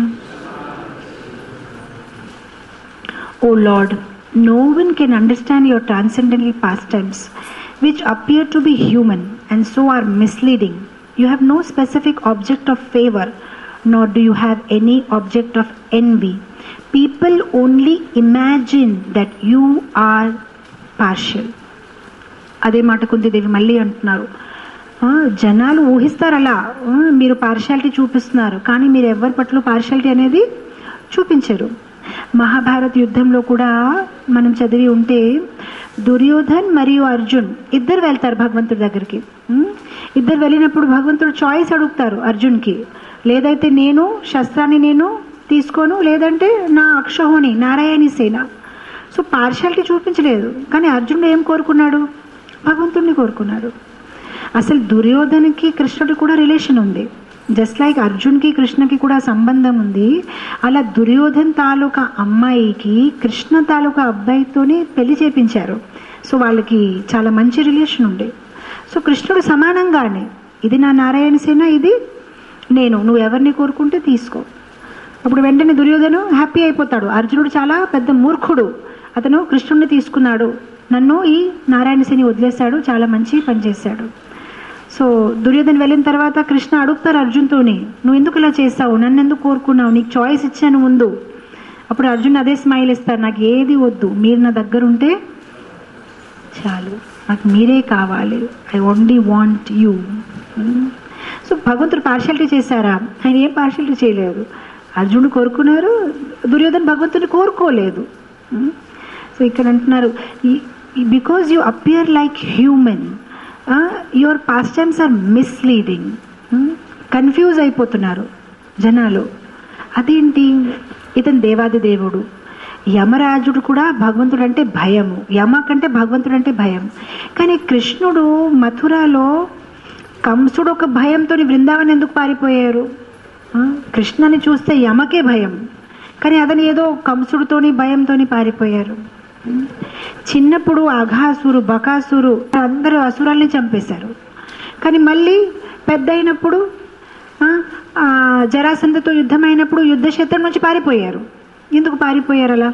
O Lord, no one can understand your transcendental pastimes, which appear to be human and so are misleading. You have no specific object of favor, nor do you have any object of envy. People only imagine that you are partial. అదే మాట కుంతిదేవి మళ్ళీ అంటున్నారు ఆ, జనాలు ఊహిస్తారు అలా ఆ, మీరు partiality చూపిస్తున్నారు కానీ మీరు ఎవరి పట్ల పార్షాలిటీ అనేది చూపించరు మహాభారత్ యుద్ధంలో కూడా మనం చదివి ఉంటే దుర్యోధన్ మరియు అర్జున్ ఇద్దరు వెళ్తారు భగవంతుడి దగ్గరికి ఉమ్, ఇద్దరు వెళ్ళినప్పుడు భగవంతుడు చాయిస్ అడుగుతారు అర్జున్కి లేదైతే నేను శస్త్రాన్ని నేను తీసుకోను లేదంటే నా అక్షోహిణి నారాయణి సేన సో పార్షాలిటీ చూపించలేదు కానీ అర్జునుడు ఏం కోరుకున్నాడు భగవంతుడిని కోరుకున్నాడు అసలు దుర్యోధనకి కృష్ణుడికి కూడా రిలేషన్ ఉంది జస్ట్ లైక్ అర్జున్కి కృష్ణకి కూడా సంబంధం ఉంది అలా దుర్యోధన్ తాలూకా అమ్మాయికి కృష్ణ తాలూకా అబ్బాయితోనే పెళ్లి చేపించారు సో వాళ్ళకి చాలా మంచి రిలేషన్ ఉంది సో కృష్ణుడు సమానంగానే ఇది నా నారాయణ సేన ఇది నేను నువ్వు ఎవరిని కోరుకుంటే తీసుకో అప్పుడు వెంటనే దుర్యోధను హ్యాపీ అయిపోతాడు అర్జునుడు చాలా పెద్ద మూర్ఖుడు అతను కృష్ణుడిని తీసుకున్నాడు నన్ను ఈ నారాయణ సేని వదిలేశాడు చాలా మంచి పని చేశాడు సో దుర్యోధన వెళ్ళిన తర్వాత కృష్ణ అడుగుతారు అర్జున్తోని నువ్వు ఎందుకు ఇలా చేస్తావు నన్ను ఎందుకు కోరుకున్నావు నీకు చాయిస్ ఇచ్చాను ముందు అప్పుడు అర్జున్ అదే స్మైల్ ఇస్తారు నాకు ఏది వద్దు మీరు నా దగ్గర ఉంటే చాలు నాకు మీరే కావాలి I only want you so భగవంతుడు పార్షాలిటీ చేశారా ఆయన ఏం పార్షాలిటీ చేయలేదు అర్జునుడు కోరుకున్నారు దుర్యోధన భగవంతుని కోరుకోలేదు సో ఇక్కడ అంటున్నారు because you appear like human your pastimes are misleading confuse అయిపోతున్నారు జనాలు అదేంటి ఇతను దేవాది దేవుడు యమరాజుడు కూడా భగవంతుడు అంటే భయము యమ కంటే భగవంతుడు అంటే భయం కానీ కృష్ణుడు మథురాలో కంసుడు ఒక భయంతో బృందావనం ఎందుకు పారిపోయారు ఆ, కృష్ణని చూస్తే యమకే భయం కానీ అతను ఏదో కంసుడితోని భయంతోని పారిపోయారు ఉం. చిన్నప్పుడు అఘాసురు బకాసురు అందరూ అసురాల్ని చంపేశారు కానీ మళ్ళీ పెద్ద అయినప్పుడు ఆ, ఆ, జరాసంధతో యుద్ధం అయినప్పుడు యుద్ధ క్షేత్రం నుంచి పారిపోయారు ఎందుకు పారిపోయారు అలా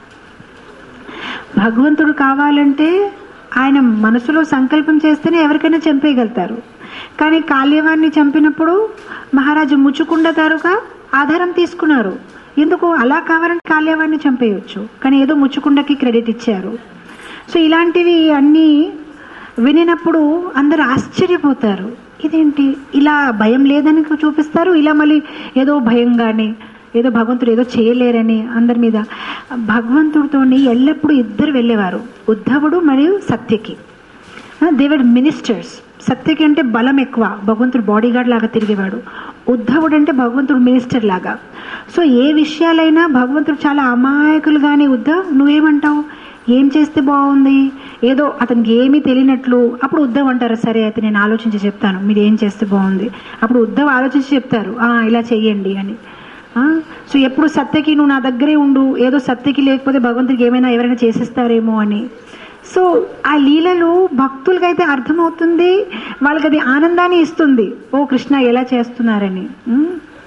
భగవంతుడు కావాలంటే ఆయన మనసులో సంకల్పం చేస్తేనే ఎవరికైనా చంపేయగలుగుతారు కానీ కాల్యవాన్ని చంపినప్పుడు మహారాజు ముచ్చుకుండ తారుగా ఆధారం తీసుకున్నారు ఎందుకు అలా కావాలంటే కాల్యవాన్ని చంపేయొచ్చు కానీ ఏదో ముచ్చుకుండకి క్రెడిట్ ఇచ్చారు సో ఇలాంటివి అన్నీ వినినప్పుడు అందరు ఆశ్చర్యపోతారు ఇదేంటి ఇలా భయం లేదని చూపిస్తారు ఇలా మళ్ళీ ఏదో భయంగానే ఏదో భగవంతుడు ఏదో చేయలేరని అందరి మీద భగవంతుడితోని ఎల్లప్పుడూ ఇద్దరు వెళ్ళేవారు ఉద్ధవుడు మరియు సత్యకి దేవడ్ మినిస్టర్స్ సత్యకి అంటే బలం ఎక్కువ భగవంతుడు బాడీ గార్డ్ లాగా తిరిగేవాడు ఉద్ధవుడు అంటే భగవంతుడు మినిస్టర్ లాగా సో ఏ విషయాలైనా భగవంతుడు చాలా అమాయకులుగానే ఉద్ధవ్ నువ్వేమంటావు ఏం చేస్తే బాగుంది ఏదో అతనికి ఏమీ తెలియనట్లు అప్పుడు ఉద్ధవ్ అంటారు సరే అయితే నేను ఆలోచించి చెప్తాను మీరు ఏం చేస్తే బాగుంది అప్పుడు ఉద్ధవ్ ఆలోచించి చెప్తారు "ఆ, ఇలా చెయ్యండి అని ఆ, సో ఎప్పుడు సత్యకి నువ్వు నా దగ్గరే ఉండు ఏదో సత్యకి లేకపోతే భగవంతుడికి ఏమైనా ఎవరైనా చేసేస్తారేమో అని సో ఆ లీలలు భక్తులకైతే అర్థమవుతుంది వాళ్ళకి అది ఆనందాన్ని ఇస్తుంది ఓ కృష్ణ ఎలా చేస్తున్నారని ఉమ్.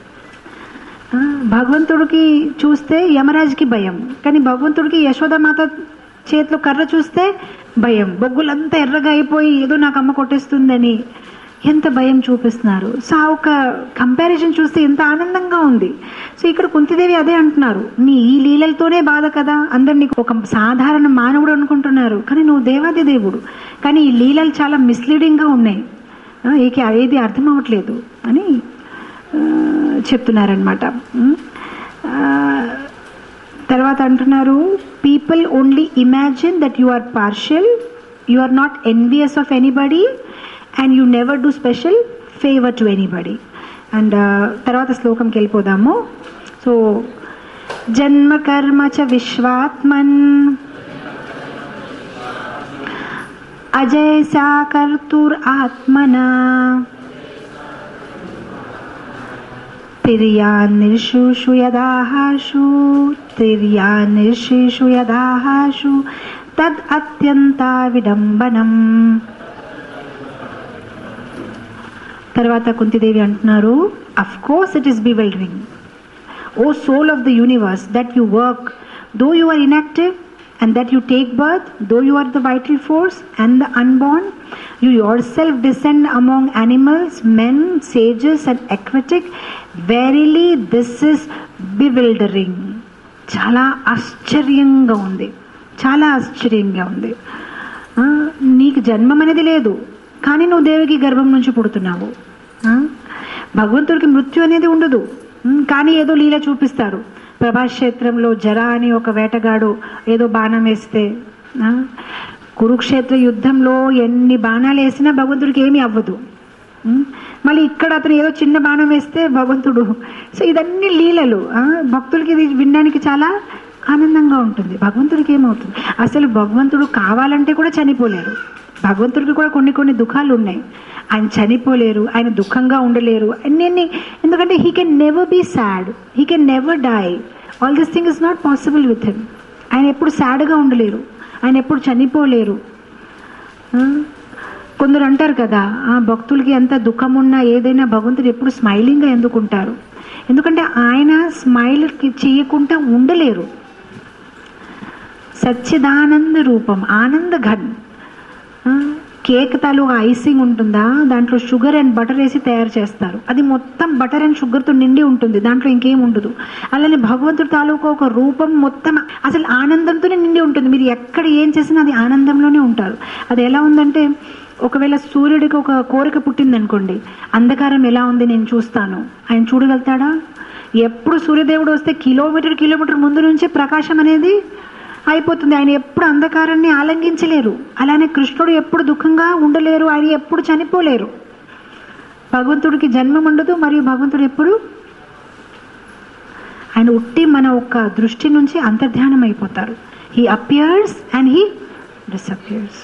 ఆ, భగవంతుడికి చూస్తే యమరాజుకి భయం కానీ భగవంతుడికి యశోదమాత చేతిలో కర్ర చూస్తే భయం బొగ్గులంతా ఎర్రగా అయిపోయి ఏదో నాకు అమ్మ కొట్టేస్తుందని ఎంత భయం చూపిస్తున్నారు సో ఆ ఒక కంపారిజన్ చూస్తే ఎంత ఆనందంగా ఉంది సో ఇక్కడ కుంతిదేవి అదే అంటున్నారు నీ ఈ లీలలతోనే బాధ కదా అందరు నీకు ఒక సాధారణ మానవుడు అనుకుంటున్నారు కానీ నువ్వు దేవాది దేవుడు కానీ ఈ లీలలు చాలా మిస్లీడింగ్ గా ఉన్నాయి ఆ, ఏకి ఏది అర్థం అవ్వట్లేదు అని ఆ, చెప్తున్నారనమాట ఉమ్. ఆ, తర్వాత అంటున్నారు people only imagine that you are partial you are not envious of anybody and you never do special favour to anybody and తర్వాత శ్లోకంకి వెళ్ళిపోదాము సో జన్మ కర్మ చ విశ్వాత్మన్ అజయసా కర్తుర్ ఆత్మనా తిర్యాన్నిర్షుషు యదాహాషు తిర్యాన్నిర్షిషు యదాహాషు తద్ అత్యంత విడంబనం తర్వాత కుంతిదేవి అంటున్నారు of course it is bewildering O soul of the universe that you work though you are inactive and that you take birth, though you are the vital force and the unborn, you yourself descend among animals, men, sages, and aquatic. Verily, this is bewildering. చాలా ఆశ్చర్యంగా ఉంది చాలా ఆశ్చర్యంగా ఉంది ఆ, నీకు జన్మం అనేది లేదు కానీ నువ్వు దేవికి గర్భం నుంచి పుడుతున్నావు ఆ, భగవంతుడికి మృత్యు అనేది ఉండదు ఉమ్, కానీ ఏదో లీల చూపిస్తారు ప్రభాస్ క్షేత్రంలో జర అని ఒక వేటగాడు ఏదో బాణం వేస్తే ఆ, కురుక్షేత్ర యుద్ధంలో ఎన్ని బాణాలు వేసినా భగవంతుడికి ఏమీ అవ్వదు ఉమ్, మళ్ళీ ఇక్కడ అతను ఏదో చిన్న బాణం వేస్తే భగవంతుడు సో ఇదన్నీ లీలలు ఆ, భక్తులకి ఇది వినడానికి చాలా ఆనందంగా ఉంటుంది భగవంతుడికి ఏమవుతుంది అసలు భగవంతుడు కావాలంటే కూడా చనిపోలేరు భగవంతుడికి కూడా కొన్ని కొన్ని దుఃఖాలు ఉన్నాయి ఆయన చనిపోలేరు ఆయన దుఃఖంగా ఉండలేరు అన్నీ ఎందుకంటే he can never be sad he can never die all this thing is not possible with him ఆయన ఎప్పుడు సాడ్గా ఉండలేరు ఆయన ఎప్పుడు చనిపోలేరు ఆ, కొందరు అంటారు కదా ఆ భక్తులకి ఎంత దుఃఖం ఉన్నా ఏదైనా భగవంతుడు ఎప్పుడు స్మైలింగ్గా ఎందుకు ఉంటారు ఎందుకంటే ఆయన స్మైల్ చేయకుండా ఉండలేరు సచ్చిదానంద రూపం ఆనంద ఘన్ ఆ, కేక్ తాలూకా ఐసింగ్ ఉంటుందా దాంట్లో షుగర్ అండ్ బటర్ వేసి తయారు చేస్తారు అది మొత్తం బటర్ అండ్ షుగర్తో నిండి ఉంటుంది దాంట్లో ఇంకేం ఉండదు అలానే భగవంతుడి తాలూకా ఒక రూపం మొత్తం అసలు ఆనందంతోనే నిండి ఉంటుంది మీరు ఎక్కడ ఏం చేసినా అది ఆనందంలోనే ఉంటారు అది ఎలా ఉందంటే ఒకవేళ సూర్యుడికి ఒక కోరిక పుట్టింది అనుకోండి అంధకారం ఎలా ఉంది నేను చూస్తాను ఆయన చూడగలుగుతాడా ఎప్పుడు సూర్యదేవుడు వస్తే కిలోమీటర్ కిలోమీటర్ ముందు నుంచే ప్రకాశం అనేది అయిపోతుంది ఆయన ఎప్పుడు అంధకారాన్ని ఆలంఘించలేరు అలానే కృష్ణుడు ఎప్పుడు దుఃఖంగా ఉండలేరు ఆయన ఎప్పుడు చనిపోలేరు భగవంతుడికి జన్మం ఉండదు మరియు భగవంతుడు ఎప్పుడు ఆయన ఉట్టి మన ఒక్క దృష్టి నుంచి అంతర్ధ్యానం అయిపోతారు he appears and he disappears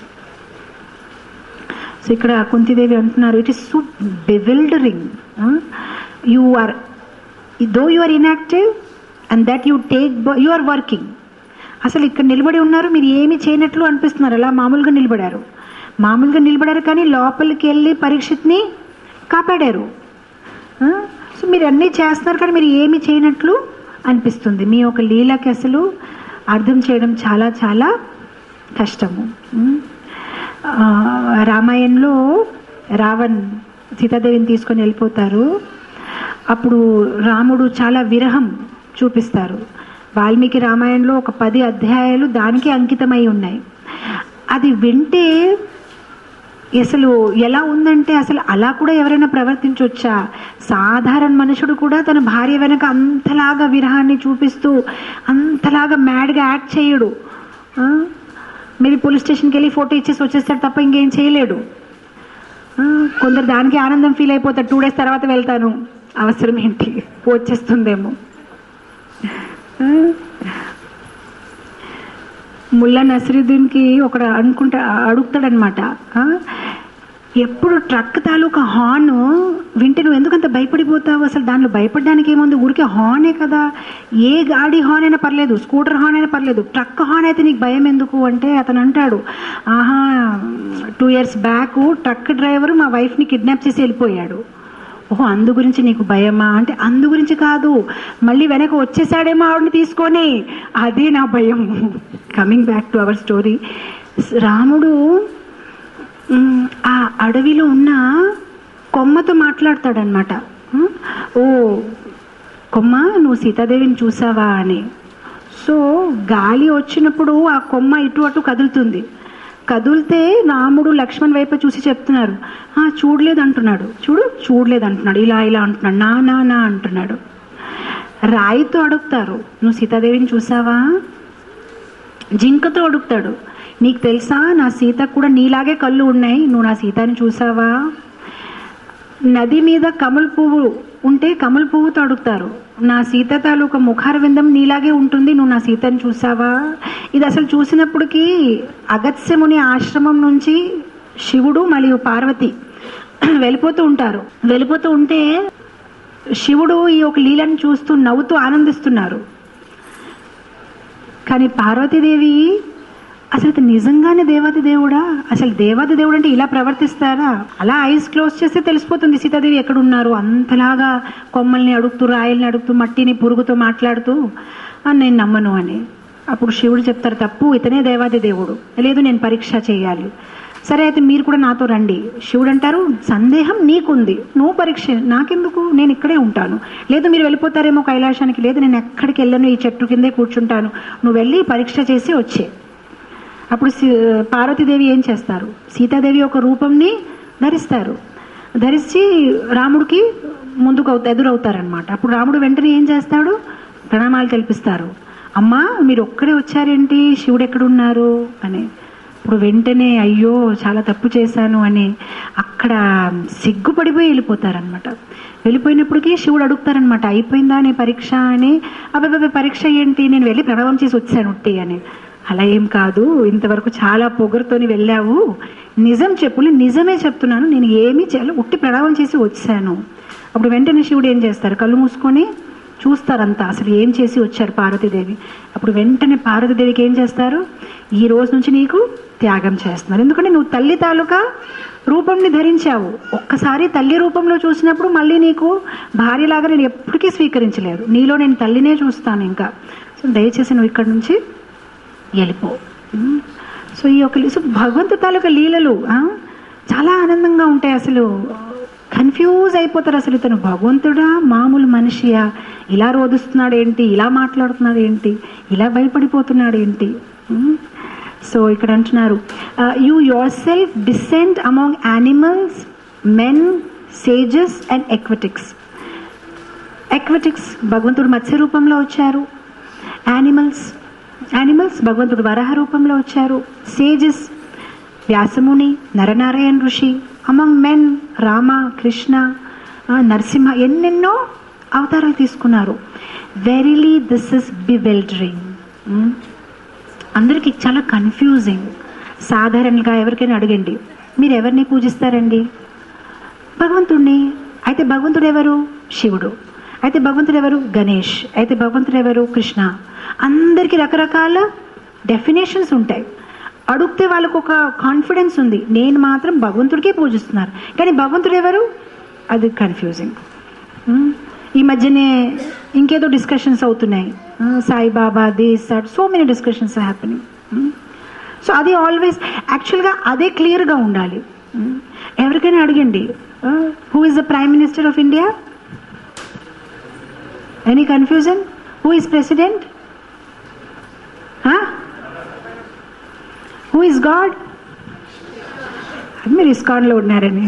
so ఇక్కడ కుంతిదేవి అంటున్నారు it is so bewildering you are though you are inactive and that you take you are working అసలు ఇక్కడ నిలబడి ఉన్నారు మీరు ఏమి చేయనట్లు అనిపిస్తున్నారు అలా మామూలుగా నిలబడారు మామూలుగా నిలబడారు కానీ లోపలికి వెళ్ళి పరీక్షిత్ని కాపాడారు ఆ? సో మీరు అన్నీ చేస్తున్నారు కానీ మీరు ఏమి చేయనట్లు అనిపిస్తుంది మీ ఒక లీలకి అసలు అర్థం చేయడం చాలా చాలా కష్టము ఉం? ఆ, రామాయణంలో రావణ్ సీతాదేవిని తీసుకొని వెళ్ళిపోతారు అప్పుడు రాముడు చాలా విరహం చూపిస్తారు వాల్మీకి రామాయణంలో ఒక పది అధ్యాయాలు దానికి అంకితమై ఉన్నాయి అది వింటే అసలు ఎలా ఉందంటే అసలు అలా కూడా ఎవరైనా ప్రవర్తించవచ్చా సాధారణ మనుషుడు కూడా తన భార్య వెనక అంతలాగా విరహాన్ని చూపిస్తూ అంతలాగా మ్యాడ్గా యాక్ట్ చేయడు ఆ? మీరు పోలీస్ స్టేషన్కి వెళ్ళి ఫోటో ఇచ్చేసి వచ్చేస్తాడు తప్ప ఇంకేం చేయలేడు ఆ, కొందరు దానికి ఆనందం ఫీల్ అయిపోతారు టూ డేస్ తర్వాత వెళ్తాను అవసరం ఏంటి వచ్చేస్తుందేమో ఆ, ముల్లా నసరుద్దీన్కి ఒకడు అనుకుంటా అడుగుతాడనమాట ఆ, ఎప్పుడు ట్రక్ తాలూకా హార్న్ వింటే నువ్వు ఎందుకంత భయపడిపోతావు అసలు దానిలో భయపడడానికి ఏముంది ఊరికే హార్నే కదా ఏ గాడి హార్న్ అయినా పర్లేదు స్కూటర్ హార్న్ అయినా పర్లేదు ట్రక్ హార్న్ అయితే నీకు భయం ఎందుకు అంటే అతను అంటాడు ఆహా two years back truck driver మా వైఫ్ని కిడ్నాప్ చేసి వెళ్ళిపోయాడు ఓహో అందు గురించి నీకు భయమా అంటే అందు గురించి కాదు మళ్ళీ వెనక వచ్చేసాడేమో ఆవిడని తీసుకొని అదే నా భయం coming back to our story రాముడు మ్, ఆ అడవిలో ఉన్న కొమ్మతో మాట్లాడతాడనమాట మ్, ఓ కొమ్మ నువ్వు సీతాదేవిని చూసావా అని సో గాలి వచ్చినప్పుడు ఆ కొమ్మ ఇటు అటు కదులుతుంది కదిలితే రాముడు లక్ష్మణ్ వైపు చూసి చెప్తున్నారు ఆ చూడలేదు అంటున్నాడు చూడు చూడలేదు అంటున్నాడు ఇలా ఇలా అంటున్నాడు నా నా నా అంటున్నాడు రాయితో అడుగుతారు నువ్వు సీతాదేవిని చూసావా జింకతో అడుగుతాడు నీకు తెలుసా నా సీత కూడా నీలాగే కళ్ళు ఉన్నాయి నువ్వు నా సీతని చూసావా నది మీద కమల్ పువ్వు ఉంటే కమల్ పువ్వుతో అడుగుతారు నా సీత తాలూకా ముఖార విందం నీలాగే ఉంటుంది నువ్వు నా సీతని చూసావా ఇది అసలు చూసినప్పటికీ అగత్యముని ఆశ్రమం నుంచి శివుడు మరియు పార్వతి వెళ్ళిపోతూ ఉంటారు వెళ్ళిపోతూ ఉంటే శివుడు ఈ ఒక లీలను చూస్తూ నవ్వుతూ ఆనందిస్తున్నారు కానీ పార్వతీదేవి అసలు ఇతను నిజంగానే దేవత దేవుడా అసలు దేవత దేవుడు అంటే ఇలా ప్రవర్తిస్తారా అలా ఐస్ క్లోజ్ చేస్తే తెలిసిపోతుంది సీతాదేవి ఎక్కడున్నారు అంతలాగా కొమ్మల్ని అడుగుతూ రాయల్ని అడుగుతూ మట్టిని పురుగుతో మాట్లాడుతూ "ఆ, నేను నమ్మను అని అప్పుడు శివుడు చెప్తారు తప్పు ఇతనే దేవాది దేవుడు లేదు నేను పరీక్ష చేయాలి సరే అయితే మీరు కూడా నాతో రండి శివుడు అంటారు సందేహం నీకుంది నువ్వు పరీక్ష నాకెందుకు నేను ఇక్కడే ఉంటాను లేదు మీరు వెళ్ళిపోతారేమో కైలాసానికి లేదు నేను ఎక్కడికి వెళ్ళను ఈ చెట్టు కిందే కూర్చుంటాను నువ్వు వెళ్ళి పరీక్ష చేసి వచ్చే అప్పుడు సి- పార్వతీదేవి ఏం చేస్తారు సీతాదేవి ఒక రూపంని ధరిస్తారు ధరించి రాముడికి ముందుకు అవుత ఎదురవుతారనమాట అప్పుడు రాముడు వెంటనే ఏం చేస్తాడు ప్రణామాలు కల్పిస్తారు అమ్మా మీరు ఒక్కడే వచ్చారేంటి శివుడు ఎక్కడున్నారు అని ఇప్పుడు వెంటనే అయ్యో చాలా తప్పు చేశాను అని అక్కడ సిగ్గుపడిపోయి వెళ్ళిపోతారనమాట వెళ్ళిపోయినప్పటికీ శివుడు అడుగుతారనమాట అయిపోయిందా నీ పరీక్ష అని అబ్బాయి పరీక్ష ఏంటి నేను వెళ్ళి ప్రణవం చేసి వచ్చాను ఉట్టి అని అలా ఏం కాదు ఇంతవరకు చాలా పొగరుతోని వెళ్ళావు నిజం చెప్పు నేను నిజమే చెప్తున్నాను నేను ఏమీ చేయాలి ఉట్టి ప్రణామం చేసి వచ్చాను అప్పుడు వెంటనే శివుడు ఏం చేస్తారు కళ్ళు మూసుకొని చూస్తారంతా అసలు ఏం చేసి వచ్చారు పార్వతీదేవి అప్పుడు వెంటనే పార్వతీదేవికి ఏం చేస్తారు ఈ రోజు నుంచి నీకు త్యాగం చేస్తున్నారు ఎందుకంటే నువ్వు తల్లి తాలూకా రూపంని ధరించావు ఒక్కసారి తల్లి రూపంలో చూసినప్పుడు మళ్ళీ నీకు భార్యలాగా నేను ఎప్పటికీ స్వీకరించలేరు నీలో నేను తల్లినే చూస్తాను ఇంకా సో దయచేసి నువ్వు ఇక్కడ నుంచి వెళ్ళిపో ఉమ్. సో ఈ యొక్క సో భగవంతు తాలూకా లీలలు ఆ? చాలా ఆనందంగా ఉంటాయి అసలు కన్ఫ్యూజ్ అయిపోతారు అసలు ఇతను భగవంతుడా మామూలు మనిషియా ఇలా రోధిస్తున్నాడు ఏంటి ఇలా మాట్లాడుతున్నాడు ఏంటి ఇలా భయపడిపోతున్నాడు ఏంటి సో ఇక్కడ అంటున్నారు you yourself descent among animals men sages and aquatics aquatics భగవంతుడు మత్స్య రూపంలో వచ్చారు యానిమల్స్ యానిమల్స్ భగవంతుడు వరహ రూపంలో వచ్చారు సేజెస్ వ్యాసముని నరనారాయణ ఋషి అమంగ్ మెన్ రామ కృష్ణ ఆ, నరసింహ ఎన్నెన్నో అవతారాలు తీసుకున్నారు వెరీలీ దిస్ ఇస్ బివెల్డరింగ్ అందరికీ చాలా కన్ఫ్యూజింగ్ సాధారణంగా ఎవరికైనా అడగండి మీరు ఎవరిని పూజిస్తారండి భగవంతుడిని అయితే భగవంతుడు ఎవరు శివుడు అయితే భగవంతుడు ఎవరు గణేష్ అయితే భగవంతుడు ఎవరు కృష్ణ అందరికీ రకరకాల డెఫినేషన్స్ ఉంటాయి అడిగితే వాళ్ళకు ఒక కాన్ఫిడెన్స్ ఉంది నేను మాత్రం భగవంతుడికే పూజిస్తున్నారు కానీ భగవంతుడు ఎవరు అది కన్ఫ్యూజింగ్ ఈ మధ్యనే ఇంకేదో డిస్కషన్స్ అవుతున్నాయి ఆ, Saibaba this that so many discussions happening so అది ఆల్వేస్ యాక్చువల్గా అదే క్లియర్గా ఉండాలి Hmm. ఎవరికైనా అడగండి who is the prime minister of India any confusion who is president who is God మీరు ఇస్కాన్లో ఉన్నారని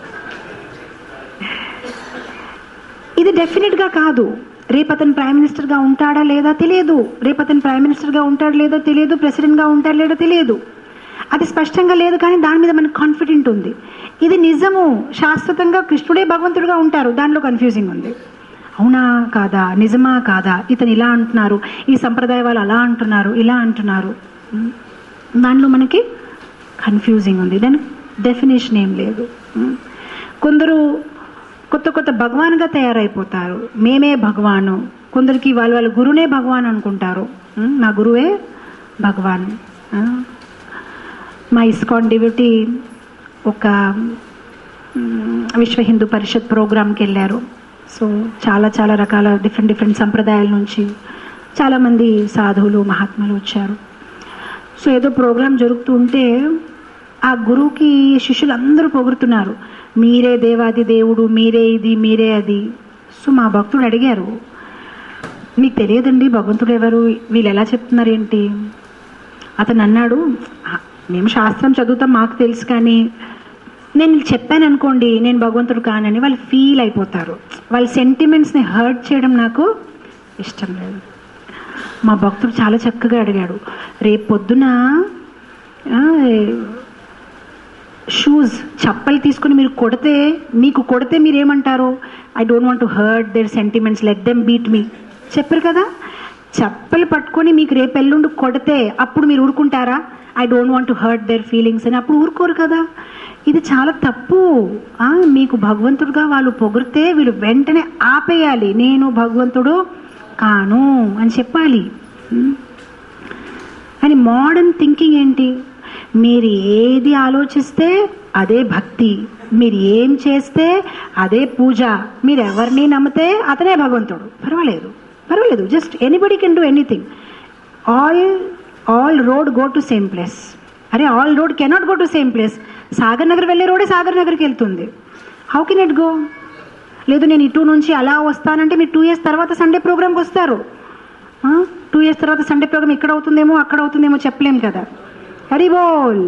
ఇది డెఫినెట్గా కాదు రేపు అతను ప్రైమ్ మినిస్టర్గా ఉంటాడా లేదా తెలియదు రేపు అతను ప్రైమ్ మినిస్టర్గా ఉంటాడు లేదో తెలియదు ప్రెసిడెంట్గా ఉంటాడు లేదో తెలియదు అది స్పష్టంగా లేదు కానీ దాని మీద మనకు కాన్ఫిడెంట్ ఉంది ఇది నిజము శాశ్వతంగా కృష్ణుడే భగవంతుడుగా ఉంటారు దానిలో కన్ఫ్యూజింగ్ ఉంది అవునా కాదా నిజమా కాదా ఇతను ఇలా అంటున్నారు ఈ సంప్రదాయ వాళ్ళు అలా అంటున్నారు ఇలా అంటున్నారు ఉమ్. దానిలో మనకి కన్ఫ్యూజింగ్ ఉంది దాని డెఫినేషన్ ఏం లేదు ఉమ్. కొందరు కొత్త కొత్త భగవాన్గా తయారైపోతారు మేమే భగవాను కొందరికి వాళ్ళ వాళ్ళ గురునే భగవాన్ అనుకుంటారు ఉమ్, నా గురువే భగవాన్ ఆ. మా ఇస్కాన్ డివిటీ ఒక మ్, విశ్వ హిందూ పరిషత్ ప్రోగ్రామ్కి వెళ్ళారు సో చాలా చాలా రకాల డిఫరెంట్ డిఫరెంట్ సంప్రదాయాల నుంచి చాలామంది సాధువులు మహాత్ములు వచ్చారు సో ఏదో ప్రోగ్రాం జరుగుతూ ఉంటే ఆ గురువుకి శిష్యులు అందరూ పొగుడుతున్నారు మీరే దేవాది దేవుడు మీరే ఇది మీరే అది సో మా భక్తుడు అడిగారు మీకు తెలియదండి భగవంతుడు ఎవరు వీళ్ళు ఎలా చెప్తున్నారు ఏంటి అతను అన్నాడు "ఆ, మేము శాస్త్రం చదువుతాం మాకు తెలుసు కానీ నేను వీళ్ళు చెప్పాను అనుకోండి నేను భగవంతుడు కానని వాళ్ళు ఫీల్ అయిపోతారు వాళ్ళ సెంటిమెంట్స్ని హర్ట్ చేయడం నాకు ఇష్టం లేదు మా భక్తుడు చాలా చక్కగా అడిగాడు రేపు పొద్దున ఆ, షూస్ చప్పలు తీసుకుని మీరు కొడితే మీకు కొడితే మీరు ఏమంటారు I don't want to hurt their sentiments let them beat me చెప్పారు కదా చప్పలు పట్టుకొని మీకు రేపు ఎల్లుండి కొడితే అప్పుడు మీరు ఊరుకుంటారా I don't want to hurt their feelings అని అప్పుడు ఊరుకోరు కదా ఇది చాలా తప్పు ఆ, మీకు భగవంతుడుగా వాళ్ళు పొగిడితే వీళ్ళు వెంటనే ఆపేయాలి నేను భగవంతుడు కాను అని చెప్పాలి ఉం? అని మోడర్న్ థింకింగ్ ఏంటి మీరు ఏది ఆలోచిస్తే అదే భక్తి మీరు ఏం చేస్తే అదే పూజ మీరు ఎవరిని నమ్మితే అతనే భగవంతుడు పర్వాలేదు పర్వాలేదు just anybody can do anything all all road go to same place అరే all road cannot go to same place Sagar Nagar వెళ్ళే రోడే సాగర్ నగర్కి వెళ్తుంది హౌ కెన్ ఇట్ గో లేదు నేను ఇటు నుంచి అలా వస్తానంటే మీరు టూ ఇయర్స్ తర్వాత సండే ప్రోగ్రామ్కి వస్తారు టూ ఇయర్స్ తర్వాత సండే ప్రోగ్రామ్ ఇక్కడ అవుతుందేమో అక్కడ అవుతుందేమో చెప్పలేం కదా హరి బోల్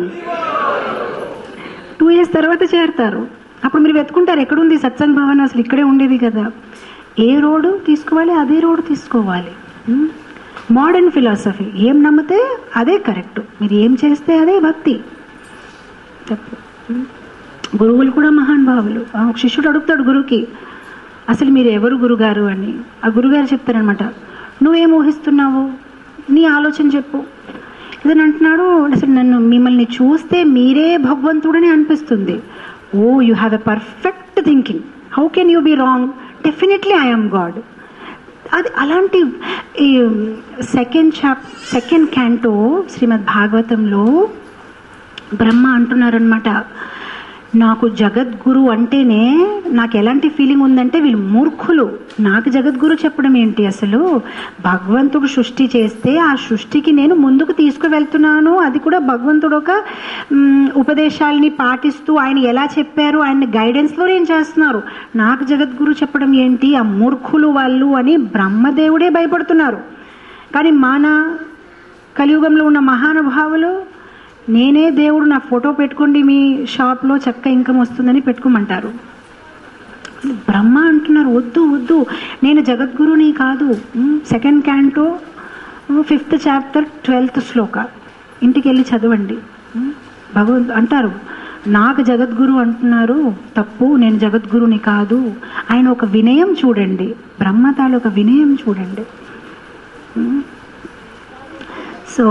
టూ ఇయర్స్ తర్వాత చేరుతారు అప్పుడు మీరు వెతుకుంటారు ఎక్కడుంది సత్సంగ్ భవన్ అసలు ఇక్కడే ఉండేది కదా ఏ రోడ్డు తీసుకోవాలి అదే రోడ్డు తీసుకోవాలి మోడర్న్ ఫిలాసఫీ ఏం నమ్మితే అదే కరెక్ట్ మీరు ఏం చేస్తే అదే భక్తి తప్పు ఉం? గురువులు కూడా మహానుభావులు ఆ, ఒక శిష్యుడు అడుగుతాడు గురువుకి అసలు మీరు ఎవరు గురుగారు అని ఆ గురుగారు చెప్తారనమాట నువ్వేం ఊహిస్తున్నావు నీ ఆలోచన చెప్పు ఇదని అంటున్నాడు అసలు నన్ను మిమ్మల్ని చూస్తే మీరే భగవంతుడని అనిపిస్తుంది oh you have a perfect thinking how can you be wrong definitely I am god అది అలాంటి ఈ second chap second canto Srimad భాగవతంలో బ్రహ్మ అంటున్నారనమాట నాకు జగద్గురు అంటేనే నాకు ఎలాంటి ఫీలింగ్ ఉందంటే వీళ్ళు మూర్ఖులు నాకు జగద్గురు చెప్పడం ఏంటి అసలు భగవంతుడు సృష్టి చేస్తే ఆ సృష్టికి నేను ముందుకు తీసుకువెళ్తున్నాను అది కూడా భగవంతుడు ఒక మ్, ఉపదేశాలని పాటిస్తూ ఆయన ఎలా చెప్పారు ఆయన గైడెన్స్లో నేను చేస్తున్నారు నాకు జగద్గురు చెప్పడం ఏంటి ఆ మూర్ఖులు వాళ్ళు అని బ్రహ్మదేవుడే భయపడుతున్నారు కానీ మన కలియుగంలో ఉన్న మహానుభావులు నేనే దేవుడు నా ఫోటో పెట్టుకోండి మీ షాప్లో చక్క ఇన్కమ్ వస్తుందని పెట్టుకోమంటారు బ్రహ్మ అంటున్నారు వద్దు వద్దు నేను జగద్గురుని కాదు second canto fifth chapter twelfth shloka ఇంటికి వెళ్ళి చదవండి ఉమ్, భగవంతు అంటారు నాకు జగద్గురు అంటున్నారు తప్పు నేను జగద్గురుని కాదు ఆయన ఒక వినయం చూడండి బ్రహ్మ తాలూక వినయం చూడండి ఉమ్. సో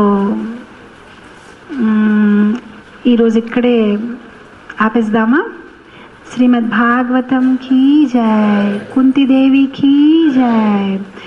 మ్మ్, ఈరోజు ఇక్కడే ఆపేద్దామా శ్రీమద్ భాగవతం కీ జై కుంతిదేవి కీ జై